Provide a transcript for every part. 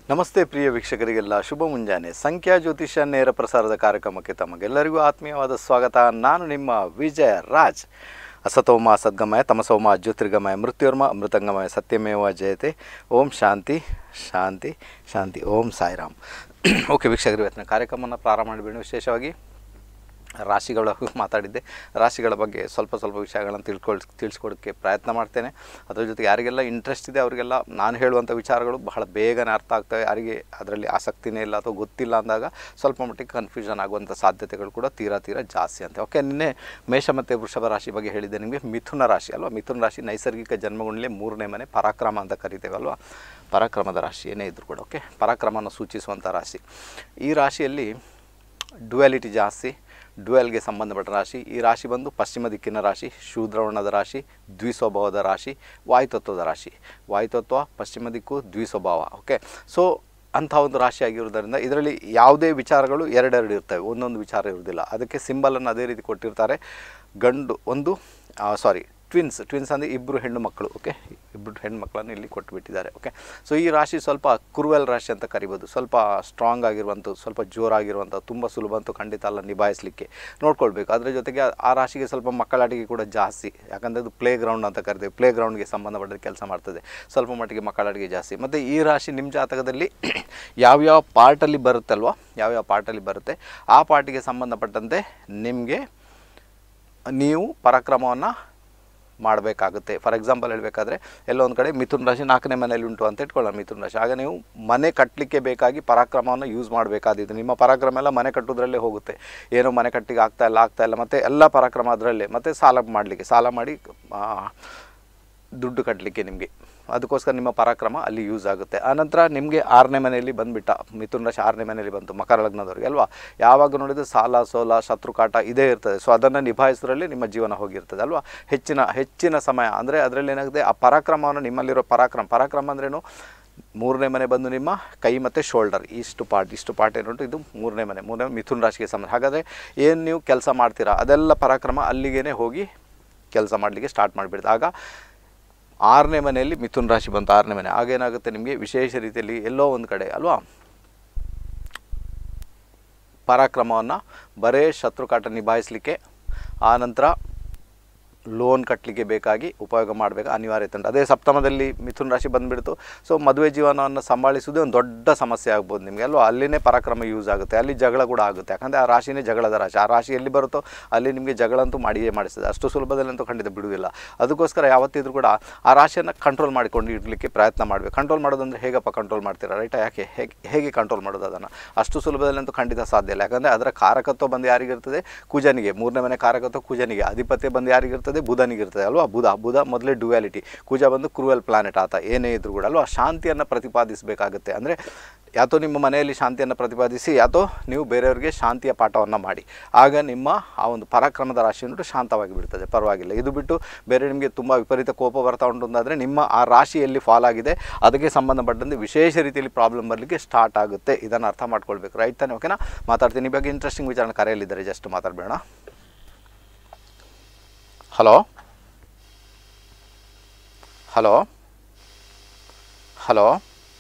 ನಮಸ್ತೆ ಪ್ರಿಯ ವೀಕ್ಷಕರಿಗೆಲ್ಲ ಶುಭ ಮುಂಜಾನೆ ಸಂಖ್ಯಾ ಜ್ಯೋತಿಷ ನೇರ ಪ್ರಸಾರದ ಕಾರ್ಯಕ್ರಮಕ್ಕೆ ತಮಗೆಲ್ಲರಿಗೂ ಆತ್ಮೀಯವಾದ ಸ್ವಾಗತ ನಾನು ನಿಮ್ಮ ವಿಜಯ ರಾಜ್ ಅಸತೋಮ ಸದ್ಗಮಯ ತಮಸೋಮ ಜ್ಯೋತಿರ್ಗಮಯ ಮೃತ್ಯುರ್ಮ ಅಮೃತಂಗಮಯ ಸತ್ಯಮೇವ ಜಯತೆ ಓಂ ಶಾಂತಿ ಶಾಂತಿ ಶಾಂತಿ ಓಂ ಸಾಯಿರಾಮ್ ಓಕೆ ವೀಕ್ಷಕರು ಇವತ್ತಿನ ಕಾರ್ಯಕ್ರಮವನ್ನು ಪ್ರಾರಂಭ ಮಾಡಿಬಿಡೋಣ ವಿಶೇಷವಾಗಿ ರಾಶಿಗಳ ಮಾತಾಡಿದ್ದೆ ರಾಶಿಗಳ ಬಗ್ಗೆ ಸ್ವಲ್ಪ ಸ್ವಲ್ಪ ವಿಷಯಗಳನ್ನು ತಿಳ್ಕೊಳ್ ತಿಳಿಸ್ಕೊಡೋಕ್ಕೆ ಪ್ರಯತ್ನ ಮಾಡ್ತೇನೆ ಅದ್ರ ಜೊತೆಗೆ ಯಾರಿಗೆಲ್ಲ ಇಂಟ್ರೆಸ್ಟ್ ಇದೆ ಅವರಿಗೆಲ್ಲ ನಾನು ಹೇಳುವಂಥ ವಿಚಾರಗಳು ಬಹಳ ಬೇಗನೆ ಅರ್ಥ ಆಗ್ತವೆ ಯಾರಿಗೆ ಅದರಲ್ಲಿ ಆಸಕ್ತಿನೇ ಇಲ್ಲ ಅಥವಾ ಗೊತ್ತಿಲ್ಲ ಅಂದಾಗ ಸ್ವಲ್ಪ ಮಟ್ಟಿಗೆ ಕನ್ಫ್ಯೂಷನ್ ಆಗುವಂಥ ಸಾಧ್ಯತೆಗಳು ಕೂಡ ತೀರಾ ತೀರಾ ಜಾಸ್ತಿ ಅಂತ ಓಕೆ ನಿನ್ನೆ ಮೇಷ ಮತ್ತು ವೃಷಭ ರಾಶಿ ಬಗ್ಗೆ ಹೇಳಿದ್ದೆ ನಿಮಗೆ ಮಿಥುನ ರಾಶಿ ಅಲ್ವಾ ಮಿಥುನ ರಾಶಿ ನೈಸರ್ಗಿಕ ಜನ್ಮಗುಂಡಲೇ ಮೂರನೇ ಮನೆ ಪರಾಕ್ರಮ ಅಂತ ಕರಿತೇವೆ ಅಲ್ವಾ ಪರಾಕ್ರಮದ ರಾಶಿ ಏನೇ ಇದ್ದರೂ ಕೂಡ ಓಕೆ ಪರಾಕ್ರಮವನ್ನು ಸೂಚಿಸುವಂಥ ರಾಶಿ ಈ ರಾಶಿಯಲ್ಲಿ ಡ್ಯುಯಾಲಿಟಿ ಜಾಸ್ತಿ ಡ್ಯುಯಲ್ಗೆ ಸಂಬಂಧಪಟ್ಟ ರಾಶಿ ಈ ರಾಶಿ ಬಂದು ಪಶ್ಚಿಮ ದಿಕ್ಕಿನ ರಾಶಿ ಶೂದ್ರವರ್ಣದ ರಾಶಿ ದ್ವಿಸ್ವಭಾವದ ರಾಶಿ ವಾಯುತತ್ವದ ರಾಶಿ ವಾಯುತತ್ವ ಪಶ್ಚಿಮ ದಿಕ್ಕು ದ್ವಿಸ್ವಭಾವ ಓಕೆ ಸೊ ಅಂಥ ಒಂದು ರಾಶಿ ಆಗಿರೋದರಿಂದ ಇದರಲ್ಲಿ ಯಾವುದೇ ವಿಚಾರಗಳು ಎರಡೆರಡು ಇರ್ತವೆ ಒಂದೊಂದು ವಿಚಾರ ಇರೋದಿಲ್ಲ ಅದಕ್ಕೆ ಸಿಂಬಲನ್ನು ಅದೇ ರೀತಿ ಕೊಟ್ಟಿರ್ತಾರೆ ಗಂಡು ಒಂದು ಸಾರಿ ಟ್ವಿನ್ಸ್ ಟ್ವಿನ್ಸ್ ಅಂದರೆ ಇಬ್ಬರು ಹೆಣ್ಣು ಮಕ್ಕಳು ಓಕೆ ಇಬ್ಬರು ಹೆಣ್ಣು ಮಕ್ಕಳನ್ನು ಇಲ್ಲಿ ಕೊಟ್ಟುಬಿಟ್ಟಿದ್ದಾರೆ ಓಕೆ ಸೊ ಈ ರಾಶಿ ಸ್ವಲ್ಪ ಕುರುವೆಲ್ ರಾಶಿ ಅಂತ ಕರಿಬೋದು ಸ್ವಲ್ಪ ಸ್ಟ್ರಾಂಗ್ ಆಗಿರುವಂಥದ್ದು ಸ್ವಲ್ಪ ಜೋರಾಗಿರುವಂಥ ತುಂಬ ಸುಲಭ ಅಂತೂ ಖಂಡಿತ ಅಲ್ಲ ನಿಭಾಯಿಸಲಿಕ್ಕೆ ನೋಡ್ಕೊಳ್ಬೇಕು ಅದರ ಜೊತೆಗೆ ಆ- ಆ ರಾಶಿಗೆ ಸ್ವಲ್ಪ ಮಕ್ಕಳಾಟಿಕೆ ಕೂಡ ಜಾಸ್ತಿ ಯಾಕಂದರೆ ಅದು ಪ್ಲೇ ಗ್ರೌಂಡ್ ಅಂತ ಕರಿತೀವಿ ಪ್ಲೇ ಗ್ರೌಂಡ್ಗೆ ಸಂಬಂಧಪಟ್ಟ ಕೆಲಸ ಮಾಡ್ತದೆ ಸ್ವಲ್ಪ ಮಟ್ಟಿಗೆ ಮಕ್ಕಳಾಟಿಕೆ ಜಾಸ್ತಿ ಮತ್ತು ಈ ರಾಶಿ ನಿಮ್ಮ ಜಾತಕದಲ್ಲಿ ಯಾವ್ಯಾವ ಪಾರ್ಟಲ್ಲಿ ಬರುತ್ತಲ್ವ ಯಾವ್ಯಾವ ಪಾರ್ಟಲ್ಲಿ ಬರುತ್ತೆ ಆ ಪಾರ್ಟಿಗೆ ಸಂಬಂಧಪಟ್ಟಂತೆ ನಿಮಗೆ ನೀವು ಪರಾಕ್ರಮವನ್ನು ಮಾಡಬೇಕಾಗುತ್ತೆ ಫಾರ್ ಎಕ್ಸಾಂಪಲ್ ಹೇಳಬೇಕಾದ್ರೆ ಎಲ್ಲೋ ಒಂದು ಕಡೆ ಮಿಥುನ್ ರಾಶಿ ನಾಲ್ಕನೇ ಮನೆಯಲ್ಲಿ ಉಂಟು ಅಂತ ಇಟ್ಕೊಳ್ಳೋಣ ಮಿಥುನ್ ರಾಶಿ ಆಗ ನೀವು ಮನೆ ಕಟ್ಟಲಿಕ್ಕೆ ಬೇಕಾಗಿ ಪರಾಕ್ರಮವನ್ನು ಯೂಸ್ ಮಾಡಬೇಕಾದಿತ್ತು ನಿಮ್ಮ ಪರಾಕ್ರಮ ಎಲ್ಲ ಮನೆ ಕಟ್ಟೋದ್ರಲ್ಲೇ ಹೋಗುತ್ತೆ ಏನೋ ಮನೆ ಕಟ್ಟಿಗೆ ಆಗ್ತಾ ಇಲ್ಲ ಆಗ್ತಾ ಇಲ್ಲ ಮತ್ತು ಎಲ್ಲ ಪರಾಕ್ರಮ ಅದರಲ್ಲೇ ಮತ್ತು ಸಾಲ ಮಾಡಲಿಕ್ಕೆ ಸಾಲ ಮಾಡಿ ಆ, ದುಡ್ಡು ಕಟ್ಟಲಿಕ್ಕೆ ನಿಮಗೆ ಅದಕ್ಕೋಸ್ಕರ ನಿಮ್ಮ ಪರಾಕ್ರಮ ಅಲ್ಲಿ ಯೂಸ್ ಆಗುತ್ತೆ ಆನಂತರ ನಿಮಗೆ ಆರನೇ ಮನೆಯಲ್ಲಿ ಬಂದುಬಿಟ್ಟ ಮಿಥುನ್ ರಾಶಿ ಆರನೇ ಮನೆಯಲ್ಲಿ ಬಂತು ಮಕರ ಲಗ್ನದವ್ರಿಗೆ ಅಲ್ವಾ ಯಾವಾಗ ನೋಡಿದ್ರೆ ಸಾಲ ಸೋಲ ಶತ್ರುಕಾಟ ಇದೇ ಇರ್ತದೆ ಸೊ ಅದನ್ನು ನಿಭಾಯಿಸೋದ್ರಲ್ಲಿ ನಿಮ್ಮ ಜೀವನ ಹೋಗಿರ್ತದೆ ಅಲ್ವಾ ಹೆಚ್ಚಿನ ಹೆಚ್ಚಿನ ಸಮಯ ಅಂದರೆ ಅದರಲ್ಲಿ ಏನಾಗುತ್ತೆ ಆ ಪರಾಕ್ರಮವನ್ನು ನಿಮ್ಮಲ್ಲಿರೋ ಪರಾಕ್ರಮ ಪರಾಕ್ರಮ ಅಂದ್ರೇನು ಮೂರನೇ ಮನೆ ಬಂದು ನಿಮ್ಮ ಕೈ ಮತ್ತು ಶೋಲ್ಡರ್ ಇಷ್ಟು ಪಾರ್ಟ್ ಇಷ್ಟು ಪಾರ್ಟ್ ಏನುಂಟು ಇದು ಮೂರನೇ ಮನೆ ಮೂರನೇ ಮಿಥುನ್ ರಾಶಿಗೆ ಸಂಬಂಧ ಹಾಗಾದರೆ ಏನು ನೀವು ಕೆಲಸ ಮಾಡ್ತೀರಾ ಅದೆಲ್ಲ ಪರಾಕ್ರಮ ಅಲ್ಲಿಗೇ ಹೋಗಿ ಕೆಲಸ ಮಾಡಲಿಕ್ಕೆ ಸ್ಟಾರ್ಟ್ ಮಾಡಿಬಿಡ್ತು ಆಗ ಆರನೇ ಮನೆಯಲ್ಲಿ ಮಿಥುನ್ ರಾಶಿ ಬಂತು ಆರನೇ ಮನೆ ಆಗೇನಾಗುತ್ತೆ ನಿಮಗೆ ವಿಶೇಷ ರೀತಿಯಲ್ಲಿ ಎಲ್ಲೋ ಒಂದು ಕಡೆ ಅಲ್ವಾ ಪರಾಕ್ರಮವನ್ನು ಬರೇ ಶತ್ರುಕಾಟ ನಿಭಾಯಿಸಲಿಕ್ಕೆ ಆನಂತರ ಲೋನ್ ಕಟ್ಟಲಿಕ್ಕೆ ಬೇಕಾಗಿ ಉಪಯೋಗ ಮಾಡಬೇಕು ಅನಿವಾರ್ಯತೆ ಉಂಟು ಅದೇ ಸಪ್ತಮದಲ್ಲಿ ಮಿಥುನ್ ರಾಶಿ ಬಂದುಬಿಡ್ತು ಸೊ ಮದುವೆ ಜೀವನವನ್ನು ಸಂಭಾಳಿಸೋದೇ ಒಂದು ದೊಡ್ಡ ಸಮಸ್ಯೆ ಆಗ್ಬೋದು ನಿಮಗೆ ಅಲ್ವಾ ಅಲ್ಲಿನೇ ಪರಾಕ್ರಮ ಯೂಸ್ ಆಗುತ್ತೆ ಅಲ್ಲಿ ಜಗಳ ಕೂಡ ಆಗುತ್ತೆ ಯಾಕಂದರೆ ಆ ರಾಶಿನೇ ಜಗಳದ ರಾಶಿ ಆ ರಾಶಿ ಎಲ್ಲಿ ಬರುತ್ತೋ ಅಲ್ಲಿ ನಿಮಗೆ ಜಗಳ ಅಂತೂ ಮಾಡಿಯೇ ಮಾಡಿಸ್ತದೆ ಅಷ್ಟು ಸುಲಭದಲ್ಲಂತೂ ಖಂಡಿತ ಬಿಡುವುದಿಲ್ಲ ಅದಕ್ಕೋಸ್ಕರ ಯಾವತ್ತಿದ್ರೂ ಕೂಡ ಆ ರಾಶಿಯನ್ನು ಕಂಟ್ರೋಲ್ ಮಾಡಿಕೊಂಡು ಇಡಲಿಕ್ಕೆ ಪ್ರಯತ್ನ ಮಾಡಬೇಕು ಕಂಟ್ರೋಲ್ ಮಾಡೋದಂದ್ರೆ ಹೇಗಪ್ಪ ಕಂಟ್ರೋಲ್ ಮಾಡ್ತೀರಾ ರೈಟಾ ಯಾಕೆ ಹೇಗೆ ಹೇಗೆ ಕಂಟ್ರೋಲ್ ಮಾಡೋದು ಅದನ್ನು ಅಷ್ಟು ಸುಲಭದಲ್ಲಂತೂ ಖಂಡಿತ ಸಾಧ್ಯ ಇಲ್ಲ ಯಾಕಂದರೆ ಅದರ ಕಾರಕತ್ವ ಬಂದು ಯಾರಿಗಿರ್ತದೆ ಕುಜನಿಗೆ ಮೂರನೇ ಮನೆ ಕಾರಕತ್ವ ಕುಜನಿಗೆ ಅಧಿಪತ್ಯ ಬಂದು ಯಾರಿಗಿರ್ತದೆ ಬುಧನಿಗೆ ಇರ್ತದೆ ಅಲ್ವಾ ಬುಧ ಬುಧ ಮೊದಲೇ ಡ್ಯುಯಾಲಿಟಿ ಕುಜ ಬಂದು ಕ್ರೂಯಲ್ ಪ್ಲಾನೆಟ್ ಆತ ಏನೇ ಇದ್ರೂ ಕೂಡ ಅಲ್ವಾ ಶಾಂತಿಯನ್ನು ಪ್ರತಿಪಾದಿಸಬೇಕಾಗುತ್ತೆ ಅಂದರೆ ಯಾತೋ ನಿಮ್ಮ ಮನೆಯಲ್ಲಿ ಶಾಂತಿಯನ್ನು ಪ್ರತಿಪಾದಿಸಿ ಯಾತೋ ನೀವು ಬೇರೆಯವರಿಗೆ ಶಾಂತಿಯ ಪಾಠವನ್ನು ಮಾಡಿ ಆಗ ನಿಮ್ಮ ಆ ಒಂದು ಪರಾಕ್ರಮದ ರಾಶಿ ಉಂಟು ಶಾಂತವಾಗಿ ಬಿಡ್ತದೆ ಪರವಾಗಿಲ್ಲ ಇದು ಬಿಟ್ಟು ಬೇರೆ ನಿಮಗೆ ತುಂಬ ವಿಪರೀತ ಕೋಪ ಬರ್ತಾ ಉಂಟು ಅಂತಾದರೆ ನಿಮ್ಮ ಆ ರಾಶಿ ಎಲ್ಲಿ ಫಾಲ್ ಆಗಿದೆ ಅದಕ್ಕೆ ಸಂಬಂಧಪಟ್ಟಂತೆ ವಿಶೇಷ ರೀತಿಯಲ್ಲಿ ಪ್ರಾಬ್ಲಮ್ ಬರಲಿಕ್ಕೆ ಸ್ಟಾರ್ಟ್ ಆಗುತ್ತೆ ಇದನ್ನು ಅರ್ಥ ಮಾಡ್ಕೊಳ್ಬೇಕು ರೈಟ್ ತಾನೆ ಓಕೆನಾ ಮಾತಾಡ್ತೀನಿ ಈ ಬಗ್ಗೆ ಇಂಟ್ರೆಸ್ಟಿಂಗ್ ವಿಚಾರ ಕರೆಯಲ್ಲಿದ್ದಾರೆ ಜಸ್ಟ್ ಮಾತಾಡಬೇಡ hello hello hello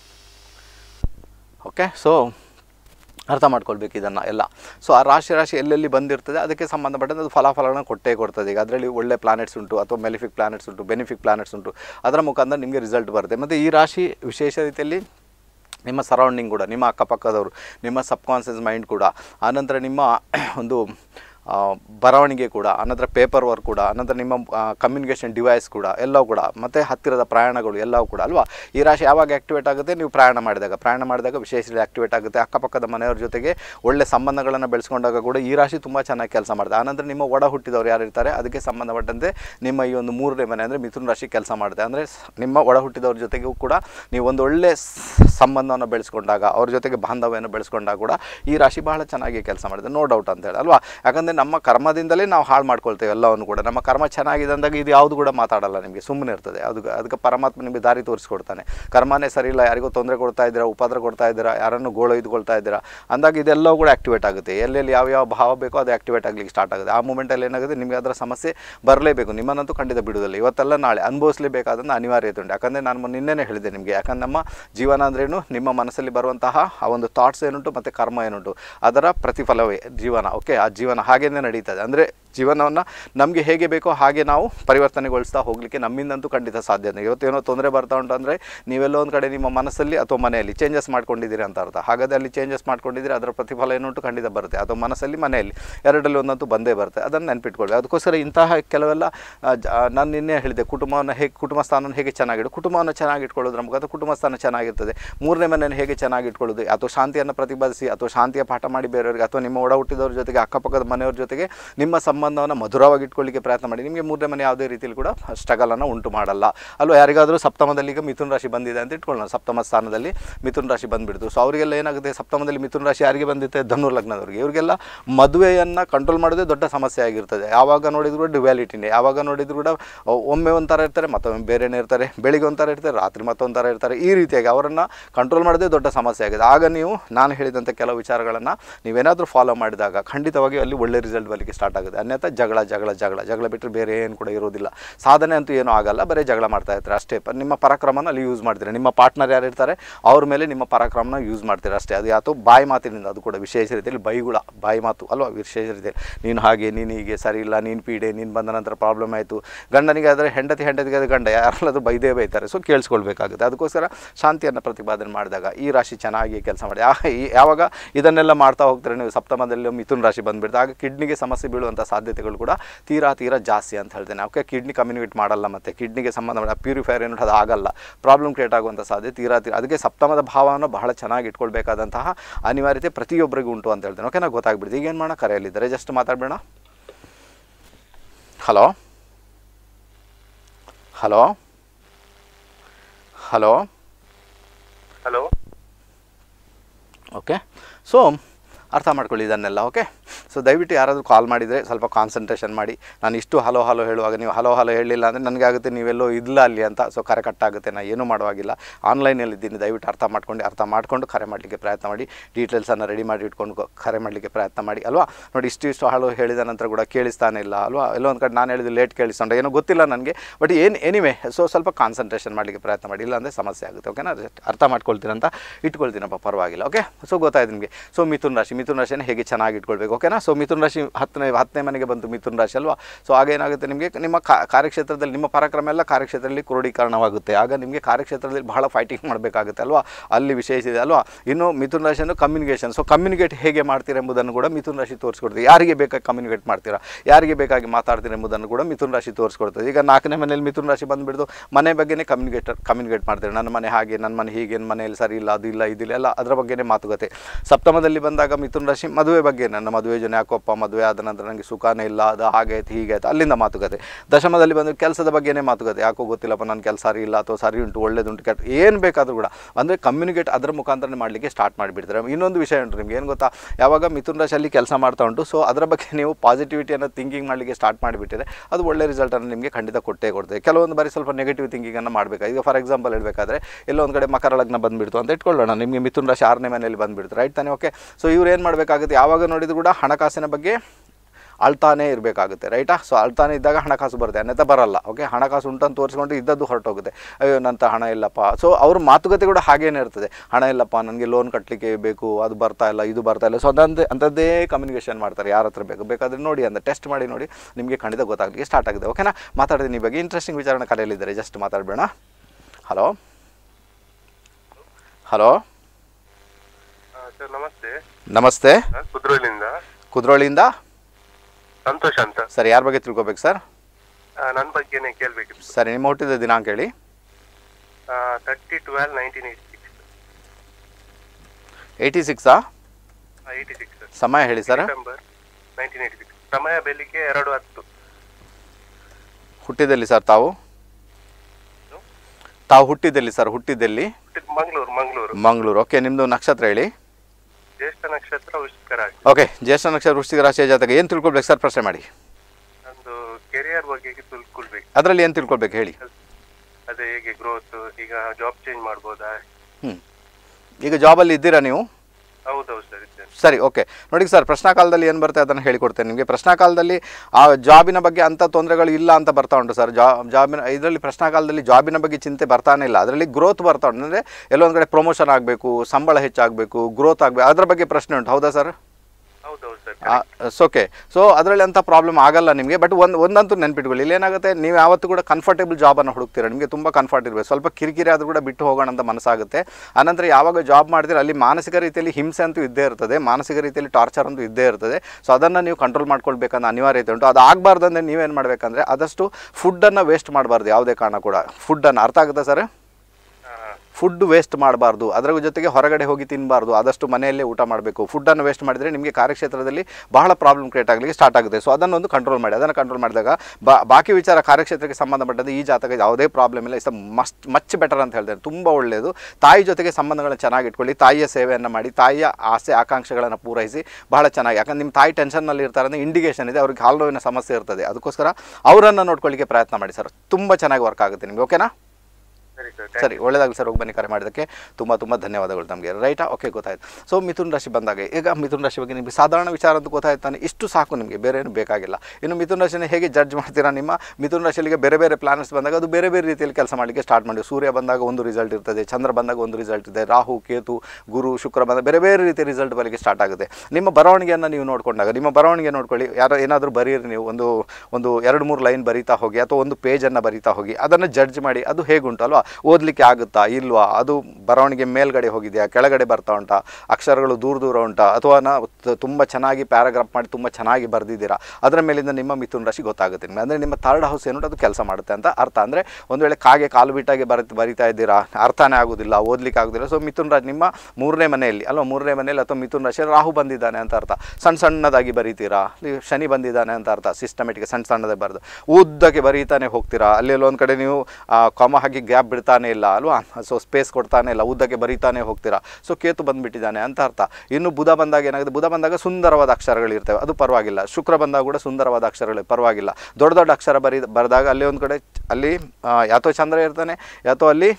okay so ಅರ್ಥ ಮಾಡ್ಕೊಳ್ಬೇಕು ಇದನ್ನು ಎಲ್ಲ ಸೊ ಆ ರಾಶಿ ರಾಶಿ ಎಲ್ಲೆಲ್ಲಿ ಬಂದಿರ್ತದೆ ಅದಕ್ಕೆ ಸಂಬಂಧಪಟ್ಟಂತೆ ಅದು ಫಲಾಫಲಗಳನ್ನು ಕೊಟ್ಟೇ ಕೊಡ್ತದೆ ಈಗ ಅದರಲ್ಲಿ ಒಳ್ಳೆ ಪ್ಲಾನೆಟ್ಸ್ ಉಂಟು ಅಥವಾ ಮೆಲಿಫಿಕ್ ಪ್ಲಾನೆಟ್ಸ್ ಉಂಟು ಬೆನಿಫಿಕ್ ಪ್ಲಾನೆಟ್ಸ್ ಉಂಟು ಅದರ ಮುಖಾಂತರ ನಿಮಗೆ ರಿಸಲ್ಟ್ ಬರುತ್ತೆ ಮತ್ತು ಈ ರಾಶಿ ವಿಶೇಷ ರೀತಿಯಲ್ಲಿ ನಿಮ್ಮ ಸರೌಂಡಿಂಗ್ ಕೂಡ ನಿಮ್ಮ ಅಕ್ಕಪಕ್ಕದವರು ನಿಮ್ಮ ಸಬ್ಕಾನ್ಷಿಯಸ್ ಮೈಂಡ್ ಕೂಡ ಆನಂತರ ನಿಮ್ಮ ಒಂದು ಆ, ಬರವಣಿಗೆ ಕೂಡ ಅನಂತರ ಪೇಪರ್ ವರ್ಕ್ ಕೂಡ ಅನಂತರ ನಿಮ್ಮ ಕಮ್ಯುನಿಕೇಷನ್ ಡಿವೈಸ್ ಕೂಡ ಎಲ್ಲವೂ ಕೂಡ ಮತ್ತು ಹತ್ತಿರದ ಪ್ರಯಾಣಗಳು ಎಲ್ಲವೂ ಕೂಡ ಅಲ್ವಾ ಈ ರಾಶಿ ಯಾವಾಗ ಆ್ಯಕ್ಟಿವೇಟ್ ಆಗುತ್ತೆ ನೀವು ಪ್ರಯಾಣ ಮಾಡಿದಾಗ ಪ್ರಯಾಣ ಮಾಡಿದಾಗ ವಿಶೇಷ ಆ್ಯಕ್ಟಿವೇಟ್ ಆಗುತ್ತೆ ಅಕ್ಕಪಕ್ಕದ ಮನೆಯವ್ರ ಜೊತೆಗೆ ಒಳ್ಳೆ ಸಂಬಂಧಗಳನ್ನು ಬೆಳೆಸ್ಕೊಂಡಾಗ ಕೂಡ ಈ ರಾಶಿ ತುಂಬ ಚೆನ್ನಾಗಿ ಕೆಲಸ ಮಾಡುತ್ತೆ ಆನಂತರ ನಿಮ್ಮ ಒಡ ಹುಟ್ಟಿದವರು ಯಾರು ಇರ್ತಾರೆ ಅದಕ್ಕೆ ಸಂಬಂಧಪಟ್ಟಂತೆ ನಿಮ್ಮ ಈ ಒಂದು ಮೂರನೇ ಮನೆ ಅಂದರೆ ಮಿಥುನ್ ರಾಶಿ ಕೆಲಸ ಮಾಡುತ್ತೆ ಅಂದರೆ ನಿಮ್ಮ ಒಡ ಹುಟ್ಟಿದವ್ರ ಜೊತೆಗೂ ಕೂಡ ನೀವು ಒಂದು ಒಳ್ಳೆ ಸ್- ಸಂಬಂಧವನ್ನು ಬೆಳೆಸ್ಕೊಂಡಾಗ ಅವ್ರ ಜೊತೆಗೆ ಬಾಂಧವ್ಯವನ್ನು ಬೆಳೆಸ್ಕೊಂಡಾಗ ಕೂಡ ಈ ರಾಶಿ ಬಹಳ ಚೆನ್ನಾಗಿ ಕೆಲಸ ಮಾಡುತ್ತೆ ನೋ ಡೌಟ್ ಅಂತ ಹೇಳಿ ಅಲ್ವಾ ಯಾಕಂದರೆ ಯಾಕಂದರೆ ನಮ್ಮ ಕರ್ಮದಿಂದಲೇ ನಾವು ಹಾಳು ಮಾಡ್ಕೊಳ್ತೇವೆ ಎಲ್ಲವನ್ನು ಕೂಡ ನಮ್ಮ ಕರ್ಮ ಚೆನ್ನಾಗಿದೆ ಅಂದಾಗ ಇದು ಯಾವುದು ಕೂಡ ಮಾತಾಡಲ್ಲ ನಿಮಗೆ ಸುಮ್ಮನೆ ಇರ್ತದೆ ಅದು ಅದಕ್ಕೆ ಪರಮಾತ್ಮ ನಿಮಗೆ ದಾರಿ ತೋರಿಸ್ಕೊಡ್ತಾನೆ ಕರ್ಮನೇ ಸರಿ ಇಲ್ಲ ಯಾರಿಗೂ ತೊಂದರೆ ಕೊಡ್ತಾ ಇದ್ದೀರಾ ಉಪದ್ರ ಕೊಡ್ತಾ ಇದ್ದೀರಾ ಯಾರನ್ನು ಗೋಳೊಯ್ದುಕೊಳ್ತಾ ಇದ್ದೀರಾ ಅಂದಾಗ ಇದೆಲ್ಲವೂ ಕೂಡ ಆ್ಯಕ್ಟಿವೇಟ್ ಆಗುತ್ತೆ ಎಲ್ಲೆಲ್ಲಿ ಯಾವ ಯಾವ ಭಾವ ಬೇಕೋ ಅದು ಆ್ಯಕ್ಟಿವೇಟ್ ಆಗಲಿಕ್ಕೆ ಸ್ಟಾರ್ಟ್ ಆಗುತ್ತೆ ಆ ಮೂಮೆಂಟಲ್ಲಿ ಏನಾಗುತ್ತೆ ನಿಮಗೆ ಅದರ ಸಮಸ್ಯೆ ಬರಲೇಬೇಕು ನಿಮ್ಮನ್ನಂತೂ ಖಂಡಿತ ಬಿಡುವುದಿಲ್ಲ ಇವತ್ತೆಲ್ಲ ನಾಳೆ ಅನುಭವಿಸಲೇಬೇಕಾದಂಥ ಅನಿವಾರ್ಯತೆ ಉಂಟು ಯಾಕಂದರೆ ನಾನು ನಿನ್ನೆನೇ ಹೇಳಿದೆ ನಿಮಗೆ ಯಾಕಂದ್ರೆ ನಮ್ಮ ಜೀವನ ಅಂದ್ರೇನು ನಿಮ್ಮ ಮನಸ್ಸಲ್ಲಿ ಬರುವಂತಹ ಆ ಒಂದು ಥಾಟ್ಸ್ ಏನುಂಟು ಮತ್ತು ಕರ್ಮ ಏನುಂಟು ಅದರ ಪ್ರತಿಫಲವೇ ಜೀವನ ಓಕೆ ಆ ಜೀವನ ಹಾಗೇನೇ ನಡೀತದೆ ಅಂದರೆ ಜೀವನವನ್ನು ನಮಗೆ ಹೇಗೆ ಬೇಕೋ ಹಾಗೆ ನಾವು ಪರಿವರ್ತನೆಗೊಳಿಸ್ತಾ ಹೋಗಲಿಕ್ಕೆ ನಮ್ಮಿಂದಂತೂ ಖಂಡಿತ ಸಾಧ್ಯ ಇಲ್ಲ ಇವತ್ತೇನೋ ತೊಂದರೆ ಬರ್ತಾ ಉಂಟು ಅಂದರೆ ನೀವೆಲ್ಲೋ ಒಂದು ಕಡೆ ನಿಮ್ಮ ಮನಸ್ಸಲ್ಲಿ ಅಥವಾ ಮನೆಯಲ್ಲಿ ಚೇಂಜಸ್ ಮಾಡ್ಕೊಂಡಿದ್ದೀರಿ ಅಂತ ಅರ್ಥ ಹಾಗಾದರೆ ಅಲ್ಲಿ ಚೇಂಜಸ್ ಮಾಡ್ಕೊಂಡಿದ್ದೀರಿ ಅದರ ಪ್ರತಿಫಲ ಏನುಂಟು ಖಂಡಿತ ಬರುತ್ತೆ ಅಥವಾ ಮನಸ್ಸಲ್ಲಿ ಮನೆಯಲ್ಲಿ ಎರಡರಲ್ಲಿ ಒಂದಂತೂ ಬಂದೇ ಬರುತ್ತೆ ಅದನ್ನು ನೆನ್ಪಿಟ್ಕೊಳ್ಳಿ ಅದಕ್ಕೋಸ್ಕರ ಇಂತಹ ಕೆಲವೆಲ್ಲ ಆ, ಜ- ಆ, ನಾನು ನಿನ್ನೆ ಹೇಳಿದೆ ಕುಟುಂಬವನ್ನು ಹೇಗೆ ಕುಟುಂಬ ಸ್ಥಾನವನ್ನು ಹೇಗೆ ಚೆನ್ನಾಗಿಡು ಕುಟುಂಬವನ್ನು ಚೆನ್ನಾಗಿ ಇಟ್ಕೊಳ್ಳೋದ್ರ ಮುಖಾಂತರ ಕುಟುಂಬ ಸ್ಥಾನ ಚೆನ್ನಾಗಿರ್ತದೆ ಮೂರನೇ ಮನೆಯನ್ನು ಹೇಗೆ ಚೆನ್ನಾಗಿ ಇಟ್ಕೊಳ್ಳೋದು ಅಥವಾ ಶಾಂತಿಯನ್ನು ಪ್ರತಿಪಾದಿಸಿ ಅಥವಾ ಶಾಂತಿಯ ಪಾಠ ಮಾಡಿ ಬೇರೆಯವರಿಗೆ ಅಥವಾ ನಿಮ್ಮ ಒಡ ಹುಟ್ಟಿದವ್ರ ಜೊತೆಗೆ ಅಕ್ಕಪಕ್ಕದ ಮನೆಯವ್ರ ಜೊತೆಗೆ ನಿಮ್ಮ ಸಂಬಂಧವನ್ನು ಮಧುರವಾಗಿ ಇಟ್ಕೊಳ್ಳಿಕ್ಕೆ ಪ್ರಯತ್ನ ಮಾಡಿ ನಿಮಗೆ ಮೂರನೇ ಮನೆ ಯಾವುದೇ ರೀತಿಯಲ್ಲಿ ಕೂಡ ಸ್ಟ್ರಗಲನ್ನು ಉಂಟು ಮಾಡಲ್ಲ ಅಲ್ವಾ ಯಾರಿಗಾದರೂ ಸಪ್ತಮದಲ್ಲಿ ಈಗ ಮಿಥುನ್ ರಾಶಿ ಬಂದಿದೆ ಅಂತ ಇಟ್ಕೊಳ್ಳೋಣ ಸಪ್ತಮ ಸ್ಥಾನದಲ್ಲಿ ಮಿಥುನ್ ರಾಶಿ ಬಂದುಬಿಡ್ತು ಸೊ ಅವರಿಗೆಲ್ಲ ಏನಾಗುತ್ತೆ ಸಪ್ತಮದಲ್ಲಿ ಮಿಥುನ್ ರಾಶಿ ಯಾರಿಗೆ ಬಂದಿತ್ತೆ ಧನು ಲಗ್ನದವ್ರಿಗೆ ಇವರಿಗೆಲ್ಲ ಮದುವೆಯನ್ನು ಕಂಟ್ರೋಲ್ ಮಾಡೋದೇ ದೊಡ್ಡ ಸಮಸ್ಯೆ ಆಗಿರ್ತದೆ ಯಾವಾಗ ನೋಡಿದ್ರು ಡ್ಯುವ್ಯಾಲಿಟಿನೇ ಯಾವಾಗ ನೋಡಿದ್ರು ಕೂಡ ಅಹ್, ಒಮ್ಮೆ ಒಂಥರ ಇರ್ತಾರೆ ಮತ್ತೊಮ್ಮೆ ಬೇರೆನೇ ಇರ್ತಾರೆ ಬೆಳಿಗ್ಗೆ ಒಂಥರ ಇರ್ತಾರೆ ರಾತ್ರಿ ಮತ್ತೊಂದು ಥರ ಇರ್ತಾರೆ ಈ ರೀತಿಯಾಗಿ ಅವರನ್ನು ಕಂಟ್ರೋಲ್ ಮಾಡೋದೇ ದೊಡ್ಡ ಸಮಸ್ಯೆ ಆಗಿದೆ ಆಗ ನೀವು ನಾನು ಹೇಳಿದಂಥ ಕೆಲವು ವಿಚಾರಗಳನ್ನು ನೀವೇನಾದರೂ ಫಾಲೋ ಮಾಡಿದಾಗ ಖಂಡಿತವಾಗಿ ಅಲ್ಲಿ ಒಳ್ಳೆ ರಿಸಲ್ಟ್ ಬರಲಿಕ್ಕೆ ಸ್ಟಾರ್ಟ್ ಆಗುತ್ತೆ ಅನ್ಯथा ಜಗಳ ಜಗಳ ಜಗಳ ಜಗಳ ಬಿಟ್ಟರೆ ಬೇರೆ ಏನು ಕೂಡ ಇರೋದಿಲ್ಲ ಸಾಧನೆ ಅಂತೂ ಏನೂ ಆಗಲ್ಲ ಬರೀ ಜಗಳ ಮಾಡ್ತಾ ಇರ್ತಾರೆ ಅಷ್ಟೇ ಪ- ನಿಮ್ಮ ಪರಾಕ್ರಮನ ಅಲ್ಲಿ ಯೂಸ್ ಮಾಡ್ತೀರಾ ನಿಮ್ಮ ಪಾರ್ಟ್ನರ್ ಯಾರು ಇರ್ತಾರೆ ಅವ್ರ ಮೇಲೆ ನಿಮ್ಮ ಪರಾಕ್ರಮನ ಯೂಸ್ ಮಾಡ್ತೀರಾ ಅಷ್ಟೇ ಅದು ಯಾತೋ ಬಾಯಿ ಮಾತಿನಿಂದ ಅದು ಕೂಡ ವಿಶೇಷ ರೀತಿಯಲ್ಲಿ ಬೈಗುಳ ಬಾಯಿ ಮಾತು ಅಲ್ವಾ ವಿಶೇಷ ರೀತಿಯಲ್ಲಿ ನೀನು ಹಾಗೆ ನೀನು ಹೀಗೆ ಸರಿ ಇಲ್ಲ ನೀನು ಪೀಡೆ ನೀನು ಬಂದ ನಂತರ ಪ್ರಾಬ್ಲಮ್ ಆಯಿತು ಗಂಡನಿಗೆ ಆದರೆ ಹೆಂಡತಿ ಹೆಂಡತಿಗೆ ಅದು ಗಂಡ ಯಾರೆಲ್ಲರೂ ಬೈದೇ ಬೈತಾರೆ ಸೊ ಕೇಳಿಸ್ಕೊಳ್ಬೇಕಾಗುತ್ತೆ ಅದಕ್ಕೋಸ್ಕರ ಶಾಂತಿಯನ್ನು ಪ್ರತಿಪಾದನೆ ಮಾಡಿದಾಗ ಈ ರಾಶಿ ಚೆನ್ನಾಗಿ ಕೆಲಸ ಮಾಡಿ ಆ- ಈ- ಯಾವಾಗ ಇದನ್ನೆಲ್ಲ ಮಾಡ್ತಾ ಹೋಗ್ತಾರೆ ನೀವು ಸಪ್ತಮದಲ್ಲಿ ಮಿಥುನ್ ರಾಶಿ ಬಂದುಬಿಡ್ತು ಆಗ ಕಿಡ್ನಿಗೆ ಸಮಸ್ಯೆ ಬೀಳುವಂಥ ಸಾಧ್ಯತೆಗಳು ಕೂಡ ತೀರಾ ತೀರಾ ಜಾಸ್ತಿ ಅಂತ ಹೇಳ್ತೇನೆ ಓಕೆ ಕಿಡ್ನಿ ಕಮ್ಯುನಿಕೇಟ್ ಮಾಡಲ್ಲ ಮತ್ತು ಕಿಡ್ನಿಗೆ ಸಂಬಂಧ ಪ್ಯೂರಿಫೈರ್ ಏನು ಅದು ಆಗಲ್ಲ ಪ್ರಾಬ್ಲಮ್ ಕ್ರಿಯೇಟ್ ಆಗುವಂಥ ಸಾಧ್ಯತೆ ತೀರಾ ತೀರಾ ಅದಕ್ಕೆ ಸಪ್ತಮದ ಭಾವವನ್ನು ಬಹಳ ಚೆನ್ನಾಗಿ ಇಟ್ಕೊಳ್ಬೇಕಾದಂತಹ ಅನಿವಾರ್ಯತೆ ಪ್ರತಿಯೊಬ್ಬರಿಗೂ ಉಂಟು ಅಂತ ಹೇಳ್ತೇನೆ ಓಕೆನಾ ಗೊತ್ತಾಗ್ಬಿಡ್ತು ಈಗ ಏನು ಮಾಡೋಣ ಕರೆಯಲ್ಲಿದ್ದಾರೆ ಜಸ್ಟ್ ಮಾತಾಡಬೇಡ hello hello hello hello okay so ಅರ್ಥ ಮಾಡ್ಕೊಳ್ಳಿ ಇದನ್ನೆಲ್ಲ ಓಕೆ ಸೊ ದಯವಿಟ್ಟು ಯಾರಾದರೂ ಕಾಲ್ ಮಾಡಿದರೆ ಸ್ವಲ್ಪ ಕಾನ್ಸಂಟ್ರೇಷನ್ ಮಾಡಿ ನಾನು ಇಷ್ಟು ಹಲೋ ಹಲೋ ಹೇಳುವಾಗ ನೀವು ಹಲೋ ಹಲೋ ಹೇಳಿಲ್ಲ ಅಂದರೆ ನನಗೆ ಆಗುತ್ತೆ ನೀವೆಲ್ಲೋ ಇಲ್ಲ ಅಲ್ಲಿ ಅಂತ ಸೊ ಕರೆ ಕಟ್ಟಾಗುತ್ತೆ ನಾನು ಏನೂ ಮಾಡುವಾಗಿಲ್ಲ ಆನ್ಲೈನಲ್ಲಿ ಇದ್ದೀನಿ ದಯವಿಟ್ಟು ಅರ್ಥ ಮಾಡ್ಕೊಂಡು ಅರ್ಥ ಮಾಡಿಕೊಂಡು ಕರೆ ಮಾಡಲಿಕ್ಕೆ ಪ್ರಯತ್ನ ಮಾಡಿ ಡೀಟೇಲ್ಸನ್ನು ರೆಡಿ ಮಾಡಿ ಇಟ್ಕೊಂಡು ಕೊ- ಕರೆ ಮಾಡಲಿಕ್ಕೆ ಪ್ರಯತ್ನ ಮಾಡಿ ಅಲ್ವಾ ನೋಡಿ ಇಷ್ಟು ಇಷ್ಟು ಹಲೋ ಹೇಳಿದ ನಂತರ ಕೂಡ ಕೇಳಿಸ್ತಾನೆ ಇಲ್ಲ ಅಲ್ವಾ ಎಲ್ಲೋ ಒಂದು ಕಡೆ ನಾನು ಹೇಳಿದ್ದು ಲೇಟ್ ಕೇಳಿಸ್ಕೊಂಡೆ ಏನೋ ಗೊತ್ತಿಲ್ಲ ನನಗೆ ಬಟ್ ಏನು ಎನಿವೆ ಸೊ ಸ್ವಲ್ಪ ಕಾನ್ಸಂಟ್ರೇಷನ್ ಮಾಡಲಿಕ್ಕೆ ಪ್ರಯತ್ನ ಮಾಡಿ ಇಲ್ಲಾಂದರೆ ಸಮಸ್ಯೆ ಆಗುತ್ತೆ ಓಕೆನಾ Just ಅರ್ಥ ಮಾಡ್ಕೊಳ್ತೀರಂತ ಇಟ್ಕೊಳ್ತೀನಪ್ಪ ಪರವಾಗಿಲ್ಲ ಓಕೆ ಸೊ ಗೊತ್ತಾಯ್ತು ನಿಮಗೆ ಸೊ ಮಿಥುನ್ ರಾಶಿ ಮಿಥುನ್ ರಾಶಿಯನ್ನು ಹೇಗೆ ಚೆನ್ನಾಗಿ ಇಟ್ಕೊಳ್ಬೇಕು ಓಕೆನಾ ಸೊ ಮಿಥುನ್ ರಾಶಿ ಹತ್ತನೇ ಹತ್ತನೇ ಮನೆಗೆ ಬಂತು ಮಿಥುನ್ ರಾಶಿ ಅಲ್ವಾ ಸೊ ಆಗ ಏನಾಗುತ್ತೆ ನಿಮಗೆ ನಿಮ್ಮ ಕಾ- ಕಾರ್ಯಕ್ಷೇತ್ರದಲ್ಲಿ ನಿಮ್ಮ ಪರಾಕ್ರಮ ಎಲ್ಲ ಕಾರ್ಯಕ್ಷೇತ್ರದಲ್ಲಿ ಕ್ರೋಢೀಕರಣವಾಗುತ್ತೆ ಆಗ ನಿಮಗೆ ಕಾರ್ಯಕ್ಷೇತ್ರದಲ್ಲಿ ಬಹಳ ಫೈಟಿಂಗ್ ಮಾಡಬೇಕಾಗುತ್ತೆ ಅಲ್ವಾ ಅಲ್ಲಿ ವಿಶೇಷ ಇದೆ ಅಲ್ವಾ ಇನ್ನು ಮಿಥುನ್ ರಾಶಿಯನ್ನು ಕಮ್ಯುನಿಕೇಷನ್ ಸೊ ಕಮ್ಯುನಿಕೇಟ್ ಹೇಗೆ ಮಾಡ್ತೀರಾ ಎಂಬುದನ್ನು ಕೂಡ ಮಿಥುನ್ ರಾಶಿ ತೋರಿಸ್ಕೊಡ್ತೀವಿ ಯಾರಿಗೆ ಬೇಕಾಗಿ ಕಮ್ಯುನಿಕೇಟ್ ಮಾಡ್ತೀರಾ ಯಾರಿಗೆ ಬೇಕಾಗಿ ಮಾತಾಡ್ತೀರಾ ಎಂಬುದನ್ನು ಕೂಡ ಮಿಥುನ್ ರಾಶಿ ತೋರಿಸ್ಕೊಡ್ತದೆ ಈಗ ನಾಲ್ಕನೇ ಮನೆಯಲ್ಲಿ ಮಿಥುನ್ ರಾಶಿ ಬಂದುಬಿಡ್ದು ಮನೆ ಬಗ್ಗೆನೇ ಕಮ್ಯುನಿಕೇಟರ್ ಕಮ್ಯುನಿಕೇಟ್ ಮಾಡ್ತಾರೆ ನನ್ನ ಮನೆ ಹಾಗೆ ನನ್ನ ಮನೆ ಹೀಗೆ ನನ್ನ ಮನೆಯಲ್ಲಿ ಸರಿ ಇಲ್ಲ ಅದು ಇಲ್ಲ ಇದಿಲ್ಲ ಎಲ್ಲ ಅದರ ಬಗ್ಗೆನೇ ಮಾತುಕತೆ ಸಪ್ತಮದಲ್ಲಿ ಬಂದಾಗ ಮಿಥುನ್ ರಾಶಿ ಮದುವೆ ಬಗ್ಗೆ ನನ್ನ ಮದುವೆ ಜನ ಯಾಕೋಪ್ಪ ಮದುವೆ ಆದ ನಂತರ ನನಗೆ ಸುಖನೇ ಇಲ್ಲ ಅದು ಹಾಗೆ ಆಯ್ತು ಹೀಗೆ ಆಯ್ತು ಅಲ್ಲಿಂದ ಮಾತುಕತೆ ದಶಮದಲ್ಲಿ ಬಂದು ಕೆಲಸದ ಬಗ್ಗೆನೇ ಮಾತುಕತೆ ಯಾಕೋ ಗೊತ್ತಿಲ್ಲಪ್ಪ ನನ್ನ ಕೆಲಸ ಸರಿ ಇಲ್ಲ ಅಥವಾ ಸರಿ ಉಂಟು ಒಳ್ಳೇದುಂಟು ಕೆಟ್ಟ ಏನು ಬೇಕಾದರೂ ಕೂಡ ಅಂದರೆ ಕಮ್ಯುನಿಕೇಟ್ ಅದರ ಮುಖಾಂತರ ಮಾಡಲಿಕ್ಕೆ ಸ್ಟಾರ್ಟ್ ಮಾಡಿಬಿಡ್ತಾರೆ ಇನ್ನೊಂದು ವಿಷಯ ಉಂಟು ನಿಮ್ಗೆ ಏನು ಗೊತ್ತಾ ಯಾವಾಗ ಮಿಥುನ್ ರಾಶಿಯಲ್ಲಿ ಕೆಲಸ ಮಾಡ್ತಾ ಉಂಟು ಸೊ ಅದರ ಬಗ್ಗೆ ನೀವು ಪಾಸಿಟಿವಿಟಿಯನ್ನು ಥಿಂಕಿಂಗ್ ಮಾಡಲಿಕ್ಕೆ ಸ್ಟಾರ್ಟ್ ಮಾಡಿಬಿಟ್ಟಿದೆ ಅದು ಒಳ್ಳೆ ರಿಸಲ್ಟನ್ನು ನಿಮಗೆ ಖಂಡಿತ ಕೊಟ್ಟೇ ಕೊಡ್ತದೆ ಕೆಲವೊಂದು ಬಾರಿ ಸ್ವಲ್ಪ ನೆಗೆಟಿವ್ ಥಿಂಕಿಂಗನ್ನು ಮಾಡಬೇಕು ಈಗ ಫಾರ್ ಎಕ್ಸಾಂಪಲ್ ಹೇಳಬೇಕಾದ್ರೆ ಎಲ್ಲೋ ಒಂದು ಕಡೆ ಮಕರ ಲಗ್ನ ಬಂದುಬಿಡ್ತು ಅಂತ ಇಟ್ಕೊಳ್ಳೋಣ ನಿಮಗೆ ಮಿಥುನ್ ರಾಶಿ ಆರನೇ ಮನೆಯಲ್ಲಿ ಬಂದುಬಿಡ್ತು ರೈಟ್ ತಾನೇ ಓಕೆ ಸೊ ಇವ್ರು ಏನು ಮಾಡಬೇಕಾಗುತ್ತೆ ಯಾವಾಗ ನೋಡಿದ್ರು ಕೂಡ ಹಣಕಾಸಿನ ಬಗ್ಗೆ ಅಳ್ತಾನೇ ಇರಬೇಕಾಗುತ್ತೆ ರೈಟಾ ಸೊ ಅಳ್ತಾನೆ ಇದ್ದಾಗ ಹಣಕಾಸು ಬರುತ್ತೆ ಅನ್ಯಥ ಬರಲ್ಲ ಓಕೆ ಹಣಕಾಸು ಉಂಟಂತ ತೋರಿಸ್ಕೊಂಡು ಇದ್ದದ್ದು ಹೊರಟೋಗುತ್ತೆ ಅಯ್ಯೋ ನಂತ ಹಣ ಇಲ್ಲಪ್ಪ ಸೊ ಅವ್ರ ಮಾತುಕತೆ ಕೂಡ ಹಾಗೇನೇ ಇರ್ತದೆ ಹಣ ಇಲ್ಲಪ್ಪ ನನಗೆ ಲೋನ್ ಕಟ್ಟಲಿಕ್ಕೆ ಬೇಕು ಅದು ಬರ್ತಾ ಇಲ್ಲ ಇದು ಬರ್ತಾ ಇಲ್ಲ ಸೊ ಅದಂತೆ ಅಂಥದ್ದೇ ಕಮ್ಯುನಿಕೇಷನ್ ಮಾಡ್ತಾರೆ ಯಾರ ಹತ್ರ ಬೇಕು ಬೇಕಾದರೆ ನೋಡಿ ಅಂತ ಟೆಸ್ಟ್ ಮಾಡಿ ನೋಡಿ ನಿಮಗೆ ಖಂಡಿತ ಗೊತ್ತಾಗಲಿಕ್ಕೆ ಸ್ಟಾರ್ಟ್ ಆಗಿದೆ ಓಕೆನಾ ಮಾತಾಡ್ತೀನಿ ಈ ಬಗ್ಗೆ ಇಂಟ್ರೆಸ್ಟಿಂಗ್ ವಿಚಾರನ ಕರೆಯಲಿದ್ದಾರೆ ಜಸ್ಟ್ ಮಾತಾಡಬೇಡ ಹಲೋ ಹಲೋ ಸರ್ ನಮಸ್ತೆ ನಮಸ್ತೆ ನಾನ್ ಕುದ್ರೋಲಿಂದ ಕುದ್ರೋಳಿಯಿಂದ ಸಂತೋಷ್ ಅಂತ ಸರ್ ಯಾರ ಬಗ್ಗೆ ತಿಳ್ಕೊಬೇಕು ಸರ್ ನನ್ನ ಬಗ್ಗೆನೇ ಕೇಳಬೇಕಿತ್ತು ಸರಿ ನಿಮ್ಮ ಹುಟ್ಟಿದ ದಿನಾಂಕ ಹೇಳಿ thirty twelve nineteen eighty six eighty ಸಿಕ್ಸಾ ಏಯ್ಟಿ ಸಿಕ್ಸ್ ಸಮಯ ಹೇಳಿ sir December nineteen eighty six ಸಮಯ ಬೆಳಿಗ್ಗೆ ಎರಡು ಹತ್ತು ಹುಟ್ಟಿದಲ್ಲಿ ಸರ್ ತಾವು ತಾವು ಹುಟ್ಟಿದಲ್ಲಿ ಸರ್ ಹುಟ್ಟಿದಲ್ಲಿ ಹುಟ್ಟಿದ್ ಮಂಗಳೂರು ಮಂಗಳೂರು ಮಂಗಳೂರು ಓಕೆ ನಿಮ್ಮದು ನಕ್ಷತ್ರ ಹೇಳಿ ಜ್ಯೇಷ್ಠ ನಕ್ಷತ್ರ ವೃಶ್ಚಿಕ ರಾಶಿ ಓಕೆ ಜ್ಯೇಷ್ಠ ನಕ್ಷತ್ರ ವೃಶ್ಚಿಕ ರಾಶಿಯ ಜಾತಕ ಏನು ತಿಳ್ಕೊಳ್ಬೇಕು ಸರ್ ಪ್ರಶ್ನೆ ಮಾಡಿ ನಂದು ಕೆರಿಯರ್ ಬಗ್ಗೆ ತಿಳ್ಕೊಳ್ಬೇಕು ಅದರಲ್ಲಿ ಏನು ತಿಳ್ಕೊಳ್ಬೇಕು ಹೇಳಿ ಅದೇ ಹೇಗೆ ಗ್ರೋತ್ ಈಗ ಜಾಬ್ ಚೇಂಜ್ ಮಾಡ್ಬೋದಾ ಹ್ಞೂ ಈಗ ಜಾಬಲ್ಲಿ ಇದ್ದೀರಾ ನೀವು ಹೌದೌದು ಸರ್ ಇದ್ದೇನೆ ಸರಿ ಓಕೆ ನೋಡಿ ಸರ್ ಪ್ರಶ್ನಾಕಾಲದಲ್ಲಿ ಏನು ಬರುತ್ತೆ ಅದನ್ನು ಹೇಳಿಕೊಡ್ತೇನೆ ನಿಮಗೆ ಪ್ರಶ್ನಾಕಾಲದಲ್ಲಿ ಆ ಜಾಬಿನ ಬಗ್ಗೆ ಅಂಥ ತೊಂದರೆಗಳು ಇಲ್ಲ ಅಂತ ಬರ್ತಾ ಉಂಟು ಸರ್ ಜಾ ಜಾಬಿನ ಇದರಲ್ಲಿ ಪ್ರಶ್ನಾಕಾಲದಲ್ಲಿ ಜಾಬಿನ ಬಗ್ಗೆ ಚಿಂತೆ ಬರ್ತಾನೆ ಇಲ್ಲ ಅದರಲ್ಲಿ ಗ್ರೋತ್ ಬರ್ತಾ ಉಂಟು ಅಂದರೆ ಎಲ್ಲೊಂದು ಕಡೆ ಪ್ರಮೋಷನ್ ಆಗಬೇಕು ಸಂಬಳ ಹೆಚ್ಚಾಗಬೇಕು ಗ್ರೋತ್ ಆಗಬೇಕು ಅದರ ಬಗ್ಗೆ ಪ್ರಶ್ನೆ ಉಂಟು ಹೌದಾ ಸರ್ ಹೌದೌದು ಸರ್ ಓಕೆ ಸೊ ಅದರಲ್ಲಿ ಅಂಥ ಪ್ರಾಬ್ಲಮ್ ಆಗಲ್ಲ ನಿಮಗೆ ಬಟ್ ಒಂದು ಒಂದಂತೂ ನೆನ್ಪಿಟ್ಕೊಳ್ಳಿ ಇಲ್ಲಿ ಏನಾಗುತ್ತೆ ನೀವು ಯಾವತ್ತೂ ಕೂಡ ಕಂಫರ್ಟೇಬಲ್ ಜಾಬನ್ನು ಹುಡುಕ್ತೀರ ನಿಮಗೆ ತುಂಬ ಕಂಫರ್ಟ್ ಇರಬೇಕು ಸ್ವಲ್ಪ ಕಿರಿಕಿರಿ ಆದರೂ ಕೂಡ ಬಿಟ್ಟು ಹೋಗೋಣ ಅಂತ ಮನಸ್ಸಾಗುತ್ತೆ ಆನಂತರ ಯಾವಾಗ ಜಾಬ್ ಮಾಡ್ತೀರ ಅಲ್ಲಿ ಮಾನಸಿಕ ರೀತಿಯಲ್ಲಿ ಹಿಂಸೆ ಅಂತೂ ಇದ್ದೇ ಇರ್ತದೆ ಮಾನಸಿಕ ರೀತಿಯಲ್ಲಿ ಟಾರ್ಚರ್ ಅಂತೂ ಇದ್ದೇ ಇರ್ತದೆ ಸೊ ಅದನ್ನು ನೀವು ಕಂಟ್ರೋಲ್ ಮಾಡ್ಕೊಳ್ಬೇಕನ್ನೋ ಅನಿವಾರ್ಯತೆ ಉಂಟು ಅದು ಆಗಬಾರ್ದು ಅಂದರೆ ನೀವೇನು ಮಾಡಬೇಕಂದ್ರೆ ಆದಷ್ಟು ಫುಡ್ಡನ್ನು ವೇಸ್ಟ್ ಮಾಡಬಾರ್ದು ಯಾವುದೇ ಕಾರಣ ಕೂಡ ಫುಡ್ಡನ್ನು ಅರ್ಥ ಆಗುತ್ತಾ ಸರ್ ಫುಡ್ ವೇಸ್ಟ್ ಮಾಡಬಾರ್ದು ಅದರ ಜೊತೆಗೆ ಹೊರಗಡೆ ಹೋಗಿ ತಿನ್ನಬಾರ್ದು ಆದಷ್ಟು ಮನೆಯಲ್ಲೇ ಊಟ ಮಾಡಬೇಕು ಫುಡ್ಡನ್ನು ವೇಸ್ಟ್ ಮಾಡಿದರೆ ನಿಮಗೆ ಕಾರ್ಯಕ್ಷೇತ್ರದಲ್ಲಿ ಬಹಳ ಪ್ರಾಬ್ಲಮ್ ಕ್ರಿಯೇಟ್ ಆಗಲಿಕ್ಕೆ ಸ್ಟಾರ್ಟ್ ಆಗುತ್ತೆ ಸೊ ಅದನ್ನೊಂದು ಕಂಟ್ರೋಲ್ ಮಾಡಿ ಅದನ್ನು ಕಂಟ್ರೋಲ್ ಮಾಡಿದಾಗ ಬಾ ಬಾಕಿ ವಿಚಾರ ಕಾರ್ಯಕ್ಷೇತ್ರಕ್ಕೆ ಸಂಬಂಧಪಟ್ಟದ್ದು ಈ ಜಾತಕ ಯಾವುದೇ ಪ್ರಾಬ್ಲಮ್ ಇಲ್ಲ ಇಸ್ ಮಸ್ಟ್ ಮಚ್ ಬೆಟರ್ ಅಂತ ಹೇಳ್ತಾರೆ ತುಂಬ ಒಳ್ಳೆಯದು ತಾಯಿ ಜೊತೆಗೆ ಸಂಬಂಧಗಳನ್ನು ಚೆನ್ನಾಗಿ ಇಟ್ಕೊಳ್ಳಿ ತಾಯಿಯ ಸೇವೆಯನ್ನು ಮಾಡಿ ತಾಯಿಯ ಆಸೆ ಆಕಾಂಕ್ಷೆಗಳನ್ನು ಪೂರೈಸಿ ಬಹಳ ಚೆನ್ನಾಗಿ ಯಾಕಂದ್ರೆ ನಿಮ್ಮ ತಾಯಿ ಟೆನ್ಷನ್ನಲ್ಲಿ ಇರ್ತಾರೆ ಅಂದರೆ ಇಂಡಿಕೇಷನ್ ಇದೆ ಅವ್ರಿಗೆ ಹಾಲು ನೋವಿನ ಸಮಸ್ಯೆ ಇರ್ತದೆ ಅದಕ್ಕೋಸ್ಕರ ಅವರನ್ನು ನೋಡ್ಕೊಳ್ಳಿಕ್ಕೆ ಪ್ರಯತ್ನ ಮಾಡಿ ಸರ್ ತುಂಬ ಚೆನ್ನಾಗಿ ವರ್ಕ್ ಆಗುತ್ತೆ ನಿಮಗೆ ಓಕೆನಾ ಸರಿ ಸರ್ ಸರಿ ಒಳ್ಳೆದಾಗಲಿ ಸರ್ ಹೋಗಿ ಬನ್ನಿ ಕರೆ ಮಾಡಿದ್ದಕ್ಕೆ ತುಂಬ ತುಂಬ ಧನ್ಯವಾದಗಳು ನಮಗೆ ರೈಟಾ ಓಕೆ ಗೊತ್ತಾಯ್ತು ಸೊ ಮಿಥುನ್ ರಾಶಿ ಬಂದಾಗ ಈಗ ಮಿಥುನ್ ರಾಶಿ ಬಗ್ಗೆ ನಿಮಗೆ ಸಾಧಾರಣ ವಿಚಾರ ಅಂತ ಗೊತ್ತಾಯ್ತು ತಾನೆ ಇಷ್ಟು ಸಾಕು ನಿಮಗೆ ಬೇರೆ ಏನು ಬೇಕಾಗಿಲ್ಲ ಇನ್ನು ಮಿಥುನ್ ರಾಶಿನ ಹೇಗೆ ಜಡ್ಜ್ ಮಾಡ್ತೀರಾ ನಿಮ್ಮ ಮಿಥುನ್ ರಾಶಿಯಲ್ಲಿ ಬೇರೆ ಬೇರೆ ಪ್ಲಾನೆಟ್ಸ್ ಬಂದಾಗ ಅದು ಬೇರೆ ಬೇರೆ ರೀತಿಯಲ್ಲಿ ಕೆಲಸ ಮಾಡಲಿಕ್ಕೆ ಸ್ಟಾರ್ಟ್ ಮಾಡಿ ಸೂರ್ಯ ಬಂದಾಗ ಒಂದು ರಿಸಲ್ಟ್ ಇರ್ತದೆ ಚಂದ್ರ ಬಂದಾಗ ಒಂದು ರಿಸಲ್ಟ್ ಇದೆ ರಾಹು ಕೇತು ಗುರು ಶುಕ್ರ ಬಂದಾಗ ಬೇರೆ ಬೇರೆ ರೀತಿಯ ರಿಸಲ್ಟ್ ಬರಲಿಕ್ಕೆ ಸ್ಟಾರ್ಟ್ ಆಗುತ್ತೆ ನಿಮ್ಮ ಬರವಣಿಗೆಯನ್ನು ನೀವು ನೋಡಿಕೊಂಡಾಗ ನಿಮ್ಮ ಬರವಣಿಗೆ ನೋಡ್ಕೊಳ್ಳಿ ಯಾರೋ ಏನಾದರೂ ಬರೀರಿ ನೀವು ಒಂದು ಒಂದು ಎರಡು ಮೂರು ಲೈನ್ ಬರೀತಾ ಹೋಗಿ ಅಥವಾ ಒಂದು ಪೇಜನ್ನು ಬರೀತಾ ಹೋಗಿ ಅದನ್ನು ಜಡ್ಜ್ ಮಾಡಿ ಅದು ಹೇಗುಂಟು ಅಲ್ವಾ ಓದಲಿಕ್ಕೆ ಆಗುತ್ತಾ ಇಲ್ವಾ ಅದು ಬರವಣಿಗೆ ಮೇಲ್ಗಡೆ ಹೋಗಿದೆಯಾ ಕೆಳಗಡೆ ಬರ್ತಾ ಉಂಟಾ ಅಕ್ಷರಗಳು ದೂರ ದೂರ ಉಂಟಾ ಅಥವಾ ನಾ ತುಂಬ ಚೆನ್ನಾಗಿ ಪ್ಯಾರಾಗ್ರಾಫ್ ಮಾಡಿ ತುಂಬ ಚೆನ್ನಾಗಿ ಬರೆದಿದ್ದೀರಾ ಅದರ ಮೇಲಿಂದ ನಿಮ್ಮ ಮಿಥುನ್ ರಾಶಿ ಗೊತ್ತಾಗುತ್ತೆ ನಿಮಗೆ ಅಂದರೆ ನಿಮ್ಮ ಥರ್ಡ್ ಹೌಸ್ ಏನು ಅದು ಕೆಲಸ ಮಾಡುತ್ತೆ ಅಂತ ಅರ್ಥ ಅಂದರೆ ಒಂದು ವೇಳೆ ಕಾಗೆ ಕಾಲು ಬಿಟ್ಟಾಗಿ ಬರೀ ಬರಿತಾ ಇದ್ದೀರಾ ಅರ್ಥನೇ ಆಗೋದಿಲ್ಲ ಓದಲಿಕ್ಕೆ ಆಗೋದಿಲ್ಲ ಸೊ ಮಿಥುನ್ ರಾಶಿ ನಿಮ್ಮ ಮೂರನೇ ಮನೆಯಲ್ಲಿ ಅಲ್ವಾ ಮೂರನೇ ಮನೆಯಲ್ಲಿ ಅಥವಾ ಮಿಥುನ್ ರಾಶಿಯಲ್ಲಿ ರಾಹು ಬಂದಿದ್ದಾನೆ ಅಂತ ಅರ್ಥ ಸಣ್ಣ ಸಣ್ಣದಾಗಿ ಬರೀತೀರಾ ಅಲ್ಲಿ ಶನಿ ಬಂದಿದ್ದಾನೆ ಅಂತ ಅರ್ಥ ಸಿಸ್ಟಮೆಟಿಕ್ ಸಣ್ಣ ಸಣ್ಣದಾಗಿ ಬರೆದು ಉದ್ದಕ್ಕೆ ಬರೀತಾನೆ ಹೋಗ್ತೀರಾ ಅಲ್ಲಿ ಒಂದು ಕಡೆ ನೀವು ಕಾಮ ಹಾಕಿ ಗ್ಯಾಪ್ ಬಿಡ್ತಾನೆ ಇಲ್ಲ ಅಲ್ವಾ ಸೊ ಸ್ಪೇಸ್ ಕೊಡ್ತಾನೆ ಇಲ್ಲ ಉದ್ದಕ್ಕೆ ಬರೀತಾನೆ ಹೋಗ್ತೀರಾ ಸೊ ಕೇತು ಬಂದುಬಿಟ್ಟಿದ್ದಾನೆ ಅಂತ ಅರ್ಥ ಇನ್ನು ಬುಧ ಬಂದಾಗ ಏನಾಗುತ್ತೆ ಬುಧ ಬಂದಾಗ ಸುಂದರವಾದ ಅಕ್ಷರಗಳಿರ್ತವೆ ಅದು ಪರವಾಗಿಲ್ಲ ಶುಕ್ರ ಬಂದಾಗ ಕೂಡ ಸುಂದರವಾದ ಅಕ್ಷರಗಳು ಪರವಾಗಿಲ್ಲ ದೊಡ್ಡ ದೊಡ್ಡ ಅಕ್ಷರ ಬರಿ ಬರೆದಾಗ ಅಲ್ಲಿ ಒಂದು ಕಡೆ ಅಲ್ಲಿ ಆ, ಯಾತೋ ಚಂದ್ರ ಇರ್ತಾನೆ ಯಾತೋ ಅಲ್ಲಿ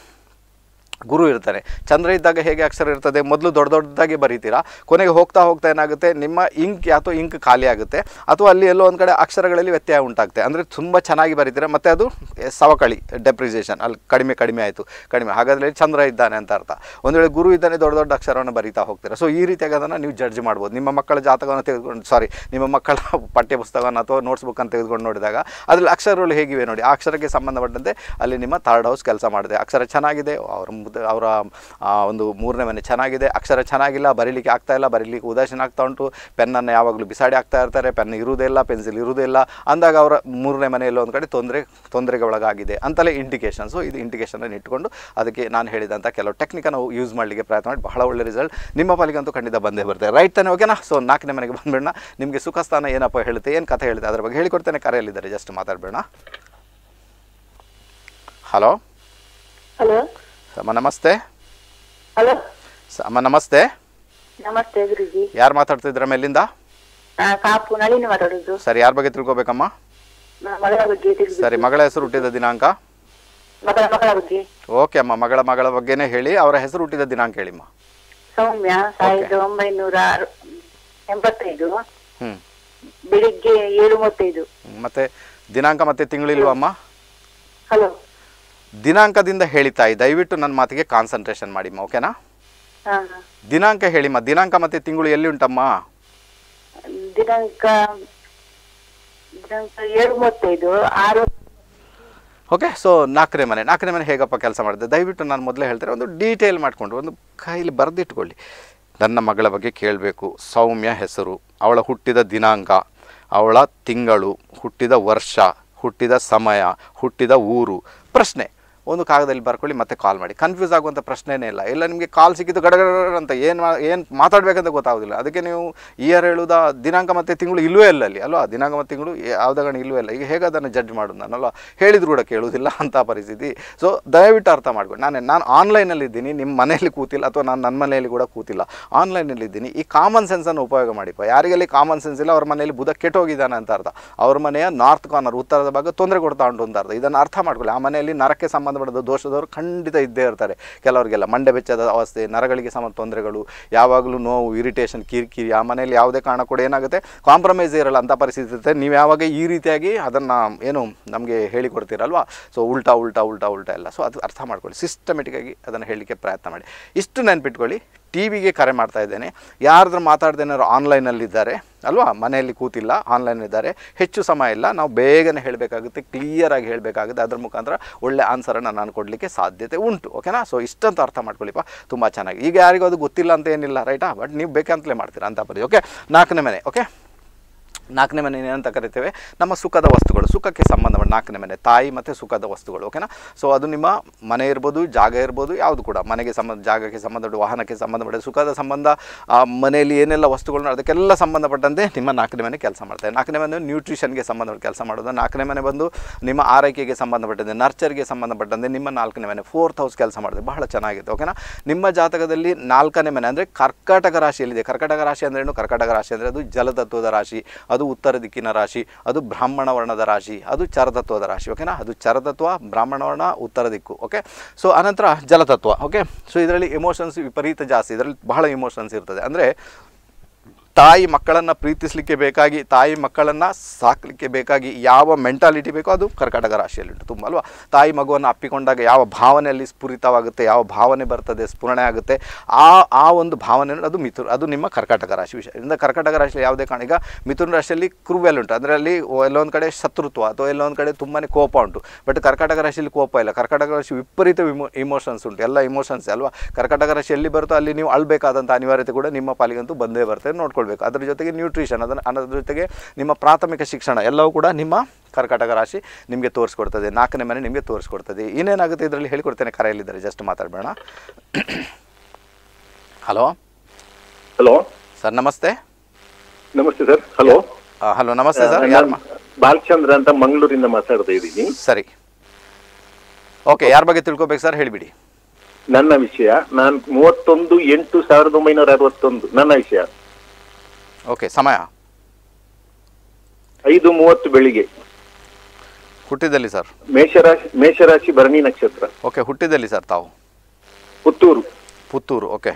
ಗುರು ಇರ್ತಾನೆ ಚಂದ್ರ ಇದ್ದಾಗ ಹೇಗೆ ಅಕ್ಷರ ಇರ್ತದೆ ಮೊದಲು ದೊಡ್ಡ ದೊಡ್ಡದಾಗಿ ಬರೀತೀರಾ ಕೊನೆಗೆ ಹೋಗ್ತಾ ಹೋಗ್ತಾ ಏನಾಗುತ್ತೆ ನಿಮ್ಮ ಇಂಕ್ ಯಾತೋ ಇಂಕ್ ಖಾಲಿ ಆಗುತ್ತೆ ಅಥವಾ ಅಲ್ಲಿ ಎಲ್ಲೋ ಒಂದು ಕಡೆ ಅಕ್ಷರಗಳಲ್ಲಿ ವ್ಯತ್ಯಯ ಉಂಟಾಗುತ್ತೆ ಅಂದರೆ ತುಂಬ ಚೆನ್ನಾಗಿ ಬರೀತೀರಾ ಮತ್ತು ಅದು ಎ, ಸವಕಳಿ ಡೆಪ್ರಿಸೇಷನ್ ಅಲ್ಲಿ ಕಡಿಮೆ ಕಡಿಮೆ ಆಯಿತು ಕಡಿಮೆ ಹಾಗಾದರೆ ಚಂದ್ರ ಇದ್ದಾನೆ ಅಂತ ಅರ್ಥ ಒಂದು ವೇಳೆ ಗುರು ಇದ್ದಾನೆ ದೊಡ್ಡ ದೊಡ್ಡ ಅಕ್ಷರವನ್ನು ಬರೀತಾ ಹೋಗ್ತೀರಾ ಸೊ ಈ ರೀತಿಯಾಗಿ ಅದನ್ನು ನೀವು ಜಡ್ಜ್ ಮಾಡ್ಬೋದು ನಿಮ್ಮ ಮಕ್ಕಳ ಜಾತಕವನ್ನು ತೆಗೆದುಕೊಂಡು ಸಾರಿ ನಿಮ್ಮ ಮಕ್ಕಳ ಪಠ್ಯ ಪುಸ್ತಕವನ್ನು ಅಥವಾ ನೋಟ್ಸ್ ಬುಕ್ಕನ್ನು ತೆಗೆದುಕೊಂಡು ನೋಡಿದಾಗ ಅದರಲ್ಲಿ ಅಕ್ಷರಗಳು ಹೇಗಿವೆ ನೋಡಿ ಆ ಅಕ್ಷರಕ್ಕೆ ಸಂಬಂಧಪಟ್ಟಂತೆ ಅಲ್ಲಿ ನಿಮ್ಮ ಥರ್ಡ್ ಹೌಸ್ ಕೆಲಸ ಮಾಡಿದೆ ಅಕ್ಷರ ಚೆನ್ನಾಗಿದೆ ಅವರ ಮುದ- ಅವರ ಆ, ಒಂದು ಮೂರನೇ ಮನೆ ಚೆನ್ನಾಗಿದೆ ಅಕ್ಷರ ಚೆನ್ನಾಗಿಲ್ಲ ಬರೀಲಿಕ್ಕೆ ಆಗ್ತಾ ಇಲ್ಲ ಬರೀಲಿಕ್ಕೆ ಉದಾಸೀನ ಆಗ್ತಾ ಉಂಟು ಪೆನ್ನನ್ನು ಯಾವಾಗಲೂ ಬಿಸಾಡಿ ಆಗ್ತಾ ಇರ್ತಾರೆ ಪೆನ್ ಇರುವುದೇ ಇಲ್ಲ ಪೆನ್ಸಿಲ್ ಇರುವುದೇ ಇಲ್ಲ ಅಂದಾಗ ಅವರ ಮೂರನೇ ಮನೆಯಲ್ಲಿ ಒಂದು ಕಡೆ ತೊಂದರೆ ತೊಂದರೆಗೆ ಒಳಗಾಗಿದೆ ಅಂತಲೇ ಇಂಡಿಕೇಶನ್ಸು ಇದು ಇಂಡಿಕೇಶನನ್ನು ಇಟ್ಕೊಂಡು ಅದಕ್ಕೆ ನಾನು ಹೇಳಿದಂಥ ಕೆಲವು ಟೆಕ್ನಿಕನ್ನು ಯೂಸ್ ಮಾಡಲಿಕ್ಕೆ ಪ್ರಯತ್ನ ಮಾಡಿ ಬಹಳ ಒಳ್ಳೆ ರಿಸಲ್ಟ್ ನಿಮ್ಮ ಪಾಲಿಗಂತೂ ಖಂಡಿತ ಬಂದೇ ಬರುತ್ತೆ ರೈಟ್ ತಾನೆ ಓಕೆನಾ ಸೊ ನಾಲ್ಕನೇ ಮನೆಗೆ ಬಂದ್ಬಿಡೋಣ ನಿಮಗೆ ಸುಖ ಸ್ಥಾನ ಏನಪ್ಪ ಹೇಳುತ್ತೆ ಏನು ಕಥೆ ಹೇಳುತ್ತೆ ಅದ್ರ ಬಗ್ಗೆ ಹೇಳಿಕೊಡ್ತೇನೆ ಕರೆಯಲ್ಲಿದ್ದಾರೆ ಜಸ್ಟ್ ಮಾತಾಡಬೇಡ ಹಲೋ ಹಲೋ ಅಮ್ಮ ನಮಸ್ತೆ ಹಲೋ ಸ- ಅಮ್ಮ ನಮಸ್ತೆ ನಮಸ್ತೆ ಗುರುಜಿ ಯಾರು ಮಾತಾಡ್ತಿದ್ರ ಮೇಲಿಂದ ನಾ ಕಾಪು ನಳಿನಿ ಮಾತಾಡುದು ಸರಿ ಯಾರ ಬಗ್ಗೆ ತಿಳ್ಕೊಬೇಕಮ್ಮ ನಾ ಮಗಳ ಬಗ್ಗೆ ತಿಳಿದು ಸರಿ ಮಗಳ ಹೆಸರು ಹುಟ್ಟಿದ ದಿನಾಂಕ ಮಗಳ ಮಗಳ ಬಗ್ಗೆ ಓಕೆ ಅಮ್ಮ ಮಗಳ ಮಗಳ ಬಗ್ಗೆನೇ ಹೇಳಿ ಅವರ ಹೆಸರು ಹುಟ್ಟಿದ ದಿನಾಂಕ ಹೇಳಿಮ್ಮ ಸೌಮ್ಯ ಸಾವಿರದ ಒಂಬೈನೂರ ಅರು- ಎಂಬತ್ತೈದು ಹ್ಞೂ ಬೆಳಿಗ್ಗೆ ಏಳು ಮೂವತ್ತೈದು ಮತ್ತೆ ದಿನಾಂಕ ಮತ್ತೆ ತಿಂಗಳಿಲ್ವಮ್ಮ ಹಲೋ ದಿನಾಂಕದಿಂದ ಹೇಳಿ ತಾಯಿ ದಯವಿಟ್ಟು ನನ್ನ ಮಾತಿಗೆ ಕಾನ್ಸಂಟ್ರೇಷನ್ ಮಾಡಿಮ್ಮ ಓಕೆನಾ ಹಾ ದಿನಾಂಕ ಹೇಳಿಮ್ಮ ದಿನಾಂಕ ಮತ್ತೆ ತಿಂಗಳು ಎಲ್ಲಿ ಉಂಟಮ್ಮ ದಿನಾಂಕ ದಿನಾಂಕ ಏಳು ಮೂವತ್ತೈದು ಆರು ಓಕೆ ಸೊ ನಾಲ್ಕನೇ ಮನೆ ನಾಲ್ಕನೇ ಮನೆ ಹೇಗಪ್ಪ ಕೆಲಸ ಮಾಡಿದೆ ದಯವಿಟ್ಟು ನಾನು ಮೊದಲೇ ಹೇಳ್ತಾರೆ ಒಂದು ಡೀಟೇಲ್ ಮಾಡಿಕೊಂಡು ಒಂದು ಕೈಲಿ ಬರೆದಿಟ್ಕೊಳ್ಳಿ ನನ್ನ ಮಗಳ ಬಗ್ಗೆ ಕೇಳಬೇಕು ಸೌಮ್ಯ ಹೆಸರು ಅವಳ ಹುಟ್ಟಿದ ದಿನಾಂಕ ಅವಳ ತಿಂಗಳು ಹುಟ್ಟಿದ ವರ್ಷ ಹುಟ್ಟಿದ ಸಮಯ ಹುಟ್ಟಿದ ಊರು ಪ್ರಶ್ನೆ ಒಂದು ಕಾಗದಲ್ಲಿ ಬರ್ಕೊಳ್ಳಿ ಮತ್ತೆ ಕಾಲ್ ಮಾಡಿ ಕನ್ಫ್ಯೂಸ್ ಆಗುವಂಥ ಪ್ರಶ್ನೆನೇ ಇಲ್ಲ ಇಲ್ಲ ನಿಮಗೆ ಕಾಲ್ ಸಿಕ್ಕಿದ್ದು ಗಡಗಡ ಅಂತ ಏನು ಏನು ಮಾತಾಡಬೇಕಂತ ಗೊತ್ತಾಗೋದಿಲ್ಲ ಅದಕ್ಕೆ ನೀವು ಇಯರ್ ಹೇಳುವುದ ದಿನಾಂಕ ಮತ್ತು ತಿಂಗಳು ಇಲ್ಲವೇ ಇಲ್ಲ ಅಲ್ಲಿ ಅಲ್ವಾ ದಿನಾಂಕ ಮತ್ತು ತಿಂಗಳು ಯಾವುದೇ ಗಣ ಇಲ್ಲವೇ ಇಲ್ಲ ಈಗ ಹೇಗೆ ಅದನ್ನು ಜಡ್ಜ್ ಮಾಡೋದು ನಾನಲ್ವಾ ಹೇಳಿದ್ರು ಕೂಡ ಕೇಳುವುದಿಲ್ಲ ಅಂತ ಪರಿಸ್ಥಿತಿ ಸೊ ದಯವಿಟ್ಟು ಅರ್ಥ ಮಾಡ್ಕೊಂಡು ನಾನು ನಾನು ಆನ್ಲೈನಲ್ಲಿ ಇದ್ದೀನಿ ನಿಮ್ಮ ಮನೆಯಲ್ಲಿ ಕೂತಿಲ್ಲ ಅಥವಾ ನಾನು ನನ್ನ ಮನೆಯಲ್ಲಿ ಕೂಡ ಕೂತಿಲ್ಲ ಆನ್ಲೈನಲ್ಲಿ ಇದ್ದೀನಿ ಈ ಕಾಮನ್ ಸೆನ್ಸನ್ನು ಉಪಯೋಗ ಮಾಡಿಪ್ಪ ಯಾರಿಗೆಲ್ಲಿ ಕಾಮನ್ ಸೆನ್ಸ್ ಇಲ್ಲ ಅವ್ರ ಮನೆಯಲ್ಲಿ ಬುಧ ಕೆಟ್ಟೋಗಿದ್ದಾನೆ ಅಂತ ಅರ್ಥ ಅವ್ರ ಮನೆಯ ನಾರ್ತ್ ಕಾರ್ನರ್ ಉತ್ತರದ ಭಾಗ ತೊಂದರೆ ಕೊಡ್ತಾ ಉಂಟು ಅಂತ ಅರ್ಥ ಇದನ್ನು ಅರ್ಥ ಮಾಡ್ಕೊಳ್ಳಿ ಆ ಮನೆಯಲ್ಲಿ ನರಕ್ಕೆ ಸಂಬಂಧಪಟ್ಟ ದೋಷದವರು ಖಂಡಿತ ಇದ್ದೇ ಇರ್ತಾರೆ ಕೆಲವರಿಗೆಲ್ಲ ಮಂಡೆ ಬೆಚ್ಚದ ಅವಸ್ಥೆ ನರಗಳಿಗೆ ಸಂಬಂಧ ತೊಂದರೆಗಳು ಯಾವಾಗಲೂ ನೋವು ಇರಿಟೇಷನ್ ಕಿರಿಕಿರಿ ಆ ಮನೆಯಲ್ಲಿ ಯಾವುದೇ ಕಾರಣ ಕೂಡ ಏನಾಗುತ್ತೆ ಕಾಂಪ್ರಮೈಸ್ ಇರಲ್ಲ ಅಂತ ಪರಿಸ್ಥಿತಿ ಇರುತ್ತೆ ನೀವು ಯಾವಾಗ ಈ ರೀತಿಯಾಗಿ ಅದನ್ನು ಏನು ನಮಗೆ ಹೇಳಿಕೊಡ್ತೀರಲ್ವಾ ಸೊ ಉಲ್ಟಾ ಉಲ್ಟಾ ಉಲ್ಟಾ ಉಲ್ಟಾ ಎಲ್ಲ ಸೊ ಅದು ಅರ್ಥ ಮಾಡ್ಕೊಳ್ಳಿ ಸಿಸ್ಟಮೆಟಿಕ್ಕಾಗಿ ಅದನ್ನು ಹೇಳಲಿಕ್ಕೆ ಪ್ರಯತ್ನ ಮಾಡಿ ಇಷ್ಟು ನೆನ್ಪಿಟ್ಕೊಳ್ಳಿ ಟಿ ವಿಗೆ ಕರೆ ಮಾಡ್ತಾ ಇದ್ದೇನೆ ಯಾರಾದ್ರೂ ಮಾತಾಡ್ದೇನಾದ್ರು ಆನ್ಲೈನಲ್ಲಿದ್ದಾರೆ ಅಲ್ವಾ ಮನೆಯಲ್ಲಿ ಕೂತಿಲ್ಲ ಆನ್ಲೈನ್ ಇದ್ದಾರೆ ಹೆಚ್ಚು ಸಮಯ ಇಲ್ಲ ನಾವು ಬೇಗನೆ ಹೇಳಬೇಕಾಗುತ್ತೆ ಕ್ಲಿಯರಾಗಿ ಹೇಳಬೇಕಾಗುತ್ತೆ ಅದ್ರ ಮುಖಾಂತರ ಒಳ್ಳೆ ಆನ್ಸರನ್ನು ನಾನು ಕೊಡಲಿಕ್ಕೆ ಸಾಧ್ಯತೆ ಉಂಟು ಓಕೆನಾ ಸೊ ಇಷ್ಟಂತ ಅರ್ಥ ಮಾಡ್ಕೊಳ್ಳಿಪ್ಪ ತುಂಬ ಚೆನ್ನಾಗಿ ಈಗ ಯಾರಿಗೂ ಅದು ಗೊತ್ತಿಲ್ಲ ಅಂತ ಏನಿಲ್ಲ ರೈಟಾ ಬಟ್ ನೀವು ಬೇಕಂತಲೇ ಮಾಡ್ತೀರಾ ಅಂತ ಬರೀ ಓಕೆ ನಾಲ್ಕನೇ ಮನೆ ಓಕೆ ನಾಲ್ಕನೇ ಮನೆ ಏನಂತ ಕರಿತೇವೆ ನಮ್ಮ ಸುಖದ ವಸ್ತುಗಳು ಸುಖಕ್ಕೆ ಸಂಬಂಧಪಟ್ಟ ನಾಲ್ಕನೇ ಮನೆ ತಾಯಿ ಮತ್ತು ಸುಖದ ವಸ್ತುಗಳು ಓಕೆನಾ ಸೊ ಅದು ನಿಮ್ಮ ಮನೆ ಇರ್ಬೋದು ಜಾಗ ಇರ್ಬೋದು ಯಾವುದು ಕೂಡ ಮನೆಗೆ ಸಂಬಂಧ ಜಾಗಕ್ಕೆ ಸಂಬಂಧಪಟ್ಟ ವಾಹನಕ್ಕೆ ಸಂಬಂಧಪಟ್ಟ ಸುಖದ ಸಂಬಂಧ ಆ ಮನೆಯಲ್ಲಿ ಏನೆಲ್ಲ ವಸ್ತುಗಳು ಅದಕ್ಕೆಲ್ಲ ಸಂಬಂಧಪಟ್ಟಂತೆ ನಿಮ್ಮ ನಾಲ್ಕನೇ ಮನೆ ಕೆಲಸ ಮಾಡ್ತಾರೆ ನಾಲ್ಕನೇ ಮನೆ ನ್ಯೂಟ್ರಿಷನ್ಗೆ ಸಂಬಂಧಪಟ್ಟ ಕೆಲಸ ಮಾಡೋದು ನಾಲ್ಕನೇ ಮನೆ ಬಂದು ನಿಮ್ಮ ಆರೈಕೆಗೆ ಸಂಬಂಧಪಟ್ಟಂತೆ ನರ್ಚರ್ಗೆ ಸಂಬಂಧಪಟ್ಟಂತೆ ನಿಮ್ಮ ನಾಲ್ಕನೇ ಮನೆ ಫೋರ್ತ್ ಹೌಸ್ ಕೆಲಸ ಮಾಡಿದೆ ಬಹಳ ಚೆನ್ನಾಗಿದೆ ಓಕೆನಾ ನಿಮ್ಮ ಜಾತಕದಲ್ಲಿ ನಾಲ್ಕನೇ ಮನೆ ಅಂದರೆ ಕರ್ಕಾಟಕ ರಾಶಿಯಲ್ಲಿದೆ ಕರ್ಕಾಟಕ ರಾಶಿ ಅಂದ್ರೇನು ಕರ್ಕಾಟಕ ರಾಶಿ ಅಂದರೆ ಅದು ಜಲತತ್ವದ ರಾಶಿ ಅದು ಉತ್ತರ ದಿಕ್ಕಿನ ರಾಶಿ ಅದು ಬ್ರಾಹ್ಮಣ ವರ್ಣದ ರಾಶಿ ಅದು ಚರತತ್ವದ ರಾಶಿ ಓಕೆನಾ ಅದು ಚರತತ್ವ ಬ್ರಾಹ್ಮಣ ವರ್ಣ ಉತ್ತರ ದಿಕ್ಕು ಓಕೆ ಸೊ ಅನಂತರ ಜಲತತ್ವ ಓಕೆ ಸೊ ಇದರಲ್ಲಿ ಎಮೋಷನ್ಸ್ ವಿಪರೀತ ಜಾಸ್ತಿ ಇದರಲ್ಲಿ ಬಹಳ ಇಮೋಷನ್ಸ್ ಇರ್ತದೆ ಅಂದರೆ ತಾಯಿ ಮಕ್ಕಳನ್ನು ಪ್ರೀತಿಸಲಿಕ್ಕೆ ಬೇಕಾಗಿ ತಾಯಿ ಮಕ್ಕಳನ್ನು ಸಾಕಲಿಕ್ಕೆ ಬೇಕಾಗಿ ಯಾವ ಮೆಂಟಾಲಿಟಿ ಬೇಕೋ ಅದು ಕರ್ಕಾಟಕ ರಾಶಿಯಲ್ಲಿಂಟು ತುಂಬ ಅಲ್ವಾ ತಾಯಿ ಮಗುವನ್ನು ಅಪ್ಪಿಕೊಂಡಾಗ ಯಾವ ಭಾವನೆಯಲ್ಲಿ ಸ್ಫುರಿತವಾಗುತ್ತೆ ಯಾವ ಭಾವನೆ ಬರ್ತದೆ ಸ್ಫುರಣೆ ಆಗುತ್ತೆ ಆ ಆ ಒಂದು ಭಾವನೆ ಅದು ಮಿಥುನ ಅದು ನಿಮ್ಮ ಕರ್ಕಾಟಕ ರಾಶಿ ವಿಷಯ ಇದರಿಂದ ಕರ್ಕಾಟಕ ರಾಶಿಯಲ್ಲಿ ಯಾವುದೇ ಕಾರಣ ಈಗ ಮಿಥುನ ರಾಶಿಯಲ್ಲಿ ಕ್ರೂವೆಲ್ ಉಂಟು ಅದರಲ್ಲಿ ಎಲ್ಲೊಂದು ಕಡೆ ಶತ್ರುತ್ವ ಅಥವಾ ಎಲ್ಲೊಂದು ಕಡೆ ತುಂಬಾ ಕೋಪ ಉಂಟು ಬಟ್ ಕರ್ಕಾಟಕ ರಾಶಿಯಲ್ಲಿ ಕೋಪ ಇಲ್ಲ ಕರ್ಕಾಟಕ ರಾಶಿ ವಿಪರೀತ ಇಮೋ ಇಮೋಷನ್ಸ್ ಉಂಟು ಎಲ್ಲ ಇಮೋಷನ್ಸ್ ಅಲ್ವಾ ಕರ್ಕಾಟಕ ರಾಶಿ ಎಲ್ಲಿ ಬರುತ್ತೋ ಅಲ್ಲಿ ನೀವು ಅಳ್ಬೇಕಾದಂಥ ಅನಿವಾರ್ಯತೆ ಕೂಡ ನಿಮ್ಮ ಪಾಲಿಗಂತೂ ಬಂದೇ ಬರ್ತದೆ ನೋಡ್ಕೊಳ್ಬೇಕು ಅದ್ರ ಜೊತೆಗೆ ನ್ಯೂಟ್ರಿಷನ್ ಅದನ್ನು ಅದ್ರ ಜೊತೆಗೆ ನಿಮ್ಮ ಪ್ರಾಥಮಿಕ ಶಿಕ್ಷಣ ಎಲ್ಲವೂ ಕೂಡ ನಿಮ್ಮ ಕರ್ಕಾಟಕ ರಾಶಿ ನಿಮಗೆ ತೋರಿಸ್ಕೊಡ್ತದೆ ನಾಲ್ಕನೇ ಮನೆ ನಿಮಗೆ ತೋರಿಸ್ಕೊಡ್ತದೆ ಇನ್ನೇನಾಗುತ್ತೆ ಇದರಲ್ಲಿ ಹೇಳಿಕೊಡ್ತೇನೆ ಕರೆಯಲ್ಲಿದ್ದಾರೆ ಜಸ್ಟ್ ಮಾತಾಡಬೇಡ ಹಲೋ ಹಲೋ ಸರ್ ನಮಸ್ತೆ ನಮಸ್ತೆ ಸರ್ ಹಲೋ ಹಲೋ ನಮಸ್ತೆ ಸರ್ ಯಾರು ಮಾ ಬಾಲಚಂದ್ರ ಅಂತ ಮಂಗಳೂರಿಂದ ಮಾತಾಡ್ತಾ ಇದ್ದೀನಿ ಸರಿ ಓಕೆ ಯಾರ ಬಗ್ಗೆ ತಿಳ್ಕೊಬೇಕು ಸರ್ ಹೇಳಿಬಿಡಿ ನನ್ನ ವಿಷಯ ನಾನು ಮೂವತ್ತೊಂದು ಎಂಟು ಸಾವಿರದ ಒಂಬೈನೂರ ಅರವತ್ತೊಂದು ನನ್ನ ವಿಷಯ ಓಕೆ ಸಮಯ ಐದು ಮೂವತ್ತು ಬೆಳಿಗ್ಗೆ ಹುಟ್ಟಿದಲ್ಲಿ ಸರ್ ಮೇಷರಾಶಿ ಮೇಷರಾಶಿ ಭರಣಿ ನಕ್ಷತ್ರ ಓಕೆ ಹುಟ್ಟಿದಲ್ಲಿ ಸರ್ ತಾವು ಪುತ್ತೂರು ಪುತ್ತೂರು ಓಕೆ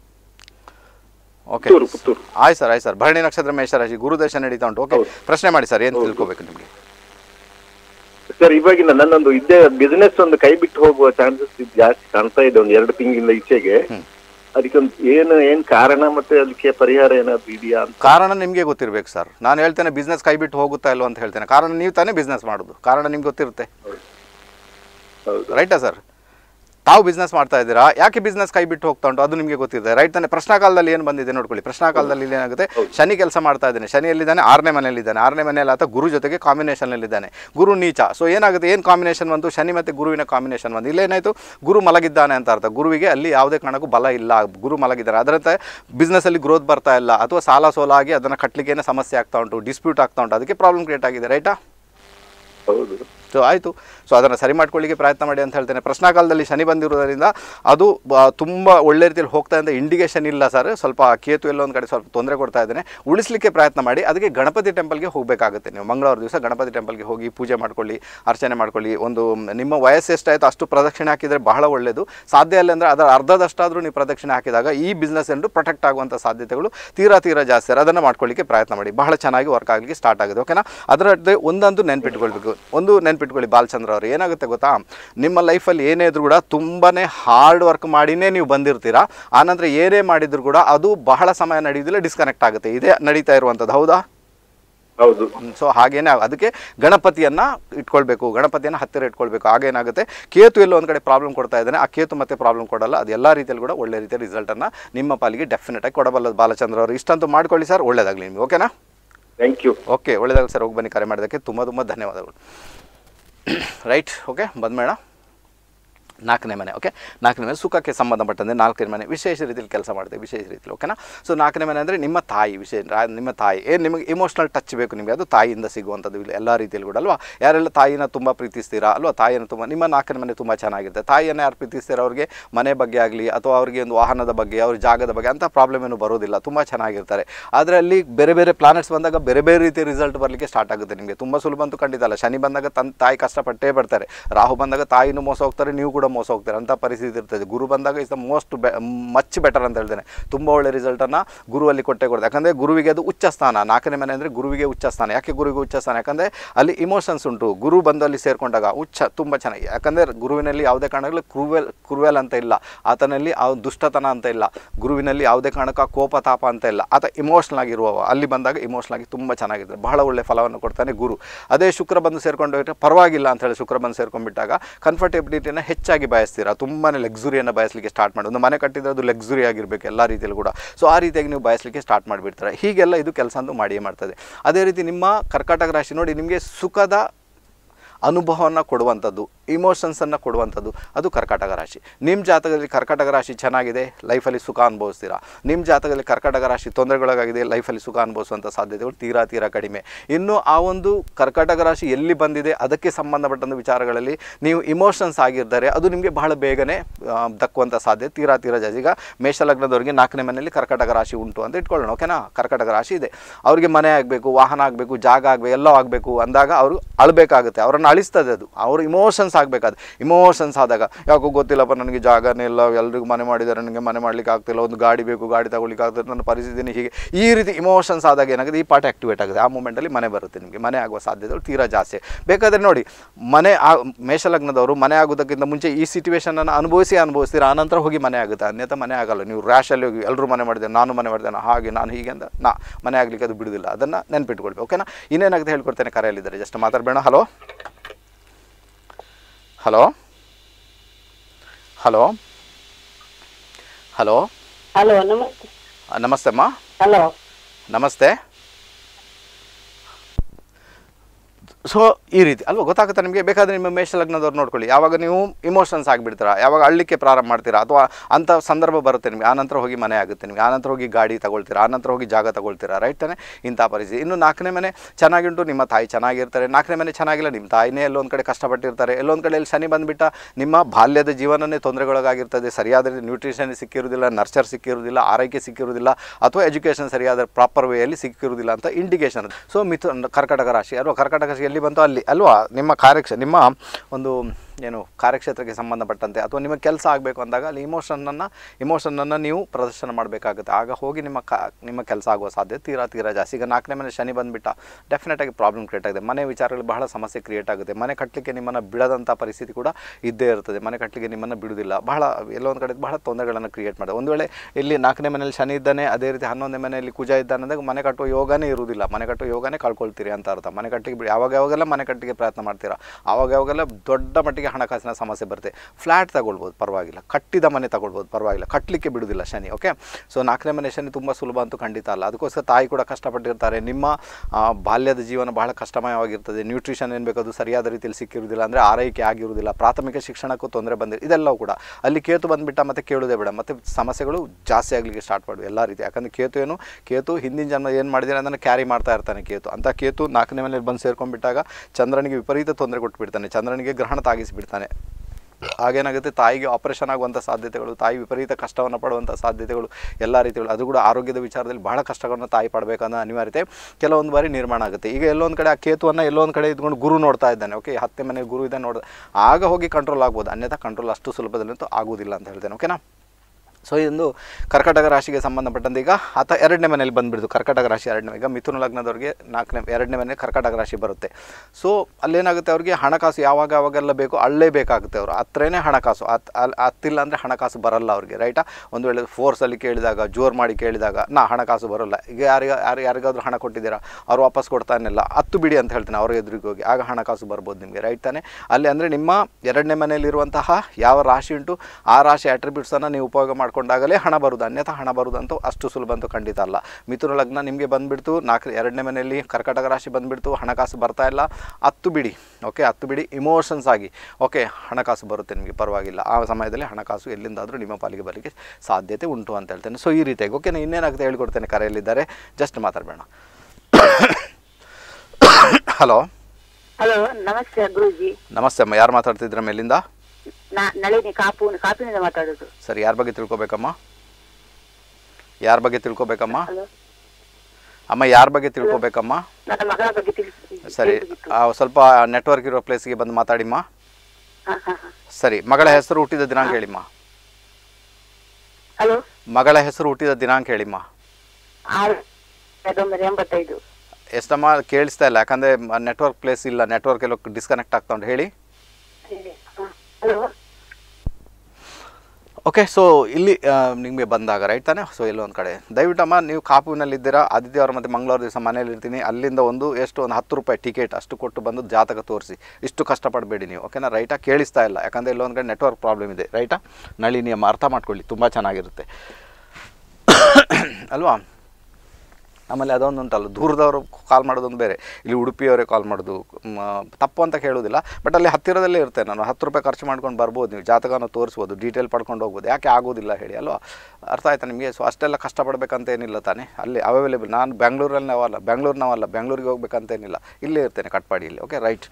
ಓಕೆ ಪುತ್ತೂರು ಪುತ್ತೂರು ಆಯ್ತು ಸರ್ ಆಯ್ತು ಸರ್ ಭರಣಿ ನಕ್ಷತ್ರ ಮೇಷರಾಶಿ ಗುರುದಶ ನಡೀತಾ ಉಂಟು ಓಕೆ ಹೌದು. ಪ್ರಶ್ನೆ ಮಾಡಿ ಸರ್ ಏನು ಹೌದು. ತಿಳ್ಕೊಬೇಕು ನಿಮಗೆ ಸರ್ ಇವಾಗಿನ ನನ್ನೊಂದು ಇದ್ದೇ ಬಿಸ್ನೆಸ್ ಒಂದು ಕೈ ಬಿಟ್ಟು ಹೋಗುವ ಚಾನ್ಸಸ್ ಜಾಸ್ತಿ ಕಾಣ್ತಾ ಇದೆ ಒಂದು ಎರಡು ತಿಂಗಳಿಂದ ಈಚೆಗೆ ಹ್ಮ್. ಅದಕ್ಕೊಂದು ಏನು ಏನ್ ಕಾರಣ ಮತ್ತೆ ಅದಕ್ಕೆ ಪರಿಹಾರ ಏನಾದ್ರು ಇದೆಯಾ ಅಂತ ಕಾರಣ ನಿಮಗೆ ಗೊತ್ತಿರಬೇಕು ಸರ್ ನಾನು ಹೇಳ್ತೇನೆ ಬಿಸ್ನೆಸ್ ಕೈ ಬಿಟ್ಟು ಹೋಗುತ್ತಾ ಇಲ್ವೋ ಅಂತ ಹೇಳ್ತೇನೆ ಕಾರಣ ನೀವು ತಾನೇ ಬಿಸ್ನೆಸ್ ಮಾಡೋದು ಕಾರಣ ನಿಮ್ಗೆ ಗೊತ್ತಿರುತ್ತೆ ಹೌದು ರೈಟಾ ಸರ್ ತಾವು ಬಿಸ್ನೆಸ್ ಮಾಡ್ತಾ ಇದ್ದೀರಾ ಯಾಕೆ ಬಿಸ್ನೆಸ್ ಕೈ ಬಿಟ್ಟು ಹೋಗ್ತಾ ಉಂಟು ಅದು ನಿಮಗೆ ಗೊತ್ತಿದೆ ರೈಟ್ ತಾನೆ ಪ್ರಶ್ನಾಕಾಲದಲ್ಲಿ ಏನು ಬಂದಿದೆ ನೋಡ್ಕೊಳ್ಳಿ ಪ್ರಶ್ನಾಕಾಲದಲ್ಲಿ ಇಲ್ಲಿ ಏನಾಗುತ್ತೆ ಶನಿ ಕೆಲಸ ಮಾಡ್ತಾ ಇದ್ದಾನೆ ಶನಿಯಲ್ಲಿದ್ದಾನೆ ಆರನೇ ಮನೆಯಲ್ಲಿದ್ದಾನೆ ಆರನೇ ಮನೆಯಲ್ಲಿ ಆತ ಗುರು ಜೊತೆಗೆ ಕಾಂಬಿನೇಷನಲ್ಲಿದ್ದಾನೆ ಗುರು ನೀಚ ಸೊ ಏನಾಗುತ್ತೆ ಏನು ಕಾಂಬಿನೇಷನ್ ಬಂತು ಶನಿ ಮತ್ತು ಗುರುವಿನ ಕಾಂಬಿನೇಷನ್ ಬಂದು ಇಲ್ಲೇನಾಯಿತು ಗುರು ಮಲಗಿದ್ದಾನೆ ಅಂತ ಅರ್ಥ ಗುರುವಿಗೆ ಅಲ್ಲಿ ಯಾವುದೇ ಕಾರಣಕ್ಕೂ ಬಲ ಇಲ್ಲ ಗುರು ಮಲಗಿದ್ದಾನೆ ಅದರಂತೆ ಬಿಸ್ನೆಸ್ಸಲ್ಲಿ ಗ್ರೋತ್ ಬರ್ತಾ ಇಲ್ಲ ಅಥವಾ ಸಾಲ ಸೋಲಾಗಿ ಅದನ್ನು ಕಟ್ಟಲಿಕ್ಕೇನೆ ಸಮಸ್ಯೆ ಆಗ್ತಾ ಉಂಟು ಡಿಸ್ಪ್ಯೂಟ್ ಆಗ್ತಾ ಉಂಟು ಅದಕ್ಕೆ ಪ್ರಾಬ್ಲಮ್ ಕ್ರಿಯೇಟ್ ಆಗಿದೆ ರೈಟಾ ಹೌದು ಸೊ ಆಯಿತು ಸೊ ಅದನ್ನು ಸರಿ ಮಾಡ್ಕೊಳ್ಳಿಕ್ಕೆ ಪ್ರಯತ್ನ ಮಾಡಿ ಅಂತ ಹೇಳ್ತೇನೆ ಪ್ರಶ್ನಾಕಾಲದಲ್ಲಿ ಶನಿ ಬಂದಿರೋದರಿಂದ ಅದು ತುಂಬ ಒಳ್ಳೆ ರೀತಿಯಲ್ಲಿ ಹೋಗ್ತಾ ಅಂತ ಇಂಡಿಕೇಶನ್ ಇಲ್ಲ ಸರ್ ಸ್ವಲ್ಪ ಕೇತು ಎಲ್ಲೋ ಒಂದು ಕಡೆ ಸ್ವಲ್ಪ ತೊಂದರೆ ಕೊಡ್ತಾ ಇದ್ದೇನೆ ಉಳಿಸ್ಲಿಕ್ಕೆ ಪ್ರಯತ್ನ ಮಾಡಿ ಅದಕ್ಕೆ ಗಣಪತಿ ಟೆಂಪಲ್ಗೆ ಹೋಗಬೇಕಾಗುತ್ತೆ ನೀವು ಮಂಗಳವಾರ ದಿವಸ ಗಣಪತಿ ಟೆಂಪಲ್ಗೆ ಹೋಗಿ ಪೂಜೆ ಮಾಡ್ಕೊಳ್ಳಿ ಅರ್ಚನೆ ಮಾಡ್ಕೊಳ್ಳಿ ಒಂದು ನಿಮ್ಮ ವಯಸ್ಸು ಎಷ್ಟಾಯಿತು ಅಷ್ಟು ಪ್ರದಕ್ಷಿಣೆ ಹಾಕಿದರೆ ಬಹಳ ಒಳ್ಳೆಯದು ಸಾಧ್ಯ ಇಲ್ಲ ಅಂದರೆ ಅದರ ಅರ್ಧದಷ್ಟಾದರೂ ನೀವು ಪ್ರದಕ್ಷಿಣೆ ಹಾಕಿದಾಗ ಈ ಬಿಸ್ನೆಸ್ ಎಂದು ಪ್ರೊಟೆಕ್ಟ್ ಆಗುವಂಥ ಸಾಧ್ಯತೆಗಳು ತೀರಾ ತೀರಾ ಜಾಸ್ತಿ ಸರ್ ಅದನ್ನು ಮಾಡ್ಕೊಳ್ಳಿಕ್ಕೆ ಪ್ರಯತ್ನ ಮಾಡಿ ಬಹಳ ಚೆನ್ನಾಗಿ ವರ್ಕ್ ಆಗಲಿಕ್ಕೆ ಸ್ಟಾರ್ಟ್ ಆಗಿದೆ ಓಕೆನಾ ಅದರದ್ದು ಒಂದಂತೂ ನೆನ್ಪಿಟ್ಕೊಳ್ಬೇಕು ಒಂದು ನೆನ್ಪಿಟ್ಕೊಳ್ಳಿ ಬಾಲಚಂದ್ರ ಅವರು ಏನಾಗುತ್ತೆ ಗೊತ್ತಾ ನಿಮ್ಮ ಲೈಫಲ್ಲಿ ಏನೇ ಇದ್ರೂ ಕೂಡ ತುಂಬಾ ಹಾರ್ಡ್ ವರ್ಕ್ ಮಾಡಿನೇ ನೀವು ಬಂದಿರ್ತೀರಾ ಆನಂತರ ಏನೇ ಮಾಡಿದ್ರು ಕೂಡ ಅದು ಬಹಳ ಸಮಯ ನಡೆಯೋದಿಲ್ಲ ಡಿಸ್ಕನೆಕ್ಟ್ ಆಗುತ್ತೆ ಇದೇ ನಡೀತಾ ಇರುವಂಥದ್ದು ಹೌದಾ ಹೌದು ಸೊ ಹಾಗೇನೆ ಆಗ- ಅದಕ್ಕೆ ಗಣಪತಿಯನ್ನು ಇಟ್ಕೊಳ್ಬೇಕು ಗಣಪತಿಯನ್ನು ಹತ್ತಿರ ಇಟ್ಕೊಳ್ಬೇಕು ಆಗೇನಾಗುತ್ತೆ ಕೇತು ಎಲ್ಲೋ ಒಂದು ಕಡೆ ಪ್ರಾಬ್ಲಮ್ ಕೊಡ್ತಾ ಇದ್ದಾನೆ ಆ ಕೇತು ಮತ್ತೆ ಪ್ರಾಬ್ಲಮ್ ಕೊಡಲ್ಲ ಅದು ಎಲ್ಲ ರೀತಿಯಲ್ಲಿ ಕೂಡ ಒಳ್ಳೆ ರೀತಿಯ ರಿಸಲ್ಟನ್ನು ನಿಮ್ಮ ಪಾಲಿಗೆ ಡೆಫಿನೆಟ್ ಆಗಿ ಕೊಡಬಲ್ಲದು ಬಾಲಚಂದ್ರ ಅವರು ಇಷ್ಟಂತೂ ಮಾಡ್ಕೊಳ್ಳಿ ಸರ್ ಒಳ್ಳೇದಾಗಲಿ ನಿಮಗೆ ಓಕೆನಾ ಥ್ಯಾಂಕ್ ಯು ಓಕೆ ಒಳ್ಳೆದಾಗಲಿ ಸರ್ ಹೋಗಿ ಬನ್ನಿ ಕರೆ ಮಾಡೋದಕ್ಕೆ ತುಂಬ ತುಂಬ ಧನ್ಯವಾದಗಳು ರೈಟ್ ಓಕೆ ಬಂದ್ಮೇಡ ನಾಲ್ಕನೇ ಮನೆ ಓಕೆ ನಾಲ್ಕನೇ ಮನೆ ಸುಖಕ್ಕೆ ಸಂಬಂಧಪಟ್ಟಂತೆ ನಾಲ್ಕನೇ ಮನೆ ವಿಶೇಷ ರೀತಿಯಲ್ಲಿ ಕೆಲಸ ಮಾಡುತ್ತೆ ವಿಶೇಷ ರೀತಿಯಲ್ಲಿ ಓಕೆನಾ ಸೊ ನಾಲ್ಕನೇ ಮನೆ ಅಂದರೆ ನಿಮ್ಮ ತಾಯಿ ವಿಶೇಷ ರಾ- ನಿಮ್ಮ ತಾಯಿ ಏನು ನಿಮಗೆ ಇಮೋಷ್ನಲ್ ಟಚ್ ಬೇಕು ನಿಮಗೆ ಅದು ತಾಯಿಯಿಂದ ಸಿಗುವಂಥದ್ದು ಇಲ್ಲ ಎಲ್ಲ ರೀತಿಯಲ್ಲಿ ಕೂಡ ಅಲ್ವಾ ಯಾರೆಲ್ಲ ತಾಯಿನ ತುಂಬ ಪ್ರೀತಿಸ್ತೀರಾ ಅಲ್ವಾ ತಾಯಿಯನ್ನು ತುಂಬ ನಿಮ್ಮ ನಾಲ್ಕನೇ ಮನೆ ತುಂಬ ಚೆನ್ನಾಗಿರುತ್ತೆ ತಾಯಿಯನ್ನು ಯಾರು ಪ್ರೀತಿಸ್ತೀರಾ ಅವ್ರಿಗೆ ಮನೆ ಬಗ್ಗೆ ಆಗಲಿ ಅಥವಾ ಅವ್ರಿಗೆ ಒಂದು ವಾಹನದ ಬಗ್ಗೆ ಅವ್ರ ಜಾಗದ ಬಗ್ಗೆ ಅಂಥ ಪ್ರಾಬ್ಲಮ್ ಏನು ಬರೋದಿಲ್ಲ ತುಂಬ ಚೆನ್ನಾಗಿರ್ತಾರೆ ಆದರೆ ಅಲ್ಲಿ ಬೇರೆ ಬೇರೆ ಪ್ಲಾನೆಟ್ಸ್ ಬಂದಾಗ ಬೇರೆ ಬೇರೆ ರೀತಿಯ ರಿಸಲ್ಟ್ ಬರಲಿಕ್ಕೆ ಸ್ಟಾರ್ಟ್ ಆಗುತ್ತೆ ನಿಮಗೆ ತುಂಬ ಸುಲಭ ಅಂತೂ ಖಂಡಿತ ಅಲ್ಲ ಶನಿ ಬಂದಾಗ ತನ್ನ ತಾಯಿ ಕಷ್ಟಪಟ್ಟೇ ಬರ್ತಾರೆ ರಾಹು ಬಂದಾಗ ತಾಯಿನೂ ಮೋಸ ಹೋಗ್ತಾರೆ ನೀವು ಕೂಡ ಮೋಸ ಹೋಗ್ತಾರೆ ಅಂಥ ಪರಿಸ್ಥಿತಿ ಇರ್ತದೆ ಗುರು ಬಂದಾಗ is the most be much better ಅಂತ ಹೇಳ್ತೇನೆ ತುಂಬ ಒಳ್ಳೆ ರಿಸಲ್ಟನ್ನು ಗುರುವಲ್ಲಿ ಕೊಟ್ಟೆ ಕೊಡುತ್ತೆ ಯಾಕಂದರೆ ಗುರುವಿಗೆ ಅದು ಉಚ್ಚ ಸ್ಥಾನ ನಾಲ್ಕನೇ ಮನೆ ಅಂದರೆ ಗುರುವಿಗೆ ಉಚ್ಚ ಸ್ಥಾನ ಯಾಕೆ ಗುರುವಿಗೆ ಉಚ್ಚ ಸ್ಥಾನ ಯಾಕಂದರೆ ಅಲ್ಲಿ ಇಮೋಷನ್ಸ್ ಉಂಟು ಗುರು ಬಂದು ಅಲ್ಲಿ ಸೇರಿಕೊಂಡಾಗ ಉಚ್ಚ ತುಂಬ ಚೆನ್ನಾಗಿ ಯಾಕಂದರೆ ಗುರುವಿನಲ್ಲಿ ಯಾವುದೇ ಕಾರಣಕ್ಕೂ ಕ್ರೂವೆಲ್ ಕ್ರೂವೆಲ್ ಅಂತ ಇಲ್ಲ ಆತನಲ್ಲಿ ಆ ದುಷ್ಟತನ ಅಂತ ಇಲ್ಲ ಗುರುವಿನಲ್ಲಿ ಯಾವುದೇ ಕಾರಣಕ್ಕೆ ಕೋಪ ತಾಪ ಅಂತ ಇಲ್ಲ ಆತ ಇಮೋಷ್ನಲ್ ಆಗಿರುವವ ಅಲ್ಲಿ ಬಂದಾಗ ಇಮೋಷ್ನಲ್ ಆಗಿ ತುಂಬ ಚೆನ್ನಾಗಿರ್ತದೆ ಬಹಳ ಒಳ್ಳೆ ಫಲವನ್ನು ಕೊಡ್ತಾನೆ ಗುರು ಅದೇ ಶುಕ್ರ ಬಂದು ಸೇರ್ಕೊಂಡು ಹೋಗ್ರೆ ಪರವಾಗಿಲ್ಲ ಅಂತ ಹೇಳಿ ಶುಕ್ರ ಬಂದು ಸೇರ್ಕೊಂಡ್ಬಿಟ್ಟಾಗ ಕಂಫರ್ಟೆಬಿಲಿಟಿನ ಹೆಚ್ಚಾಗಿ ಬಯಸ್ತೀರಾ ತುಂಬಾ ಲಕ್ಸುರಿಯನ್ನು ಬಯಸಲಿಕ್ಕೆ ಸ್ಟಾರ್ಟ್ ಮಾಡಿ ಒಂದು ಮನೆ ಕಟ್ಟಿದ್ರೆ ಅದು ಲಕ್ಸುರಿ ಆಗಿರಬೇಕು ಎಲ್ಲ ರೀತಿಯಲ್ಲೂ ಕೂಡ ಸೊ ಆ ರೀತಿಯಾಗಿ ನೀವು ಬಯಸಲಿಕ್ಕೆ ಸ್ಟಾರ್ಟ್ ಮಾಡಿಬಿಡ್ತಾರೆ ಹೀಗೆಲ್ಲ ಇದು ಕೆಲಸ ಅಂತೂ ಮಾಡಿಯೇ ಮಾಡ್ತದೆ ಅದೇ ರೀತಿ ನಿಮ್ಮ ಕರ್ಕಾಟಕ ರಾಶಿ ನೋಡಿ ನಿಮಗೆ ಸುಖದ ಅನುಭವವನ್ನು ಕೊಡುವಂಥದ್ದು ಇಮೋಷನ್ಸನ್ನು ಕೊಡುವಂಥದ್ದು ಅದು ಕರ್ಕಾಟಕ ರಾಶಿ ನಿಮ್ಮ ಜಾತಕದಲ್ಲಿ ಕರ್ಕಾಟಕ ರಾಶಿ ಚೆನ್ನಾಗಿದೆ ಲೈಫಲ್ಲಿ ಸುಖ ಅನುಭವಿಸ್ತೀರಾ ನಿಮ್ಮ ಜಾತಕದಲ್ಲಿ ಕರ್ಕಾಟಕ ರಾಶಿ ತೊಂದರೆಗೊಳಗಾಗಿದೆ ಲೈಫಲ್ಲಿ ಸುಖ ಅನುಭವಿಸುವಂಥ ಸಾಧ್ಯತೆಗಳು ತೀರಾ ತೀರಾ ಕಡಿಮೆ ಇನ್ನು ಆ ಒಂದು ಕರ್ಕಾಟಕ ರಾಶಿ ಎಲ್ಲಿ ಬಂದಿದೆ ಅದಕ್ಕೆ ಸಂಬಂಧಪಟ್ಟಂಥ ವಿಚಾರಗಳಲ್ಲಿ ನೀವು ಇಮೋಷನ್ಸ್ ಆಗಿರ್ತಾರೆ ಅದು ನಿಮಗೆ ಬಹಳ ಬೇಗನೆ ಆ, ದಕ್ಕುವಂಥ ಸಾಧ್ಯತೆ ತೀರಾ ತೀರಾ ಜಾಸ್ತಿ ಈಗ ಮೇಷಲಗ್ನದವರಿಗೆ ನಾಲ್ಕನೇ ಮನೆಯಲ್ಲಿ ಕರ್ಕಾಟಕ ರಾಶಿ ಉಂಟು ಅಂತ ಇಟ್ಕೊಳ್ಳೋಣ ಓಕೆನಾ ಕರ್ಕಾಟಕ ರಾಶಿ ಇದೆ ಅವರಿಗೆ ಮನೆ ಆಗಬೇಕು ವಾಹನ ಆಗಬೇಕು ಜಾಗ ಆಗಬೇಕು ಎಲ್ಲ ಆಗಬೇಕು ಅಂದಾಗ ಅವರು ಅಳಬೇಕಾಗುತ್ತೆ ಅವರನ್ನು ಅಳಿಸ್ತದೆ ಅದು ಅವ್ರ ಇಮೋಷನ್ಸ್ ಆಗಬೇಕಾದ್ರೆ ಇಮೋಷನ್ಸ್ ಆದಾಗ ಯಾಕೋ ಗೊತ್ತಿಲ್ಲಪ್ಪ ನನಗೆ ಜಾಗನೇ ಇಲ್ಲ ಎಲ್ರಿಗೂ ಮನೆ ಮಾಡಿದ್ದಾರೆ ನನಗೆ ಮನೆ ಮಾಡಲಿಕ್ಕೆ ಆಗ್ತಿಲ್ಲ ಒಂದು ಗಾಡಿ ಬೇಕು ಗಾಡಿ ತಗೊಳ್ಳಿಕ್ಕೆ ಆಗ್ತದೆ ನನ್ನ ಪರಿಸ್ಥಿತಿನೇ ಹೀಗೆ ಈ ರೀತಿ ಇಮೋಷನ್ಸ್ ಆದಾಗ ಏನಾಗುತ್ತೆ ಈ ಪಾರ್ಟ್ ಆಕ್ಟಿವೇಟ್ ಆಗುತ್ತೆ ಆ ಮೂಮೆಂಟಲ್ಲಿ ಮನೆ ಬರುತ್ತೆ ನಿಮಗೆ ಮನೆ ಆಗುವ ಸಾಧ್ಯತೆಗಳು ತೀರಾ ಜಾಸ್ತಿ ಬೇಕಾದರೆ ನೋಡಿ ಮನೆ ಆ ಮೇಷಲಗ್ನದವರು ಮನೆ ಆಗೋದಕ್ಕಿಂತ ಮುಂಚೆ ಈ ಸಿಚುವೇಶನನ್ನು ಅನುಭವಿಸಿ ಅನುಭವಿಸ್ತೀರ ಆನಂತರ ಹೋಗಿ ಮನೆ ಆಗುತ್ತೆ ಅನ್ಯಥ ಮನೆ ಆಗಲ್ಲ ನೀವು ರ್ಯಾಶಲ್ಲಿ ಹೋಗಿ ಎಲ್ಲರೂ ಮನೆ ಮಾಡಿದ್ದೇನೆ ನಾನು ಮನೆ ಮಾಡಿದ್ದೇನೆ ಹಾಗೆ ನಾನು ಹೀಗೆ ಅಂತ ನಾ ಮನೆ ಆಗಲಿಕ್ಕೆ ಅದು ಬಿಡುವುದಿಲ್ಲ ಅದನ್ನು ನೆನ್ಪಿಟ್ಕೊಳ್ಬೇಕು ಓಕೆನಾ ಇನ್ನೇನಾಗುತ್ತೆ ಹೇಳ್ಕೊಡ್ತೇನೆ ಕರೆಯಲ್ಲಿದ್ದಾರೆ ಜಸ್ಟ್ ಮಾತಾಡಬೇಡ hello hello hello hello hello ನಮಸ್ತೆ ನಮಸ್ತೆ ಅಮ್ಮ ಹಲೋ ನಮಸ್ತೆ ಸೊ ಈ ರೀತಿ ಅಲ್ವಾ ಗೊತ್ತಾಗುತ್ತೆ ನಿಮಗೆ ಬೇಕಾದರೆ ನಿಮ್ಮ ಮೇಷ ಲಗ್ನದವ್ರು ನೋಡ್ಕೊಳ್ಳಿ ಯಾವಾಗ ನೀವು ಇಮೋಷನ್ಸ್ ಆಗಿಬಿಡ್ತೀರಾ ಯಾವಾಗ ಅಳ್ಳಿಕ್ಕೆ ಪ್ರಾರಂಭ ಮಾಡ್ತೀರಾ ಅಥವಾ ಅಂಥ ಸಂದರ್ಭ ಬರುತ್ತೆ ನಿಮಗೆ ಆನಂತರ ಹೋಗಿ ಮನೆ ಆಗುತ್ತೆ ನಿಮಗೆ ಆನಂತರ ಹೋಗಿ ಗಾಡಿ ತಗೊಳ್ತೀರಾ ಆನಂತರ ಹೋಗಿ ಜಾಗ ತಗೊಳ್ತೀರಾ ರೈಟ್ ತಾನೆ ಇಂಥ ಪರಿಸ್ಥಿತಿ ಇನ್ನು ನಾಲ್ಕನೇ ಮನೆ ಚೆನ್ನಾಗುಂಟು ನಿಮ್ಮ ತಾಯಿ ಚೆನ್ನಾಗಿರ್ತಾರೆ ನಾಲ್ಕನೇ ಮನೆ ಚೆನ್ನಾಗಿಲ್ಲ ನಿಮ್ಮ ತಾಯಿನೇ ಎಲ್ಲೊಂದು ಕಡೆ ಕಷ್ಟಪಟ್ಟಿರ್ತಾರೆ ಎಲ್ಲೊಂದು ಕಡೆ ಇಲ್ಲಿ ಶನಿ ಬಂದುಬಿಟ್ಟ ನಿಮ್ಮ ಬಾಲ್ಯದ ಜೀವನನೇ ತೊಂದರೆಗೊಳಗಾಗಿರ್ತದೆ ಸರಿಯಾದ ನ್ಯೂಟ್ರಿಷನ್ ಸಿಕ್ಕಿರೋದಿಲ್ಲ ನರ್ಚರ್ ಸಿಕ್ಕಿರೋದಿಲ್ಲ ಆರೈಕೆ ಸಿಕ್ಕಿರೋದಿಲ್ಲ ಅಥವಾ ಎಜುಕೇಷನ್ ಸರಿಯಾದ ಪ್ರಾಪರ್ ವೇಯಲ್ಲಿ ಸಿಕ್ಕಿರೋದಿಲ್ಲ ಅಂತ ಇಂಡಿಕೇಶನ್ ಸೊ ಮಿಥು ಕರ್ಕಟಕ ರಾಶಿ ಅಲ್ವಾ ಕರ್ಕಟಕ ರಾಶಿ ಎಲ್ಲಿ ಬಂತು ಅಲ್ಲಿ ಅಲ್ವಾ ನಿಮ್ಮ ಕಾರ್ಯಕ್ಷ ನಿಮ್ಮ ಒಂದು ಏನು ಕಾರ್ಯಕ್ಷೇತ್ರಕ್ಕೆ ಸಂಬಂಧಪಟ್ಟಂತೆ ಅಥವಾ ನಿಮಗೆ ಕೆಲಸ ಆಗಬೇಕು ಅಂದಾಗ ಅಲ್ಲಿ ಇಮೋಷನನ್ನು ಇಮೋಷನನ್ನು ನೀವು ಪ್ರದರ್ಶನ ಮಾಡಬೇಕಾಗುತ್ತೆ ಆಗ ಹೋಗಿ ನಿಮ್ಮ ಕ ನಿಮ್ಮ ಕೆಲಸ ಆಗುವ ಸಾಧ್ಯತೆ ತೀರಾ ತೀರಾ ಜಾಸ್ತಿ ಈಗ ನಾಲ್ಕನೇ ಮನೆ ಶನಿ ಬಂದುಬಿಟ್ಟ ಡೆಫಿನೆಟಾಗಿ ಪ್ರಾಬ್ಲಮ್ ಕ್ರಿಯೇಟ್ ಆಗಿದೆ ಮನೆ ವಿಚಾರಗಳಲ್ಲಿ ಬಹಳ ಸಮಸ್ಯೆ ಕ್ರಿಯೇಟ್ ಆಗುತ್ತೆ ಮನೆ ಕಟ್ಟಲಿಕ್ಕೆ ನಿಮ್ಮನ್ನು ಬಿಡದಂಥ ಪರಿಸ್ಥಿತಿ ಕೂಡ ಇದ್ದೇ ಇರ್ತದೆ ಮನೆ ಕಟ್ಟಲಿಕ್ಕೆ ನಿಮ್ಮನ್ನು ಬಿಡುವುದಿಲ್ಲ ಬಹಳ ಎಲ್ಲೊಂದು ಕಡೆ ಬಹಳ ತೊಂದರೆಗಳನ್ನು ಕ್ರಿಯೇಟ್ ಮಾಡಿದೆ ಒಂದು ವೇಳೆ ಇಲ್ಲಿ ನಾಲ್ಕನೇ ಮನೆಯಲ್ಲಿ ಶನಿ ಇದ್ದಾನೆ ಅದೇ ರೀತಿ ಹನ್ನೊಂದನೇ ಮನೆಯಲ್ಲಿ ಕುಜ ಇದ್ದಾನೆ ಅಂದಾಗ ಮನೆ ಕಟ್ಟುವ ಯೋಗನೇ ಇರುವುದಿಲ್ಲ ಮನೆ ಕಟ್ಟುವ ಯೋಗನೇ ಕಳ್ಕೊಳ್ತೀರಿ ಅಂತ ಅರ್ಥ ಮನೆ ಕಟ್ಟಿಗೆ ಬಿಡಿ ಯಾವಾಗ ಯಾವಾಗೆಲ್ಲ ಮನೆ ಕಟ್ಟಿಗೆ ಪ್ರಯತ್ನ ಮಾಡ್ತೀರಾ ಆವಾಗ ಯಾವಾಗೆಲ್ಲ ದೊಡ್ಡ ಮಟ್ಟಿಗೆ ಹಣಕಾಸಿನ ಸಮಸ್ಯೆ ಬರುತ್ತೆ ಫ್ಲ್ಯಾಟ್ ತಗೊಳ್ಬೋದು ಪರವಾಗಿಲ್ಲ ಕಟ್ಟಿದ ಮನೆ ತಗೊಳ್ಬೋದು ಪರವಾಗಿಲ್ಲ ಕಟ್ಟಲಿಕ್ಕೆ ಬಿಡುವುದಿಲ್ಲ ಶನಿ ಓಕೆ ಸೊ ನಾಲ್ಕನೇ ಮನೆ ಶನಿ ತುಂಬ ಸುಲಭ ಅಂತೂ ಖಂಡಿತ ಅಲ್ಲ ಅದಕ್ಕೋಸ್ಕರ ತಾಯಿ ಕೂಡ ಕಷ್ಟಪಟ್ಟಿರ್ತಾರೆ ನಿಮ್ಮ ಆ, ಬಾಲ್ಯದ ಜೀವನ ಬಹಳ ಕಷ್ಟಮಯವಾಗಿರ್ತದೆ ನ್ಯೂಟ್ರಿಷನ್ ಏನು ಬೇಕು ಅದು ಸರಿಯಾದ ರೀತಿಯಲ್ಲಿ ಸಿಕ್ಕಿರುವುದಿಲ್ಲ ಅಂದರೆ ಆರೈಕೆ ಆಗಿರುವುದಿಲ್ಲ ಪ್ರಾಥಮಿಕ ಶಿಕ್ಷಣಕ್ಕೂ ತೊಂದರೆ ಬಂದಿದೆ ಇದೆಲ್ಲವೂ ಕೂಡ ಅಲ್ಲಿ ಕೇತು ಬಂದುಬಿಟ್ಟ ಮತ್ತೆ ಕೇಳೋದೇ ಬೇಡ ಮತ್ತು ಸಮಸ್ಯೆಗಳು ಜಾಸ್ತಿ ಆಗಲಿಕ್ಕೆ ಸ್ಟಾರ್ಟ್ ಮಾಡುವ ಎಲ್ಲ ರೀತಿ ಯಾಕಂದರೆ ಕೇತು ಏನು ಕೇತು ಹಿಂದಿನ ಜನ್ಮ ಏನು ಮಾಡಿದ್ರೆ ಅದನ್ನು ಕ್ಯಾರಿ ಮಾಡ್ತಾ ಇರ್ತಾನೆ ಕೇತು ಅಂತ ಕೇತು ನಾಲ್ಕನೇ ಮನೇಲಿ ಬಂದು ಸೇರ್ಕೊಂಡ್ಬಿಟ್ಟಾಗ ಚಂದ್ರನಿಗೆ ವಿಪರೀತ ತೊಂದರೆ ಕೊಟ್ಬಿಡ್ತಾನೆ ಚಂದ್ರನಿಗೆ ಗ್ರಹಣ ತಾಗಿಸಿಬಿಡ್ತಾನೆ ಆಗೇನಾಗುತ್ತೆ ತಾಯಿಗೆ ಆಪರೇಷನ್ ಆಗುವಂಥ ಸಾಧ್ಯತೆಗಳು ತಾಯಿ ವಿಪರೀತ ಕಷ್ಟವನ್ನು ಪಡುವಂಥ ಸಾಧ್ಯತೆಗಳು ಎಲ್ಲ ರೀತಿಗಳು ಅದು ಕೂಡ ಆರೋಗ್ಯದ ವಿಚಾರದಲ್ಲಿ ಬಹಳ ಕಷ್ಟಗಳನ್ನು ತಾಯಿ ಪಡಬೇಕನ್ನೋ ಅನಿವಾರ್ಯತೆ ಕೆಲವೊಂದು ಬಾರಿ ನಿರ್ಮಾಣ ಆಗುತ್ತೆ ಈಗ ಎಲ್ಲೊಂದು ಕಡೆ ಆ ಕೇತುವನ್ನು ಎಲ್ಲೊಂದು ಕಡೆ ಇದ್ಕೊಂಡು ಗುರು ನೋಡ್ತಾ ಇದ್ದಾನೆ ಓಕೆ ಹತ್ತೆ ಮನೆ ಗುರು ಇದೆ ನೋಡ ಆಗ ಹೋಗಿ ಕಂಟ್ರೋಲ್ ಆಗ್ಬೋದು ಅನ್ಯಥಾ ಕಂಟ್ರೋಲ್ ಅಷ್ಟು ಸುಲಭದಲ್ಲಂತೂ ಆಗುವುದಿಲ್ಲ ಅಂತ ಹೇಳ್ತೇನೆ ಓಕೆನಾ ಸೊ ಇದೊಂದು ಕರ್ಕಟಕ ರಾಶಿಗೆ ಸಂಬಂಧಪಟ್ಟಂತೆ ಈಗ ಆತ ಎರಡನೇ ಮನೆಯಲ್ಲಿ ಬಂದುಬಿಡ್ತು ಕರ್ಕಟಕ ರಾಶಿ ಎರಡನೇ ಈಗ ಮಿಥುನ ಲಗ್ನದವ್ರಿಗೆ ನಾಲ್ಕನೇ ಎರಡನೇ ಮನೆ ಕರ್ಕಟಕ ರಾಶಿ ಬರುತ್ತೆ ಸೊ ಅಲ್ಲೇನಾಗುತ್ತೆ ಅವ್ರಿಗೆ ಹಣಕಾಸು ಯಾವಾಗ ಯಾವಾಗೆಲ್ಲ ಬೇಕು ಅಳ್ಳೇಬೇಕಾಗುತ್ತೆ ಅವರು ಹತ್ರನೇ ಹಣಕಾಸು ಅತ್ ಅಲ್ಲಿ ಹತ್ತಿಲ್ಲ ಅಂದರೆ ಹಣಕಾಸು ಬರಲ್ಲ ಅವ್ರಿಗೆ ರೈಟಾ ಒಂದು ವೇಳೆ ಫೋರ್ಸಲ್ಲಿ ಕೇಳಿದಾಗ ಜೋರು ಮಾಡಿ ಕೇಳಿದಾಗ ನಾ ಹಣಕಾಸು ಬರೋಲ್ಲ ಈಗ ಯಾರಿಗ ಯಾರು ಯಾರಿಗಾದ್ರೂ ಹಣ ಕೊಟ್ಟಿದ್ದೀರಾ ಅವ್ರು ವಾಪಸ್ ಕೊಡ್ತಾನಿಲ್ಲ ಹತ್ತು ಬಿಡಿ ಅಂತ ಹೇಳ್ತೇನೆ ಅವ್ರ ಎದುರಿಗೆ ಹೋಗಿ ಆಗ ಹಣಕಾಸು ಬರ್ಬೋದು ನಿಮಗೆ ರೈಟ್ ತಾನೆ ಅಲ್ಲಿ ಅಂದರೆ ನಿಮ್ಮ ಎರಡನೇ ಮನೆಯಲ್ಲಿರುವಂತಹ ಯಾವ ರಾಶಿ ಉಂಟು ಆ ರಾಶಿ ಅಟ್ರಿಬ್ಯೂಟ್ಸನ್ನು ನೀವು ಉಪಯೋಗ ಮಾಡ್ಕೊಂಡು ಮಾಡ್ಕೊಂಡಾಗಲೇ ಹಣ ಬರುವುದು ಅನ್ಯथा ಹಣ ಬರುವುದಂತೂ ಅಷ್ಟು ಸುಲಭ ಅಂತೂ ಖಂಡಿತ ಅಲ್ಲ ಮಿಥುನ ಲಗ್ನ ನಿಮಗೆ ಬಂದುಬಿಡ್ತು ನಾಲ್ಕು ಎರಡನೇ ಮನೆಯಲ್ಲಿ ಕರ್ಕಟಕ ರಾಶಿ ಬಂದುಬಿಡ್ತು ಹಣಕಾಸು ಬರ್ತಾ ಇಲ್ಲ ಹತ್ತು ಬಿಡಿ ಓಕೆ ಹತ್ತು ಬಿಡಿ ಇಮೋಷನ್ಸ್ ಆಗಿ ಓಕೆ ಹಣಕಾಸು ಬರುತ್ತೆ ನಿಮಗೆ ಪರವಾಗಿಲ್ಲ ಆ ಸಮಯದಲ್ಲಿ ಹಣಕಾಸು ಎಲ್ಲಿಂದಾದರೂ ನಿಮ್ಮ ಪಾಲಿಗೆ ಬರಲಿಕ್ಕೆ ಸಾಧ್ಯತೆ ಉಂಟು ಅಂತ ಹೇಳ್ತೇನೆ ಸೊ ಈ ರೀತಿಯಾಗಿ ಓಕೆ ನಾನು ಇನ್ನೇನಾಗುತ್ತೆ ಹೇಳ್ಕೊಡ್ತೇನೆ ಕರೆಯಲ್ಲಿದ್ದಾರೆ ಜಸ್ಟ್ ಮಾತಾಡಬೇಡ ಹಲೋ ಹಲೋ ನಮಸ್ತೆ ಗುರುಜಿ ನಮಸ್ತೆ ಅಮ್ಮ ಯಾರು ಮಾತಾಡ್ತಿದ್ರ ಮೇಲಿಂದ ನಾ ನಳಿನಿ ಕಾಪು ಕಾಪಿನಿಂದ ಮಾತಾಡೋದು ಸರಿ ಯಾರ ಬಗ್ಗೆ ತಿಳ್ಕೊಬೇಕಮ್ಮ ಯಾರ ಬಗ್ಗೆ ತಿಳ್ಕೊಬೇಕಮ್ಮ ಹಲೋ ಅಮ್ಮ ಯಾರ ಬಗ್ಗೆ ತಿಳ್ಕೊಬೇಕಮ್ಮ ನನ್ನ ಮಗಳ ಬಗ್ಗೆ ತಿಳಿಸಿ ಸರಿ ತಿಳಿಸ್ಬೇಕಿತ್ತು. ಆ, ಸ್ವಲ್ಪ ನೆಟ್ವರ್ಕ್ ಇರೋ ಪ್ಲೇಸ್ಗೆ ಬಂದು ಮಾತಾಡಿಮ್ಮ ಹಾ, ಹಾ, ಹಾ. ಸರಿ ಮಗಳ ಹೆಸರು ಹುಟ್ಟಿದ ದಿನಾಂಕ ಹೇಳಿಮ್ಮ ಹಲೋ ಮಗಳ ಹೆಸರು ಹುಟ್ಟಿದ ದಿನಾಂಕ ಹೇಳಿಮ್ಮ ಆರು ಸಾವಿರದ ಒಂಬೈನೂರ ಎಂಬತ್ತೈದು ಎಷ್ಟಮ್ಮ ಕೇಳಿಸ್ತಾ ಇಲ್ಲ ಯಾಕಂದರೆ ನೆಟ್ವರ್ಕ್ ಪ್ಲೇಸ್ ಇಲ್ಲ ನೆಟ್ವರ್ಕ್ ಎಲ್ಲೋ ಡಿಸ್ಕನೆಕ್ಟ್ ಆಗ್ತಾ ಉಂಟು ಹೇಳಿ ಹಾ. ಹಲೋ ಓಕೆ ಸೊ ಇಲ್ಲಿ ಆ, ನಿಮಗೆ ಬಂದಾಗ ರೈಟ್ ತಾನೇ ಸೊ ಎಲ್ಲೋ ಒಂದು ಕಡೆ ದಯವಿಟ್ಟಮ್ಮ ನೀವು ಕಾಪುವಿನಲ್ಲಿದ್ದೀರಾ ಆದಿತ್ಯವಾರ ಮತ್ತು ಮಂಗಳವಾರ ದಿವಸ ಮನೇಲಿ ಇರ್ತೀನಿ ಅಲ್ಲಿಂದ ಒಂದು ಎಷ್ಟು ಒಂದು ಹತ್ತು ರೂಪಾಯಿ ಟಿಕೆಟ್ ಅಷ್ಟು ಕೊಟ್ಟು ಬಂದು ಜಾತಕ ತೋರಿಸಿ ಇಷ್ಟು ಕಷ್ಟಪಡಬೇಡಿ ನೀವು ಓಕೆನಾ ರೈಟಾ ಕೇಳಿಸ್ತಾ ಇಲ್ಲ ಯಾಕಂದರೆ ಇಲ್ಲೊಂದು ಕಡೆ ನೆಟ್ವರ್ಕ್ ಪ್ರಾಬ್ಲಮ್ ಇದೆ ರೈಟಾ ನಳಿನಿ ಅಮ್ಮ ಅರ್ಥ ಮಾಡ್ಕೊಳ್ಳಿ ತುಂಬ ಚೆನ್ನಾಗಿರುತ್ತೆ ಅಲ್ವಾ ಆಮೇಲೆ ಅದೊಂದು ಉಂಟಲ್ಲ ದೂರದವರು ಕಾಲ್ ಮಾಡೋದೊಂದು ಬೇರೆ ಇಲ್ಲಿ ಉಡುಪಿಯವರೇ ಕಾಲ್ ಮಾಡೋದು ಮ, ತಪ್ಪು ಅಂತ ಹೇಳೋದಿಲ್ಲ ಬಟ್ ಅಲ್ಲಿ ಹತ್ತಿರದಲ್ಲೇ ಇರ್ತೇನೆ ನಾನು ಹತ್ತು ರೂಪಾಯಿ ಖರ್ಚು ಮಾಡ್ಕೊಂಡು ಬರ್ಬೋದು ನೀವು ಜಾತಕನ ತೋರಿಸ್ಬೋದು ಡೀಟೇಲ್ ಪಡ್ಕೊಂಡು ಹೋಗ್ಬೋದು ಯಾಕೆ ಆಗೋದಿಲ್ಲ ಹೇಳಿ ಅಲ್ವಾ ಅರ್ಥ ಆಯ್ತಾ ನಿಮಗೆ ಸೊ ಅಷ್ಟೆಲ್ಲ ಕಷ್ಟಪಡಬೇಕಂತ ಏನಿಲ್ಲ ತಾನೇ ಅಲ್ಲಿ ಅವೈಲೇಬಲ್ ನಾನು ಬೆಂಗಳೂರಲ್ಲಿ ನಾವಲ್ಲ ಬೆಂಗಳೂರಿನವಲ್ಲ ಬೆಂಗಳೂರಿಗೆ ಹೋಗ್ಬೇಕಂತ ಏನಿಲ್ಲ ಇಲ್ಲೇ ಇರ್ತೇನೆ ಕಟ್ಪಾಡಿಯಲ್ಲಿ ಓಕೆ ರೈಟ್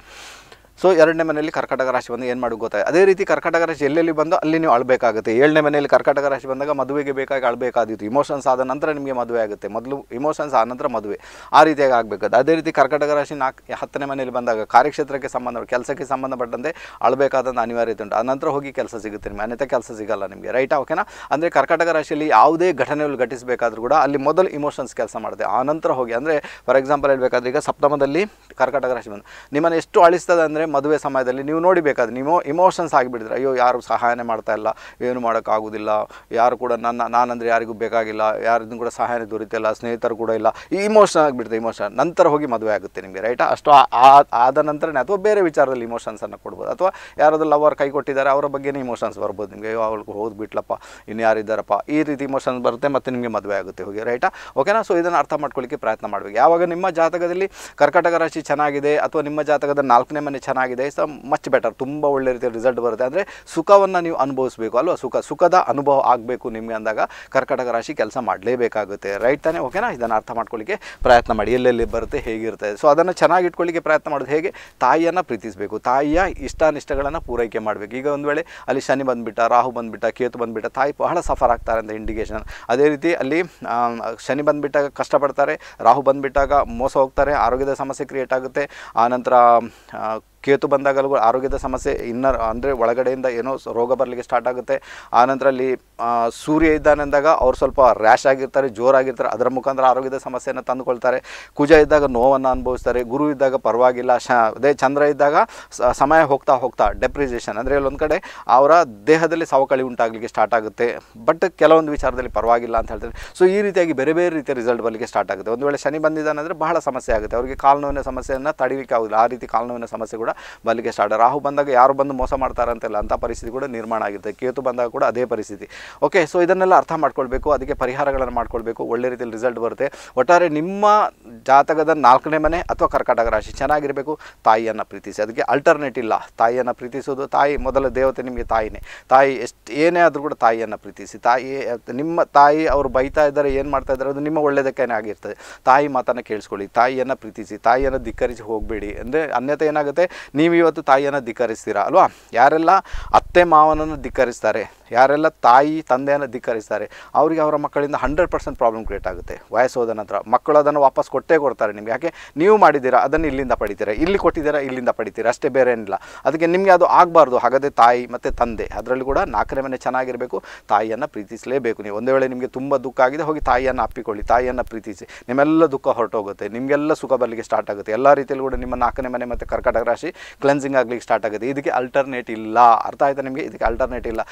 ಸೊ ಎರಡನೇ ಮನೆಯಲ್ಲಿ ಕರ್ಕಟಕ ರಾಶಿ ಬಂದು ಏನು ಮಾಡೋದು ಗೊತ್ತಾಗ ಅದೇ ರೀತಿ ಕರ್ಕಟಕ ರಾಶಿ ಎಲ್ಲೆಲ್ಲಿ ಬಂದು ಅಲ್ಲಿ ನೀವು ಅಳಬೇಕಾಗುತ್ತೆ ಏಳನೇ ಮನೆಯಲ್ಲಿ ಕರ್ಕಟಕ ರಾಶಿ ಬಂದಾಗ ಮದುವೆಗೆ ಬೇಕಾಗಿ ಅಳಬೇಕಾದಿತ್ತು ಇಮೋಷನ್ಸ್ ಆದ ನಂತರ ನಿಮಗೆ ಮದುವೆ ಆಗುತ್ತೆ ಮೊದಲು ಇಮೋಷನ್ಸ್ ಆದ ನಂತರ ಮದುವೆ ಆ ರೀತಿಯಾಗಿ ಆಗಬೇಕಾದ ಅದೇ ರೀತಿ ಕರ್ಕಟಕ ರಾಶಿ ನಾಲ್ಕು ಹತ್ತನೇ ಮನೆಯಲ್ಲಿ ಬಂದಾಗ ಕಾರ್ಯಕ್ಷೇತ್ರಕ್ಕೆ ಸಂಬಂಧ ಕೆಲಸಕ್ಕೆ ಸಂಬಂಧಪಟ್ಟಂತೆ ಅಳಬೇಕಾದಂಥ ಅನಿವಾರ್ಯತೆ ಉಂಟು ಆನಂತರ ಹೋಗಿ ಕೆಲಸ ಸಿಗುತ್ತೆ ನಿಮಗೆ ಅನ್ಯತೆ ಕೆಲಸ ಸಿಗಲ್ಲ ನಿಮಗೆ ರೈಟಾ ಓಕೆನಾ ಅಂದರೆ ಕರ್ಕಟಕ ರಾಶಿಯಲ್ಲಿ ಯಾವುದೇ ಘಟನೆಗಳು ಘಟಿಸಬೇಕಾದ್ರೂ ಕೂಡ ಅಲ್ಲಿ ಮೊದಲು ಇಮೋಷನ್ಸ್ ಕೆಲಸ ಮಾಡುತ್ತೆ ಆನಂತರ ಹೋಗಿ ಅಂದರೆ ಫಾರ್ ಎಕ್ಸಾಂಪಲ್ ಹೇಳಬೇಕಾದ್ರೆ ಈಗ ಸಪ್ತಮದಲ್ಲಿ ಕರ್ಕಟಕ ರಾಶಿ ಬಂದು ನಿಮ್ಮನ್ನು ಎಷ್ಟು ಅಳಿಸ್ತದೆ ಅಂದರೆ ಮದುವೆ ಸಮಯದಲ್ಲಿ ನೀವು ನೋಡಿಬೇಕಾದ್ರೆ ನೀವು ಇಮೋಷನ್ಸ್ ಆಗಿಬಿಡಿದ್ರೆ ಅಯ್ಯೋ ಯಾರು ಸಹಾಯನೇ ಮಾಡ್ತಾ ಇಲ್ಲ ಏನು ಮಾಡೋಕ್ಕಾಗೋದಿಲ್ಲ ಯಾರು ಕೂಡ ನನ್ನ ನಾನಂದರೆ ಯಾರಿಗೂ ಬೇಕಾಗಿಲ್ಲ ಯಾರಿಗೂ ಕೂಡ ಸಹಾಯನೇ ದೊರೀತಿಲ್ಲ ಸ್ನೇಹಿತರು ಕೂಡ ಇಲ್ಲ ಈ ಇಮೋಷನ್ ಆಗಿಬಿಡುತ್ತೆ ಇಮೋಷನ್ ನಂತರ ಹೋಗಿ ಮದುವೆ ಆಗುತ್ತೆ ನಿಮಗೆ ರೈಟಾ ಅಷ್ಟು ಆ- ಆ- ಆದ ನಂತರನೇ ಅಥವಾ ಬೇರೆ ವಿಚಾರದಲ್ಲಿ ಇಮೋಷನ್ಸನ್ನು ಕೊಡ್ಬೋದು ಅಥವಾ ಯಾರಾದ್ರೂ ಲವರ್ ಕೈ ಕೊಟ್ಟಿದ್ದಾರೆ ಅವರ ಬಗ್ಗೆನೇ ಇಮೋಷನ್ಸ್ ಬರ್ಬೋದು ನಿಮಗೆ ಅಯ್ಯೋ ಅವಳಿಗೆ ಹೋದ್ ಬಿಟ್ಲಪ್ಪ ಇನ್ನು ಯಾರಿದ್ದಾರಪ್ಪ ಈ ರೀತಿ ಇಮೋಷನ್ಸ್ ಬರುತ್ತೆ ಮತ್ತು ನಿಮಗೆ ಮದುವೆ ಆಗುತ್ತೆ ಹೋಗಿ ರೈಟಾ ಓಕೆನಾ ಸೊ ಇದನ್ನು ಅರ್ಥ ಮಾಡ್ಕೊಳ್ಳಿಕ್ಕೆ ಪ್ರಯತ್ನ ಮಾಡಬೇಕು ಯಾವಾಗ ನಿಮ್ಮ ಜಾತಕದಲ್ಲಿ ಕರ್ಕಟಕ ರಾಶಿ ಚೆನ್ನಾಗಿದೆ ಅಥವಾ ನಿಮ್ಮ ಜಾತಕದ ನಾಲ್ಕನೇ ಮನೆ ಚೆನ್ನಾಗಿದೆ ಸೊ ಮಚ್ ಬೆಟರ್ ತುಂಬ ಒಳ್ಳೆ ರೀತಿಯ ರಿಸಲ್ಟ್ ಬರುತ್ತೆ ಅಂದರೆ ಸುಖವನ್ನು ನೀವು ಅನುಭವಿಸಬೇಕು ಅಲ್ವಾ ಸುಖ ಸುಖದ ಅನುಭವ ಆಗಬೇಕು ನಿಮಗೆ ಅಂದಾಗ ಕರ್ಕಟಕ ರಾಶಿ ಕೆಲಸ ಮಾಡಲೇಬೇಕಾಗುತ್ತೆ ರೈಟ್ ತಾನೇ ಓಕೆನಾ ಇದನ್ನು ಅರ್ಥ ಮಾಡ್ಕೊಳ್ಳಿಕ್ಕೆ ಪ್ರಯತ್ನ ಮಾಡಿ ಎಲ್ಲೆಲ್ಲಿ ಬರುತ್ತೆ ಹೇಗಿರ್ತದೆ ಸೊ ಅದನ್ನು ಚೆನ್ನಾಗಿ ಇಟ್ಕೊಳ್ಳಿಕ್ಕೆ ಪ್ರಯತ್ನ ಮಾಡೋದು ಹೇಗೆ ತಾಯಿಯನ್ನು ಪ್ರೀತಿಸಬೇಕು ತಾಯಿಯ ಇಷ್ಟಾನಿಷ್ಟಗಳನ್ನು ಪೂರೈಕೆ ಮಾಡಬೇಕು ಈಗ ಒಂದು ವೇಳೆ ಅಲ್ಲಿ ಶನಿ ಬಂದುಬಿಟ್ಟ ರಾಹು ಬಂದುಬಿಟ್ಟ ಕೇತು ಬಂದುಬಿಟ್ಟ ತಾಯಿ ಬಹಳ ಸಫರ್ ಆಗ್ತಾರೆ ಅಂತ ಇಂಡಿಕೇಶನ್ ಅದೇ ರೀತಿ ಅಲ್ಲಿ ಆ, ಶನಿ ಬಂದುಬಿಟ್ಟಾಗ ಕಷ್ಟಪಡ್ತಾರೆ ರಾಹು ಬಂದುಬಿಟ್ಟಾಗ ಮೋಸ ಹೋಗ್ತಾರೆ ಆರೋಗ್ಯದ ಸಮಸ್ಯೆ ಕ್ರಿಯೇಟ್ ಆಗುತ್ತೆ ಆನಂತರ ಆ, ಕೇತು ಬಂದಾಗಲೂ ಆರೋಗ್ಯದ ಸಮಸ್ಯೆ ಇನ್ನರ್ ಅಂದರೆ ಒಳಗಡೆಯಿಂದ ಏನೋ ಸ- ರೋಗ ಬರಲಿಕ್ಕೆ ಸ್ಟಾರ್ಟ್ ಆಗುತ್ತೆ ಆನಂತರ ಅಲ್ಲಿ ಆ, ಸೂರ್ಯ ಇದ್ದಾನೆ ಅಂದಾಗ ಅವ್ರು ಸ್ವಲ್ಪ ರ್ಯಾಶ್ ಆಗಿರ್ತಾರೆ ಜೋರಾಗಿರ್ತಾರೆ ಅದರ ಮುಖಾಂತರ ಆರೋಗ್ಯದ ಸಮಸ್ಯೆಯನ್ನು ತಂದುಕೊಳ್ತಾರೆ ಕುಜ ಇದ್ದಾಗ ನೋವನ್ನು ಅನುಭವಿಸ್ತಾರೆ ಗುರು ಇದ್ದಾಗ ಪರವಾಗಿಲ್ಲ ಶ ಅದೇ ಚಂದ್ರ ಇದ್ದಾಗ ಸ- ಸಮಯ ಹೋಗ್ತಾ ಹೋಗ್ತಾ ಡೆಪ್ರಿಸೇಷನ್ ಅಂದರೆ ಇಲ್ಲೊಂದು ಕಡೆ ಅವರ ದೇಹದಲ್ಲಿ ಸವಕಳಿ ಉಂಟಾಗಲಿಕ್ಕೆ ಸ್ಟಾರ್ಟ್ ಆಗುತ್ತೆ ಬಟ್ ಕೆಲವೊಂದು ವಿಚಾರದಲ್ಲಿ ಪರವಾಗಿಲ್ಲ ಅಂತ ಹೇಳ್ತಾರೆ ಸೊ ಈ ರೀತಿಯಾಗಿ ಬೇರೆ ಬೇರೆ ರೀತಿಯ ರಿಸಲ್ಟ್ ಬರಲಿಕ್ಕೆ ಸ್ಟಾರ್ಟ್ ಆಗುತ್ತೆ ಒಂದು ವೇಳೆ ಶನಿ ಬಂದಿದ್ದಾನೆ ಅಂದರೆ ಬಹಳ ಸಮಸ್ಯೆ ಆಗುತ್ತೆ ಅವರಿಗೆ ಕಾಲು ನೋವಿನ ಸಮಸ್ಯೆಯನ್ನು ತಡಿಲಿಕ್ಕೆ ಆಗೋದಿಲ್ಲ ಆ ರೀತಿ ಕಾಲು ನೋವಿನ ಸಮಸ್ಯೆ ಕೂಡ ಬರಲಿಕ್ಕೆ ಸ್ಟಾರ್ಟ್ ರಾಹು ಬಂದಾಗ ಯಾರು ಬಂದು ಮೋಸ ಮಾಡ್ತಾರೆ ಅಂತೆಲ್ಲ ಅಂಥ ಪರಿಸ್ಥಿತಿ ಕೂಡ ನಿರ್ಮಾಣ ಆಗುತ್ತೆ ಕೇತು ಬಂದಾಗ ಕೂಡ ಅದೇ ಪರಿಸ್ಥಿತಿ ಓಕೆ ಸೊ ಇದನ್ನೆಲ್ಲ ಅರ್ಥ ಮಾಡ್ಕೊಳ್ಬೇಕು ಅದಕ್ಕೆ ಪರಿಹಾರಗಳನ್ನು ಮಾಡ್ಕೊಳ್ಬೇಕು ಒಳ್ಳೆ ರೀತಿಯಲ್ಲಿ ರಿಸಲ್ಟ್ ಬರುತ್ತೆ ಒಟ್ಟಾರೆ ನಿಮ್ಮ ಜಾತಕದ ನಾಲ್ಕನೇ ಮನೆ ಅಥವಾ ಕರ್ಕಾಟಕ ರಾಶಿ ಚೆನ್ನಾಗಿರಬೇಕು ತಾಯಿಯನ್ನು ಪ್ರೀತಿಸಿ ಅದಕ್ಕೆ ಅಲ್ಟರ್ನೇಟ್ ಇಲ್ಲ ತಾಯಿಯನ್ನು ಪ್ರೀತಿಸೋದು ತಾಯಿ ಮೊದಲ ದೇವತೆ ನಿಮಗೆ ತಾಯಿನೇ ತಾಯಿ ಎಷ್ಟು ಏನೇ ಆದರೂ ಕೂಡ ತಾಯಿಯನ್ನು ಪ್ರೀತಿಸಿ ತಾಯಿ ನಿಮ್ಮ ತಾಯಿ ಅವರು ಬೈತಾ ಇದ್ದಾರೆ ಏನು ಮಾಡ್ತಾ ಇದ್ದಾರೆ ಅದು ನಿಮ್ಮ ಒಳ್ಳೆಯದಕ್ಕೇನೆ ಆಗಿರ್ತದೆ ತಾಯಿ ಮಾತನ್ನು ಕೇಳಿಸ್ಕೊಳ್ಳಿ ತಾಯಿಯನ್ನು ಪ್ರೀತಿಸಿ ತಾಯಿಯನ್ನು ಧಿಕ್ಕರಿಸಿ ಹೋಗಬೇಡಿ ಅಂದರೆ ಅನ್ಯತೆ ಏನಾಗುತ್ತೆ ನೀವು ಇವತ್ತು ತಾಯಿಯನ್ನು ಧಿಕ್ಕರಿಸ್ತೀರಾ ಅಲ್ವಾ ಯಾರೆಲ್ಲ ಅತ್ತೆ ಮಾವನನ್ನು ಧಿಕ್ಕರಿಸ್ತಾರೆ ಯಾರೆಲ್ಲ ತಾಯಿ ತಂದೆಯನ್ನು ಧಿಕ್ಕರಿಸ್ತಾರೆ ಅವರಿಗೆ ಅವರ ಮಕ್ಕಳಿಂದ ಹಂಡ್ರೆಡ್ ಪರ್ಸೆಂಟ್ ಪ್ರಾಬ್ಲಮ್ ಕ್ರಿಯೇಟ್ ಆಗುತ್ತೆ ವಯಸ್ಸು ಹೋದ ನಂತರ ಮಕ್ಕಳು ಅದನ್ನು ವಾಪಸ್ ಕೊಟ್ಟೇ ಕೊಡ್ತಾರೆ ನಿಮಗೆ ಯಾಕೆ ನೀವು ಮಾಡಿದ್ದೀರಾ ಅದನ್ನು ಇಲ್ಲಿಂದ ಪಡಿತೀರಾ ಇಲ್ಲಿ ಕೊಟ್ಟಿದ್ದೀರಾ ಇಲ್ಲಿಂದ ಪಡಿತೀರಾ ಅಷ್ಟೇ ಬೇರೆ ಏನಿಲ್ಲ ಅದಕ್ಕೆ ನಿಮಗೆ ಅದು ಆಗಬಾರ್ದು ಹಾಗಾದರೆ ತಾಯಿ ಮತ್ತು ತಂದೆ ಅದರಲ್ಲಿ ಕೂಡ ನಾಲ್ಕನೇ ಮನೆ ಚೆನ್ನಾಗಿರಬೇಕು ತಾಯಿಯನ್ನು ಪ್ರೀತಿಸಲೇಬೇಕು ನೀವು ಒಂದೇ ವೇಳೆ ನಿಮಗೆ ತುಂಬ ದುಃಖ ಆಗಿದೆ ಹೋಗಿ ತಾಯಿಯನ್ನು ಅಪ್ಪಿಕೊಳ್ಳಿ ತಾಯಿಯನ್ನು ಪ್ರೀತಿಸಿ ನಿಮ್ಮೆಲ್ಲ ದುಃಖ ಹೊರಟೋಗುತ್ತೆ ನಿಮಗೆಲ್ಲ ಸುಖ ಬರಲಿಕ್ಕೆ ಸ್ಟಾರ್ಟ್ ಆಗುತ್ತೆ ಎಲ್ಲ ರೀತಿಯಲ್ಲೂ ಕೂಡ ನಿಮ್ಮ ನಾಲ್ಕನೇ ಮನೆ ಮತ್ತು ಕರ್ಕಾಟಕ ರಾಶಿ ಕ್ಲೆನ್ಸಿಂಗ್ ಆಗಲಿಕ್ಕೆ ಸ್ಟಾರ್ಟ್ ಆಗುತ್ತೆ ಇದಕ್ಕೆ ಅಲ್ಟರ್ನೇಟ್ ಇಲ್ಲ ಅರ್ಥ ಆಯ್ತಾ ನಿಮಗೆ ಇದಕ್ಕೆ ಅಲ್ಟರ್ನೇಟ್ ಇಲ್ಲ ತಾಯಿ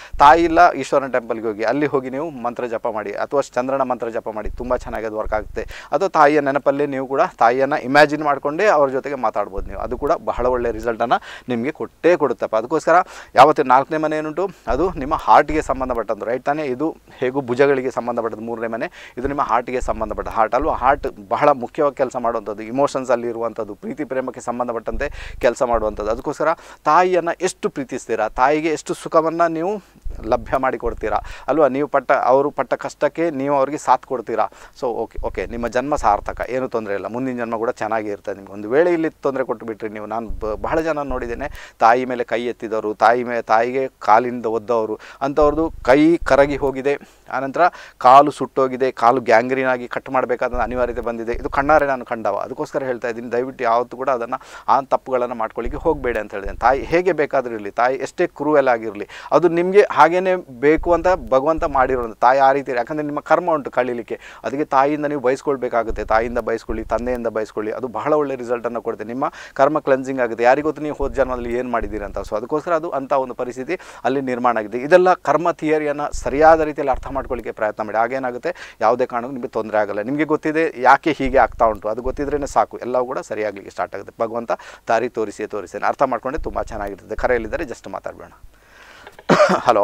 ಇಲ್ಲ ಈಶ್ವರನ ಟೆಂಪಲ್ಗೆ ಹೋಗಿ ಅಲ್ಲಿ ಹೋಗಿ ನೀವು ಮಂತ್ರ ಜಪ ಮಾಡಿ ಅಥವಾ ಚಂದ್ರನ ಮಂತ್ರ ಜಪ ಮಾಡಿ ತುಂಬ ಚೆನ್ನಾಗಿ ಅದು ವರ್ಕ್ ಆಗುತ್ತೆ ಅಥವಾ ತಾಯಿಯ ನೆನಪಲ್ಲಿ ನೀವು ಕೂಡ ತಾಯಿಯನ್ನು ಇಮ್ಯಾಜಿನ್ ಮಾಡಿಕೊಂಡೇ ಅವ್ರ ಜೊತೆಗೆ ಮಾತಾಡ್ಬೋದು ನೀವು ಅದು ಕೂಡ ಬಹಳ ಒಳ್ಳೆಯ ರಿಸಲ್ಟನ್ನು ನಿಮಗೆ ಕೊಟ್ಟೇ ಕೊಡುತ್ತಪ್ಪ ಅದಕ್ಕೋಸ್ಕರ ಯಾವತ್ತು ನಾಲ್ಕನೇ ಮನೆ ಏನುಂಟು ಅದು ನಿಮ್ಮ ಹಾರ್ಟ್ಗೆ ಸಂಬಂಧಪಟ್ಟದ್ದು ರೈಟ್ ತಾನೇ ಇದು ಹೇಗೂ ಭುಜಗಳಿಗೆ ಸಂಬಂಧಪಟ್ಟದ್ದು ಮೂರನೇ ಮನೆ ಇದು ನಿಮ್ಮ ಹಾರ್ಟ್ಗೆ ಸಂಬಂಧಪಟ್ಟ ಹಾರ್ಟ್ ಅಲ್ವಾ ಹಾರ್ಟ್ ಬಹಳ ಮುಖ್ಯವಾಗಿ ಕೆಲಸ ಮಾಡುವಂಥದ್ದು ಇಮೋಷನ್ಸಲ್ಲಿ ಇರುವಂಥದ್ದು ಪ್ರೀತಿ ಪ್ರೇಮಕ್ಕೆ ಸಂಬಂಧಪಟ್ಟಂತೆ ಕೆಲಸ ಮಾಡುವಂಥದ್ದು ಅದಕ್ಕೋಸ್ಕರ ತಾಯಿಯನ್ನು ಎಷ್ಟು ಪ್ರೀತಿಸ್ತೀರಾ ತಾಯಿಗೆ ಎಷ್ಟು ಸುಖವನ್ನು ನೀವು ಲಭ್ಯ ಮಾಡಿ ಕೊಡ್ತೀರಾ ಅಲ್ವಾ ನೀವು ಪಟ್ಟ ಅವರು ಪಟ್ಟ ಕಷ್ಟಕ್ಕೆ ನೀವು ಅವರಿಗೆ ಸಾಥ್ ಕೊಡ್ತೀರಾ ಸೊ ಓಕೆ ಓಕೆ ನಿಮ್ಮ ಜನ್ಮ ಸಾರ್ಥಕ ಏನು ತೊಂದರೆ ಇಲ್ಲ ಮುಂದಿನ ಜನ್ಮ ಕೂಡ ಚೆನ್ನಾಗಿ ಇರ್ತದೆ ನಿಮ್ಗೆ ಒಂದು ವೇಳೆ ಇಲ್ಲಿ ತೊಂದರೆ ಕೊಟ್ಟು ಬಿಟ್ರಿ ನೀವು ನಾನು ಬ- ಬಹಳ ಜನ ನೋಡಿದ್ದೇನೆ ತಾಯಿ ಮೇಲೆ ಕೈ ಎತ್ತಿದವರು ತಾಯಿ ಮೇ ತಾಯಿಗೆ ಕಾಲಿಂದ ಒದ್ದವರು ಅಂಥವ್ರದ್ದು ಕೈ ಕರಗಿ ಹೋಗಿದೆ ಆನಂತರ ಕಾಲು ಸುಟ್ಟೋಗಿದೆ ಕಾಲು ಗ್ಯಾಂಗ್ರೀನ್ ಆಗಿ ಕಟ್ ಮಾಡಬೇಕಾದ ಅನಿವಾರ್ಯತೆ ಬಂದಿದೆ ಇದು ಕಣ್ಣಾರೆ ನಾನು ಕಂಡವ ಅದಕ್ಕೋಸ್ಕರ ಹೇಳ್ತಾ ಇದ್ದೀನಿ ದಯವಿಟ್ಟು ಯಾವತ್ತೂ ಕೂಡ ಅದನ್ನು ಆ ತಪ್ಪುಗಳನ್ನು ಮಾಡ್ಕೊಳ್ಳಿಕ್ಕೆ ಹೋಗಬೇಡಿ ಅಂತ ಹೇಳಿದೆ ತಾಯಿ ಹೇಗೆ ಬೇಕಾದರೂ ಇರಲಿ ತಾಯಿ ಎಷ್ಟೇ ಕ್ರೂಯಲ್ ಆಗಿರಲಿ ಅದು ನಿಮಗೆ ಹಾಗೇನೇ ಬೇಕು ಅಂತ ಭಗವಂತ ಮಾಡಿರೋದು ತಾಯಿ ಆ ರೀತಿ ಯಾಕಂದರೆ ನಿಮ್ಮ ಕರ್ಮ ಉಂಟು ಕಳೀಲಿಕ್ಕೆ ಅದಕ್ಕೆ ತಾಯಿಯಿಂದ ನೀವು ಬಯಸ್ಕೊಳ್ಬೇಕಾಗುತ್ತೆ ತಾಯಿಯಿಂದ ಬಯಸ್ಕೊಳ್ಳಿ ತಂದೆಯಿಂದ ಬಯಸ್ಕೊಳ್ಳಿ ಅದು ಬಹಳ ಒಳ್ಳೆ ರಿಸಲ್ಟನ್ನು ಕೊಡುತ್ತೆ ನಿಮ್ಮ ಕರ್ಮ ಕ್ಲೆನ್ಸಿಂಗ್ ಆಗುತ್ತೆ ಯಾರಿಗೊತ್ತು ನೀವು ಹೋದ ಜನ್ಮದಲ್ಲಿ ಏನು ಮಾಡಿದ್ದೀರಿ ಅಂತ ಸೊ ಅದಕ್ಕೋಸ್ಕರ ಅದು ಅಂಥ ಒಂದು ಪರಿಸ್ಥಿತಿ ಅಲ್ಲಿ ನಿರ್ಮಾಣ ಆಗಿದೆ ಇದೆಲ್ಲ ಕರ್ಮ ಥಿಯರಿಯನ್ನು ಸರಿಯಾದ ರೀತಿಯಲ್ಲಿ ಅರ್ಥ ಮಾಡ್ಕೊಳ್ಳಿಕ್ಕೆ ಪ್ರಯತ್ನ ಮಾಡಿ ಆಗೇನಾಗುತ್ತೆ ಯಾವುದೇ ಕಾರಣಕ್ಕೂ ನಿಮಗೆ ತೊಂದರೆ ಆಗಲ್ಲ ನಿಮಗೆ ಗೊತ್ತಿದೆ ಯಾಕೆ ಹೀಗೆ ಆಗ್ತಾ ಉಂಟು ಅದು ಗೊತ್ತಿದ್ರೇ ಸಾಕು ಎಲ್ಲವೂ ಕೂಡ ಸರಿಯಾಗಲಿಕ್ಕೆ ಸ್ಟಾರ್ಟ್ ಆಗುತ್ತೆ ಭಗವಂತ ದಾರಿ ತೋರಿಸಿ ತೋರಿಸಿ ಅರ್ಥ ಮಾಡ್ಕೊಂಡೆ ತುಂಬ ಚೆನ್ನಾಗಿರ್ತದೆ ಕರೆಯಲ್ಲಿದ್ದರೆ ಜಸ್ಟ್ ಮಾತಾಡಬೇಡ ಹಲೋ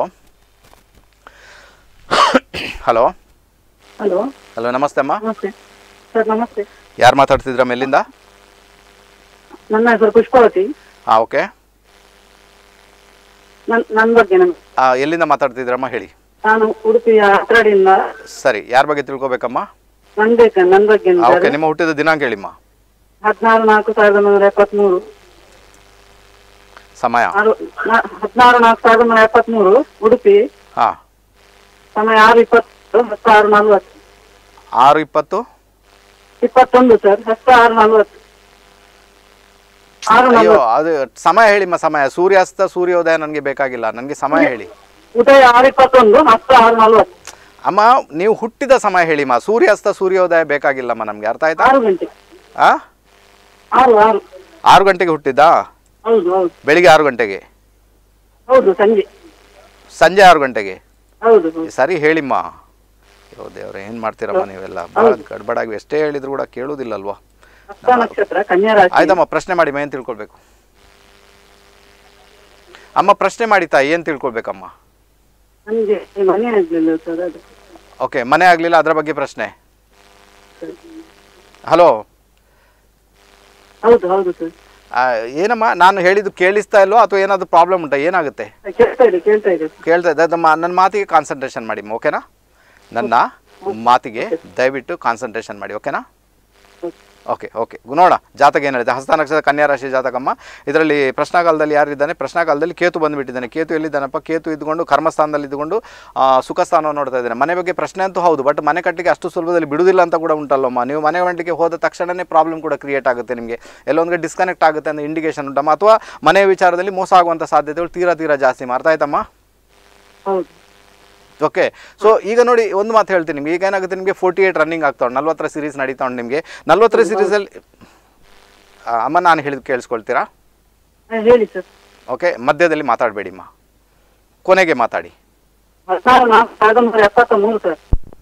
ಹಲೋ ಹಲೋ ಹಲೋ ನಮಸ್ತೆ ಅಮ್ಮ ನಮಸ್ತೆ ಸರ್ ನಮಸ್ತೆ ಯಾರು ಮಾತಾಡ್ತಿದ್ರ ಮೇಲಿಂದ ನನ್ನ ಹೆಸರು ಪುಷ್ಪಾವತಿ ಹಾಂ ಓಕೆ ನನ್ ನನ್ನ ಬಗ್ಗೆ ನನ್ ಎಲ್ಲಿಂದ ಮಾತಾಡ್ತಿದ್ರಮ್ಮ ಹೇಳಿ ನಾನು ಉಡುಪಿಯ ಹತ್ರಡಿಯಿಂದ ಸರಿ ಯಾರ ಬಗ್ಗೆ ತಿಳ್ಕೊಬೇಕಮ್ಮ ನನ್ ಬೇಕ ನನ್ ಬಗ್ಗೆ ಆ, ಓಕೆ ನಿಮ್ಮ ಹುಟ್ಟಿದ ದಿನಾಂಕ ಹೇಳಿಮ್ಮ ಹದಿನಾರು ನಾಲ್ಕು ಸಾವಿರದ ಒಂಬೈನೂರ ಎಪ್ಪತ್ಮೂರು ಸಮಯ ಆರು ನಾ- ಹದಿನಾರು ನಾಲ್ಕು ಸಾವಿರದ ಒಂಬೈನೂರ ಎಪ್ಪತ್ಮೂರು ಉಡುಪಿ ಹಾಂ ಸಮಯ ಆರು ಇಪ್ಪತ್ತು ಹತ್ತು ಆರು ನಲ್ವತ್ತು ಆರು ಇಪ್ಪತ್ತು ಇಪ್ಪತ್ತೊಂದು ಸರ್ ಹತ್ತು ಆರು ನಲ್ವತ್ತು ಆರು ಅಯ್ಯೋ ನಲ್ವತ್ತು ಅದು ಸಮಯ ಹೇಳಿಮ್ಮ ಸಮಯ ಸೂರ್ಯಾಸ್ತ ಸೂರ್ಯೋದಯ ನನಗೆ ಬೇಕಾಗಿಲ್ಲ ನನಗೆ ಸಮಯ ಹೇಳಿ ಉದಯ ಆರು ಇಪ್ಪತ್ತೊಂದು ಹತ್ತು ಆರು ನಲ್ವತ್ತು ಅಮ್ಮ ನೀವು ಹುಟ್ಟಿದ ಸಮಯ ಹೇಳಿಮ್ಮ ಸೂರ್ಯಾಸ್ತ ಸೂರ್ಯೋದಯ ಬೇಕಾಗಿಲ್ಲಮ್ಮ ನಮಗೆ ಅರ್ಥ ಆಯ್ತಾ ಆರು ಗಂಟೆ ಆ ಆರು ಆರು ಆರು ಗಂಟೆಗೆ ಹುಟ್ಟಿದ್ದಾ ಹೌದು ಹೌದು ಬೆಳಿಗ್ಗೆ ಆರು ಗಂಟೆಗೆ ಹೌದು ಸಂಜೆ ಸಂಜೆ ಆರು ಗಂಟೆಗೆ ಹೌದು ಹೌದು ಸರಿ ಹೇಳಿಮ್ಮ ಅಯ್ಯೋ ದೇವ್ರೆ ಏನು ಮಾಡ್ತೀರಮ್ಮ ನೀವೆಲ್ಲ ಭಾಳ ಗಡ್ಬಡಾಗಿ ಎಷ್ಟೇ ಹೇಳಿದ್ರು ಕೂಡ ಕೇಳೋದಿಲ್ಲಲ್ವಾ ಹಸ್ತ ನಕ್ಷತ್ರ ಕನ್ಯಾ ರಾಶಿ ಆಯ್ತಮ್ಮ ಪ್ರಶ್ನೆ ಮಾಡಿ ಏನು ತಿಳ್ಕೊಳ್ಬೇಕು ಅಮ್ಮ ಪ್ರಶ್ನೆ ಮಾಡಿ ತಾಯಿ ಏನು ತಿಳ್ಕೊಳ್ಬೇಕಮ್ಮ ನನ್ಗೆ ಮನೆ ಆಗ್ಲಿಲ್ಲ ಸರ್ ಅದು ಓಕೆ ಮನೆ ಆಗಲಿಲ್ಲ ಅದರ ಬಗ್ಗೆ ಪ್ರಶ್ನೆ ಹಲೋ ಹೌದು ಹೌದು ಸರ್ ಏನಮ್ಮ ನಾನು ಹೇಳಿದ್ದು ಕೇಳಿಸ್ತಾ ಇಲ್ವೋ ಅಥವಾ ಏನಾದರೂ ಪ್ರಾಬ್ಲಮ್ ಉಂಟಾ ಏನಾಗುತ್ತೆ ಕೇಳ್ತಾ ಇದೆ ಕೇಳ್ತಾ ಇದೆ ಸರ್ ಕೇಳ್ತಾ ಇದ್ದೆ ಅದಮ್ಮ ನನ್ನ ಮಾತಿಗೆ ಕಾನ್ಸಂಟ್ರೇಷನ್ ಮಾಡಿ ಓಕೆನಾ ನನ್ನ ಮಾತಿಗೆ ದಯವಿಟ್ಟು ಕಾನ್ಸಂಟ್ರೇಷನ್ ಮಾಡಿ ಓಕೆನಾ ಓಕೆ ಓಕೆ ನೋಡ ಜಾತಕ ಏನು ಹೇಳಿದೆ ಹಸ್ತ ನಕ್ಷತ್ರ ಕನ್ಯಾ ರಾಶಿ ಜಾತಕಮ್ಮ ಇದರಲ್ಲಿ ಪ್ರಶ್ನಾಕಾಲದಲ್ಲಿ ಯಾರಿದ್ದಾನೆ ಪ್ರಶ್ನಾಕಾಲದಲ್ಲಿ ಕೇತು ಬಂದುಬಿಟ್ಟಿದ್ದಾನೆ ಕೇತು ಎಲ್ಲಿದ್ದಾನಪ್ಪ ಕೇತು ಇದ್ಕೊಂಡು ಕರ್ಮಸ್ಥಾನದಲ್ಲಿ ಇದ್ಕೊಂಡು ಆ, ಸುಖ ಸ್ಥಾನವನ್ನು ನೋಡ್ತಾ ಇದ್ದಾನೆ ಮನೆ ಬಗ್ಗೆ ಪ್ರಶ್ನೆ ಅಂತೂ ಹೌದು ಬಟ್ ಮನೆ ಕಟ್ಟಿಗೆ ಅಷ್ಟು ಸುಲಭದಲ್ಲಿ ಬಿಡುವುದಿಲ್ಲ ಅಂತ ಕೂಡ ಉಂಟಲ್ಲಮ್ಮ ನೀವು ಮನೆ ಗಂಟಿಗೆ ಹೋದ ತಕ್ಷಣವೇ ಪ್ರಾಬ್ಲಮ್ ಕೂಡ ಕ್ರಿಯೇಟ್ ಆಗುತ್ತೆ ನಿಮಗೆ ಎಲ್ಲೊಂದು ಡಿಸ್ಕನೆಕ್ಟ್ ಆಗುತ್ತೆ ಅಂತ ಇಂಡಿಕೇಶನ್ ಉಂಟಮ್ಮ ಅಥವಾ ಮನೆ ವಿಚಾರದಲ್ಲಿ ಮೋಸ ಆಗುವಂಥ ಸಾಧ್ಯತೆಗಳು ತೀರಾ ತೀರಾ ಜಾಸ್ತಿ ಅರ್ಥ ಆಯ್ತಮ್ಮ ಹೌದು ಓಕೆ ಸೊ ಈಗ ನೋಡಿ ಒಂದು ಮಾತು ಹೇಳ್ತೀನಿ ನಿಮ್ಗೆ ಈಗ ಏನಾಗುತ್ತೆ ನಿಮಗೆ ಫೋರ್ಟಿ ಏಯ್ಟ್ ರನ್ನಿಂಗ್ ಆಗ್ತಾ ಉಂಟು ನಲ್ವತ್ತರ ಸೀರೀಸ್ ನಡೀತಾ ಉಂಟು ನಿಮಗೆ ನಲ್ವತ್ತರ ಸೀರೀಸಲ್ಲಿ ಅಮ್ಮ ನಾನು ಹೇಳಿದ್ ಕೇಳಿಸ್ಕೊಳ್ತೀರಾ ಹಾ, ಹೇಳಿ ಸರ್ ಓಕೆ ಮಧ್ಯದಲ್ಲಿ ಮಾತಾಡಬೇಡಿಮ್ಮ ಕೊನೆಗೆ ಮಾತಾಡಿ ಹದಿನಾರು ನಾಲ್ಕು ಸಾವಿರದ ಒಂಬೈನೂರ ಎಪ್ಪತ್ತ ಮೂರು ಸರ್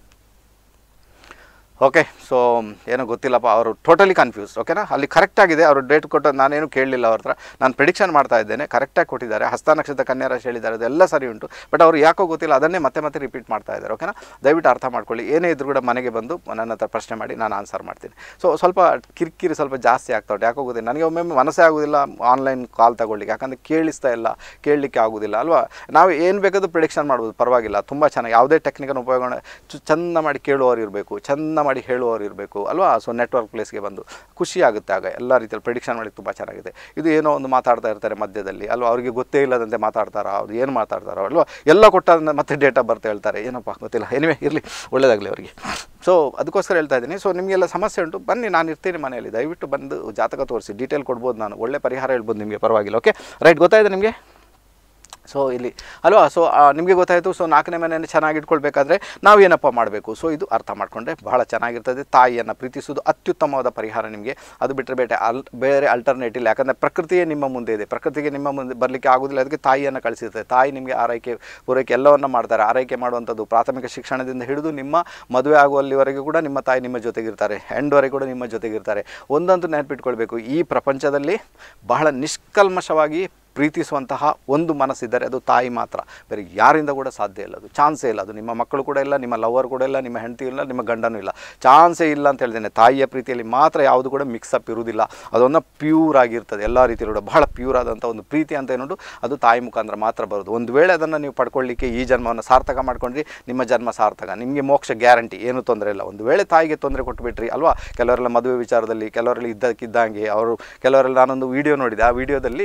ಓಕೆ ಸೊ ಏನೋ ಗೊತ್ತಿಲ್ಲಪ್ಪ ಅವರು ಟೋಟಲಿ ಕನ್ಫ್ಯೂಸ್ ಓಕೆನಾ ಅಲ್ಲಿ ಕರೆಕ್ಟ್ ಆಗಿದೆ ಅವರು ಡೇಟ್ ಕೊಟ್ಟು ನಾನೇನು ಕೇಳಲಿಲ್ಲ ಅವ್ರ ಹತ್ರ ನಾನು ಪ್ರಿಡಿಕ್ಷನ್ ಮಾಡ್ತಾ ಇದ್ದೇನೆ ಕರೆಕ್ಟಾಗಿ ಕೊಟ್ಟಿದ್ದಾರೆ ಹಸ್ತ ನಕ್ಷತ್ರ ಕನ್ಯಾ ರಾಶಿ ಹೇಳಿದ್ದಾರೆ ಅದೆಲ್ಲ ಸರಿ ಉಂಟು ಬಟ್ ಅವ್ರು ಯಾಕೋ ಗೊತ್ತಿಲ್ಲ ಅದನ್ನೇ ಮತ್ತೆ ಮತ್ತೆ ರಿಪೀಟ್ ಮಾಡ್ತಾ ಇದ್ದಾರೆ ಓಕೆನಾ ದಯವಿಟ್ಟು ಅರ್ಥ ಮಾಡ್ಕೊಳ್ಳಿ ಏನೇ ಇದ್ರೂ ಕೂಡ ಮನೆಗೆ ಬಂದು ನನ್ನ ಹತ್ರ ಪ್ರಶ್ನೆ ಮಾಡಿ ನಾನು ಆನ್ಸರ್ ಮಾಡ್ತೀನಿ ಸೊ ಸ್ವಲ್ಪ ಕಿರಿಕಿರಿ ಸ್ವಲ್ಪ ಜಾಸ್ತಿ ಆಗ್ತಾ ಉಂಟು ಯಾಕೋ ಗೊತ್ತಿಲ್ಲ ನನಗೆ ಒಮ್ಮೊಮ್ಮೆ ಮನಸ್ಸೇ ಆಗೋದಿಲ್ಲ ಆನ್ಲೈನ್ ಕಾಲ್ ತಗೊಳ್ಳಿಕ್ಕೆ ಯಾಕಂದರೆ ಕೇಳಿಸ್ತಾ ಇಲ್ಲ ಕೇಳಲಿಕ್ಕೆ ಆಗೋದಿಲ್ಲ ಅಲ್ವಾ ನಾವು ಏನು ಬೇಕಾದ್ರೂ ಪ್ರಿಡಿಕ್ಷನ್ ಮಾಡ್ಬೋದು ಪರವಾಗಿಲ್ಲ ತುಂಬ ಚೆನ್ನಾಗಿ ಯಾವುದೇ ಟೆಕ್ನಿಕನ್ನು ಉಪಯೋಗ ಮಾಡಿ ಚು- ಚಂದ ಮಾಡಿ ಕೇಳುವವರು ಇರಬೇಕು ಚಂದ ಮಾಡಿ ಹೇಳುವವರು ಇರಬೇಕು ಅಲ್ವಾ ಸೊ ನೆಟ್ವರ್ಕ್ ಪ್ಲೇಸ್ಗೆ ಬಂದು ಖುಷಿ ಆಗುತ್ತೆ ಆಗ ಎಲ್ಲ ರೀತಿಯಲ್ಲಿ ಪ್ರಿಡಿಕ್ಷನ್ ಮಾಡಿ ತುಂಬ ಚೆನ್ನಾಗಿದೆ ಇದು ಏನೋ ಒಂದು ಮಾತಾಡ್ತಾ ಇರ್ತಾರೆ ಮಧ್ಯದಲ್ಲಿ ಅಲ್ವಾ ಅವರಿಗೆ ಗೊತ್ತೇ ಇಲ್ಲದಂತೆ ಮಾತಾಡ್ತಾರಾ ಅವ್ರು ಏನು ಮಾತಾಡ್ತಾರೋ ಅಲ್ವಾ ಎಲ್ಲ ಕೊಟ್ಟ ಮತ್ತೆ ಡೇಟ್ ಆಫ್ ಬರ್ತ್ ಹೇಳ್ತಾರೆ ಏನಪ್ಪ ಗೊತ್ತಿಲ್ಲ ಎನಿವೆ ಇರಲಿ ಒಳ್ಳೇದಾಗಲಿ ಅವರಿಗೆ ಸೊ ಅದಕ್ಕೋಸ್ಕರ ಹೇಳ್ತಾ ಇದ್ದೀನಿ ಸೊ ನಿಮಗೆಲ್ಲ ಸಮಸ್ಯೆ ಉಂಟು ಬನ್ನಿ ನಾನು ಇರ್ತೀನಿ ಮನೆಯಲ್ಲಿ ದಯವಿಟ್ಟು ಬಂದು ಜಾತಕ ತೋರಿಸಿ ಡೀಟೇಲ್ ಕೊಡ್ಬೋದು ನಾನು ಒಳ್ಳೆ ಪರಿಹಾರ ಹೇಳ್ಬೋದು ನಿಮಗೆ ಪರವಾಗಿಲ್ಲ ಓಕೆ ರೈಟ್ ಗೊತ್ತಾಯಿದೆ ನಿಮಗೆ ಸೊ ಇಲ್ಲಿ ಅಲ್ವಾ ಸೊ ನಿಮಗೆ ಗೊತ್ತಾಯಿತು ಸೊ ನಾಲ್ಕನೇ ಮನೆಯನ್ನು ಚೆನ್ನಾಗಿ ಇಟ್ಕೊಳ್ಬೇಕಾದ್ರೆ ನಾವು ಏನಪ್ಪ ಮಾಡಬೇಕು ಸೊ ಇದು ಅರ್ಥ ಮಾಡಿಕೊಂಡ್ರೆ ಬಹಳ ಚೆನ್ನಾಗಿರ್ತದೆ ತಾಯಿಯನ್ನು ಪ್ರೀತಿಸೋದು ಅತ್ಯುತ್ತಮವಾದ ಪರಿಹಾರ ನಿಮಗೆ ಅದು ಬಿಟ್ಟರೆ ಬೇಟೆ ಅಲ್ ಬೇರೆ ಅಲ್ಟರ್ನೇಟ್ ಇಲ್ಲ ಯಾಕಂದರೆ ಪ್ರಕೃತಿಯೇ ನಿಮ್ಮ ಮುಂದೆ ಇದೆ ಪ್ರಕೃತಿಗೆ ನಿಮ್ಮ ಮುಂದೆ ಬರಲಿಕ್ಕೆ ಆಗೋದಿಲ್ಲ ಅದಕ್ಕೆ ತಾಯಿಯನ್ನು ಕಳಿಸಿರ್ತದೆ ತಾಯಿ ನಿಮಗೆ ಆರೈಕೆ ಪೂರೈಕೆ ಎಲ್ಲವನ್ನು ಮಾಡ್ತಾರೆ ಆರೈಕೆ ಮಾಡುವಂಥದ್ದು ಪ್ರಾಥಮಿಕ ಶಿಕ್ಷಣದಿಂದ ಹಿಡಿದು ನಿಮ್ಮ ಮದುವೆ ಆಗುವಲ್ಲಿವರೆಗೂ ಕೂಡ ನಿಮ್ಮ ತಾಯಿ ನಿಮ್ಮ ಜೊತೆಗಿರ್ತಾರೆ ಎಂಡ್ವರೆಗೂ ಕೂಡ ನಿಮ್ಮ ಜೊತೆಗಿರ್ತಾರೆ ಒಂದಂತೂ ನೆನಪಿಟ್ಕೊಳ್ಬೇಕು ಈ ಪ್ರಪಂಚದಲ್ಲಿ ಬಹಳ ನಿಷ್ಕಲ್ಮಶವಾಗಿ ಪ್ರೀತಿಸುವಂತಹ ಒಂದು ಮನಸ್ಸಿದ್ದರೆ ಅದು ತಾಯಿ ಮಾತ್ರ ಬೇರೆ ಯಾರಿಂದ ಕೂಡ ಸಾಧ್ಯ ಇಲ್ಲ ಅದು ಚಾನ್ಸೇ ಇಲ್ಲ ಅದು ನಿಮ್ಮ ಮಕ್ಕಳು ಕೂಡ ಇಲ್ಲ ನಿಮ್ಮ ಲವರ್ ಕೂಡ ಇಲ್ಲ ನಿಮ್ಮ ಹೆಂಡತಿ ಇಲ್ಲ ನಿಮ್ಮ ಗಂಡನೂ ಇಲ್ಲ ಚಾನ್ಸೇ ಇಲ್ಲ ಅಂತ ಹೇಳ್ತೇನೆ ತಾಯಿಯ ಪ್ರೀತಿಯಲ್ಲಿ ಮಾತ್ರ ಯಾವುದು ಕೂಡ ಮಿಕ್ಸಪ್ ಇರುವುದಿಲ್ಲ ಅದೊಂದು ಪ್ಯೂರ್ ಆಗಿರ್ತದೆ ಎಲ್ಲ ರೀತಿಯಲ್ಲೂ ಕೂಡ ಬಹಳ ಪ್ಯೂರ್ ಆದಂಥ ಒಂದು ಪ್ರೀತಿ ಅಂತ ಏನೋದು ಅದು ತಾಯಿ ಮುಖಾಂತರ ಮಾತ್ರ ಬರೋದು ಒಂದು ವೇಳೆ ಅದನ್ನು ನೀವು ಪಡ್ಕೊಳ್ಳಿಕ್ಕೆ ಈ ಜನ್ಮವನ್ನು ಸಾರ್ಥಕ ಮಾಡ್ಕೊಂಡ್ರಿ ನಿಮ್ಮ ಜನ್ಮ ಸಾರ್ಥಕ ನಿಮಗೆ ಮೋಕ್ಷ ಗ್ಯಾರಂಟಿ ಏನು ತೊಂದರೆ ಇಲ್ಲ ಒಂದು ವೇಳೆ ತಾಯಿಗೆ ತೊಂದರೆ ಕೊಟ್ಟುಬಿಟ್ರಿ ಅಲ್ವಾ ಕೆಲವರೆಲ್ಲ ಮದುವೆ ವಿಚಾರದಲ್ಲಿ ಕೆಲವರೆಲ್ಲ ಇದ್ದಕ್ಕಿದ್ದಂಗೆ ಅವರು ಕೆಲವರೆಲ್ಲ ನಾನೊಂದು ವಿಡಿಯೋ ನೋಡಿದೆ ಆ ವಿಡಿಯೋದಲ್ಲಿ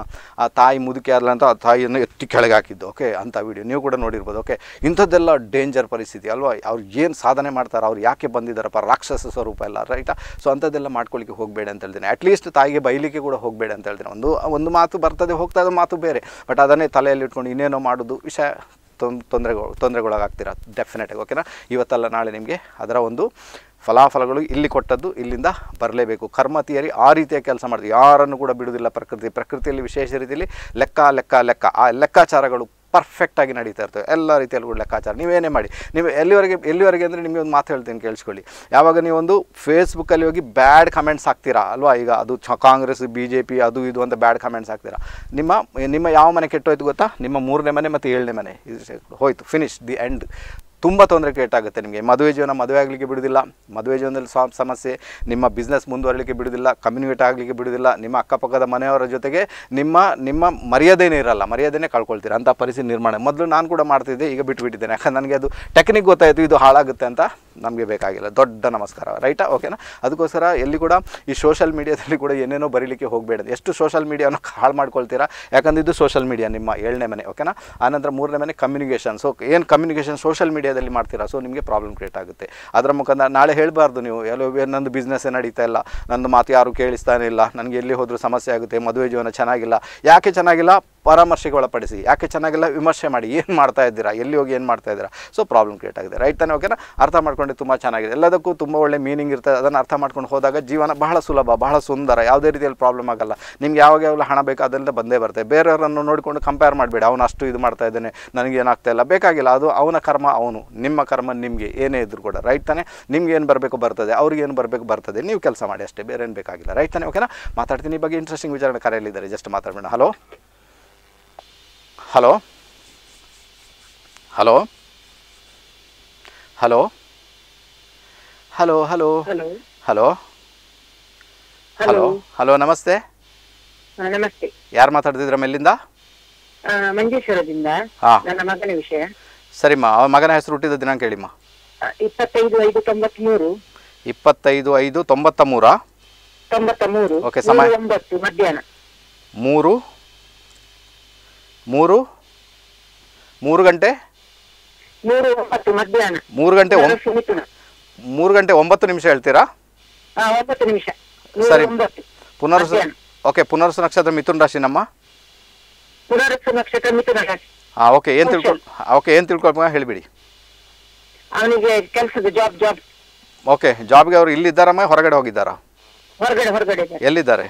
ಆ ತಾಯಿ ಮುದುಕಿ ಆದ್ಲ ಅಂತ ಆ ತಾಯಿಯನ್ನು ಎತ್ತಿ ಕೆಳಗೆ ಹಾಕಿದ್ದು ಓಕೆ ಅಂಥ ವಿಡಿಯೋ ನೀವು ಕೂಡ ನೋಡಿರ್ಬೋದು ಓಕೆ ಇಂಥದ್ದೆಲ್ಲ ಡೇಂಜರ್ ಪರಿಸ್ಥಿತಿ ಅಲ್ವಾ ಅವ್ರು ಏನು ಸಾಧನೆ ಮಾಡ್ತಾರೆ ಅವ್ರು ಯಾಕೆ ಬಂದಿದ್ದಾರಪ್ಪ ರಾಕ್ಷಸ ಸ್ವರೂಪ ಎಲ್ಲ ರೈಟಾ ಸೊ ಅಂಥದ್ದೆಲ್ಲ ಮಾಡ್ಕೊಳ್ಳಿಕ್ಕೆ ಹೋಗಬೇಡ ಅಂತ ಹೇಳ್ತೀನಿ ಅಟ್ಲೀಸ್ಟ್ ತಾಯಿಗೆ ಬೈಲಿಕ್ಕೆ ಕೂಡ ಹೋಗಬೇಡ ಅಂತ ಹೇಳ್ತೀನಿ ಒಂದು ಒಂದು ಮಾತು ಬರ್ತದೆ ಹೋಗ್ತಾ ಇರೋ ಮಾತು ಬೇರೆ ಬಟ್ ಅದನ್ನೇ ತಲೆಯಲ್ಲಿ ಇಟ್ಕೊಂಡು ಇನ್ನೇನೋ ಮಾಡೋದು ವಿಷಯ ತೊಂದರೆಗಳು ತೊಂದರೆಗೊಳಗಾಗ್ತೀರಾ ಡೆಫಿನೆಟಾಗಿ ಓಕೆನಾ ಇವತ್ತಲ್ಲ ನಾಳೆ ನಿಮಗೆ ಅದರ ಒಂದು ಫಲಾಫಲಗಳು ಇಲ್ಲಿ ಕೊಟ್ಟದ್ದು ಇಲ್ಲಿಂದ ಬರಲೇಬೇಕು ಕರ್ಮ ತಿಯರಿ ಆ ರೀತಿಯ ಕೆಲಸ ಮಾಡ್ತೀವಿ ಯಾರನ್ನು ಕೂಡ ಬಿಡುವುದಿಲ್ಲ ಪ್ರಕೃತಿ ಪ್ರಕೃತಿಯಲ್ಲಿ ವಿಶೇಷ ರೀತಿಯಲ್ಲಿ ಲೆಕ್ಕ ಲೆಕ್ಕ ಲೆಕ್ಕ ಆ ಲೆಕ್ಕಾಚಾರಗಳು ಪರ್ಫೆಕ್ಟಾಗಿ ನಡೀತಾ ಇರ್ತವೆ ಎಲ್ಲ ರೀತಿಯಲ್ಲೂ ಕೂಡ ಲೆಕ್ಕಾಚಾರ ನೀವೇನೇ ಮಾಡಿ ನೀವು ಎಲ್ಲಿವರೆಗೆ ಎಲ್ಲಿವರೆಗೆ ಅಂದರೆ ನಿಮಗೆ ಒಂದು ಮಾತು ಹೇಳ್ತೀನಿ ಕೇಳಿಸ್ಕೊಳ್ಳಿ ಯಾವಾಗ ನೀವೊಂದು ಫೇಸ್ಬುಕ್ಕಲ್ಲಿ ಹೋಗಿ ಬ್ಯಾಡ್ ಕಮೆಂಟ್ಸ್ ಹಾಕ್ತೀರಾ ಅಲ್ವಾ ಈಗ ಅದು ಚ ಕಾಂಗ್ರೆಸ್ ಬಿ ಜೆ ಪಿ ಅದು ಇದು ಅಂತ ಬ್ಯಾಡ್ ಕಮೆಂಟ್ಸ್ ಹಾಕ್ತೀರಾ ನಿಮ್ಮ ನಿಮ್ಮ ಯಾವ ಮನೆ ಕೆಟ್ಟೋಯ್ತು ಗೊತ್ತಾ ನಿಮ್ಮ ಮೂರನೇ ಮನೆ ಮತ್ತು ಏಳನೇ ಮನೆ ಇದು ಹೋಯ್ತು ಫಿನಿಶ್ ದಿ ಎಂಡ್ ತುಂಬ ತೊಂದರೆ ಕೇಟಾಗುತ್ತೆ ನಿಮಗೆ ಮದುವೆ ಜೀವನ ಮದುವೆ ಆಗಲಿಕ್ಕೆ ಬಿಡುವುದಿಲ್ಲ ಮದುವೆ ಜೀವನದಲ್ಲಿ ಸ್ವ ಸಮಸ್ಯೆ ನಿಮ್ಮ ಬಿಸ್ನೆಸ್ ಮುಂದುವರಲಿಕ್ಕೆ ಬಿಡುವುದಿಲ್ಲ ಕಮ್ಯುನಿಕೇಟ್ ಆಗಲಿಕ್ಕೆ ಬಿಡುವುದಿಲ್ಲ ನಿಮ್ಮ ಅಕ್ಕಪಕ್ಕದ ಮನೆಯವರ ಜೊತೆಗೆ ನಿಮ್ಮ ನಿಮ್ಮ ಮರ್ಯಾದೆನೇ ಇರಲ್ಲ ಮರ್ಯಾದೆನೇ ಕಳ್ಕೊಳ್ತೀರ ಅಂಥ ಪರಿಸ್ಥಿತಿ ನಿರ್ಮಾಣ ಮೊದಲು ನಾನು ಕೂಡ ಮಾಡ್ತಿದ್ದೆ ಈಗ ಬಿಟ್ಟುಬಿಟ್ಟಿದ್ದೇನೆ ಯಾಕಂದ್ರೆ ನನಗೆ ಅದು ಟೆಕ್ನಿಕ್ ಗೊತ್ತಾಯಿತು ಇದು ಹಾಳಾಗುತ್ತೆ ಅಂತ ನಮಗೆ ಬೇಕಾಗಿಲ್ಲ ದೊಡ್ಡ ನಮಸ್ಕಾರ ರೈಟಾ ಓಕೆನಾ ಅದಕ್ಕೋಸ್ಕರ ಎಲ್ಲಿ ಕೂಡ ಈ ಸೋಷಲ್ ಮೀಡಿಯಾದಲ್ಲಿ ಕೂಡ ಏನೇನೋ ಬರೀಲಿಕ್ಕೆ ಹೋಗಬೇಡ ಎಷ್ಟು ಸೋಷಲ್ ಮೀಡಿಯಾನ ಹಾಳು ಮಾಡ್ಕೊಳ್ತೀರಾ ಯಾಕಂದ್ರೆ ಇದು ಸೋಷಲ್ ಮೀಡಿಯಾ ನಿಮ್ಮ ಏಳನೇ ಮನೆ ಓಕೆನಾ ಆನಂತರ ಮೂರನೇ ಮನೆ ಕಮ್ಯುನಿಕೇಷನ್ ಸೊ ಏನು ಕಮ್ಯುನಿಕೇಷನ್ ಸೋಷಲ್ ಮೀಡಿಯಾದಲ್ಲಿ ಮಾಡ್ತೀರಾ ಸೊ ನಿಮಗೆ ಪ್ರಾಬ್ಲಮ್ ಕ್ರಿಯೇಟ್ ಆಗುತ್ತೆ ಅದರ ಮುಖಾಂತರ ನಾಳೆ ಹೇಳಬಾರ್ದು ನೀವು ಎಲ್ಲೋ ನಂದು ಬಿಸ್ನೆಸ್ಸೇ ನಡೀತಾ ಇಲ್ಲ ನಂದು ಮಾತು ಯಾರು ಕೇಳಿಸ್ತಾನೆ ಇಲ್ಲ ನನಗೆ ಎಲ್ಲಿ ಹೋದರೂ ಸಮಸ್ಯೆ ಆಗುತ್ತೆ ಮದುವೆ ಜೀವನ ಚೆನ್ನಾಗಿಲ್ಲ ಯಾಕೆ ಚೆನ್ನಾಗಿಲ್ಲ ಪರಾಮರ್ಶೆಗೆ ಒಳಪಡಿಸಿ ಯಾಕೆ ಚೆನ್ನಾಗಿಲ್ಲ ವಿಮರ್ಶೆ ಮಾಡಿ ಏನು ಮಾಡ್ತಾ ಇದ್ದೀರಾ ಎಲ್ಲಿ ಹೋಗಿ ಏನು ಮಾಡ್ತಾ ಇದ್ದೀರಾ ಸೊ ಪ್ರಾಬ್ಲಮ್ ಕ್ರಿಯೇಟ್ ಆಗಿದೆ ರೈಟ್ ತಾನೇ ಓಕೆನಾ ಅರ್ಥ ಮಾಡ್ಕೊಂಡು ತುಂಬ ಚೆನ್ನಾಗಿದೆ ಎಲ್ಲದಕ್ಕೂ ತುಂಬ ಒಳ್ಳೆ ಮೀನಿಂಗ್ ಇರ್ತದೆ ಅದನ್ನು ಅರ್ಥ ಮಾಡ್ಕೊಂಡು ಹೋದಾಗ ಜೀವನ ಬಹಳ ಸುಲಭ ಬಹಳ ಸುಂದರ ಯಾವುದೇ ರೀತಿಯಲ್ಲಿ ಪ್ರಾಬ್ಲಮ್ ಆಗಲ್ಲ ನಿಮ್ಗೆ ಯಾವಾಗ ಯಾವಾಗ ಹಣ ಬೇಕು ಅದರಿಂದ ಬಂದೇ ಬರುತ್ತೆ ಬೇರೆಯವರನ್ನು ನೋಡಿಕೊಂಡು ಕಂಪೇರ್ ಮಾಡಬೇಡಿ ಅವನು ಅಷ್ಟು ಇದು ಮಾಡ್ತಾ ಇದ್ದಾನೆ ನನಗೆ ಏನಾಗ್ತಾ ಇಲ್ಲ ಬೇಕಾಗಿಲ್ಲ ಅದು ಅವನ ಕರ್ಮ ಅವನು ನಿಮ್ಮ ಕರ್ಮ ನಿಮಗೆ ಏನೇ ಇದ್ರು ಕೂಡ ರೈಟ್ ತಾನೇ ನಿಮ್ಗೆ ಏನು ಬರಬೇಕು ಬರ್ತದೆ ಅವ್ರಿಗೆ ಏನು ಬರಬೇಕು ಬರ್ತದೆ ನೀವು ಕೆಲಸ ಮಾಡಿ ಅಷ್ಟೇ ಬೇರೆ ಏನು ಬೇಕಾಗಿಲ್ಲ ರೈಟ್ ತಾನೇ ಓಕೆನಾ ಮಾತಾಡ್ತೀನಿ ಈ ಬಗ್ಗೆ ಇಂಟ್ರೆಸ್ಟಿಂಗ್ ವಿಚಾರಣೆ ಕರೆಯಲ್ಲಿದ್ದಾರೆ ಜಸ್ಟ್ ಮಾತಾಡಬೇಡ hello hello hello hello hello hello hello hello hello hello ನಮಸ್ತೆ ನಮಸ್ತೆ ಯಾರು ಮಾತಾಡ್ತಿದ್ರ ಮೇಲಿಂದ ಆ, ಮಂಜೇಶ್ವರದಿಂದ ಹಾ ನನ್ನ ಮಗನ ವಿಷಯ ಸರಿಮ್ಮ ಅವನ ಮಗನ ಹೆಸರು ಹುಟ್ಟಿದ ದಿನಾಂಕ ಹೇಳಿಮ್ಮ ಆ, ಇಪ್ಪತ್ತೈದು ಐದು ತೊಂಬತ್ ಮೂರು ಇಪ್ಪತ್ತೈದು ಐದು ತೊಂಬತ್ತ ಮೂರ ತೊಂಬತ್ತ ಮೂರು Okay, ಸಮಯ? ಮೂರು ಒಂಬತ್ತು ಮಧ್ಯಾಹ್ನ ಮೂರು ಮೂರು ಮೂರು ಗಂಟೆ ಮೂರು ಒಂಬತ್ತು ಮಧ್ಯಾಹ್ನ ಮೂರು ಗಂಟೆ ಒಂ ನರಸು ಮಿಥುನ ಮೂರು ಗಂಟೆ ಒಂಬತ್ತು ನಿಮಿಷ ಹೇಳ್ತೀರಾ ಆ, ಒಂಬತ್ತು ನಿಮಿಷ ಮೂರು ಸರಿ. ಒಂಬತ್ತು ಪುನರ್ಸ ಮಧ್ಯಾಹ್ನ. ಓಕೆ ಪುನರ್ಸ ನಕ್ಷತ್ರ ಮಿಥುನ್ ರಾಶಿ ನಮ್ಮ ಪುನರಸು ನಕ್ಷತ್ರ ಮಿಥುನ ರಾಶಿ ಹಾಂ ಓಕೆ ಏನು ತಿಳ್ಕೊಳ್ ಓಕೆ ಏನು ತಿಳ್ಕೊಳ್ಬೇಕು ಹೇಳಿಬಿಡಿ ಅವನಿಗೆ ಕೆಲಸದ ಜಾಬ್ ಜಾಬ್ ಓಕೆ ಜಾಬ್ಗೆ ಅವರು ಇಲ್ಲಿದ್ದಾರಮ್ಮ ಹೊರಗಡೆ ಹೋಗಿದ್ದಾರಾ ಹೊರಗಡೆ ಹೊರಗಡೆ ಇದ್ದಾರೆ. ಎಲ್ಲಿದ್ದಾರೆ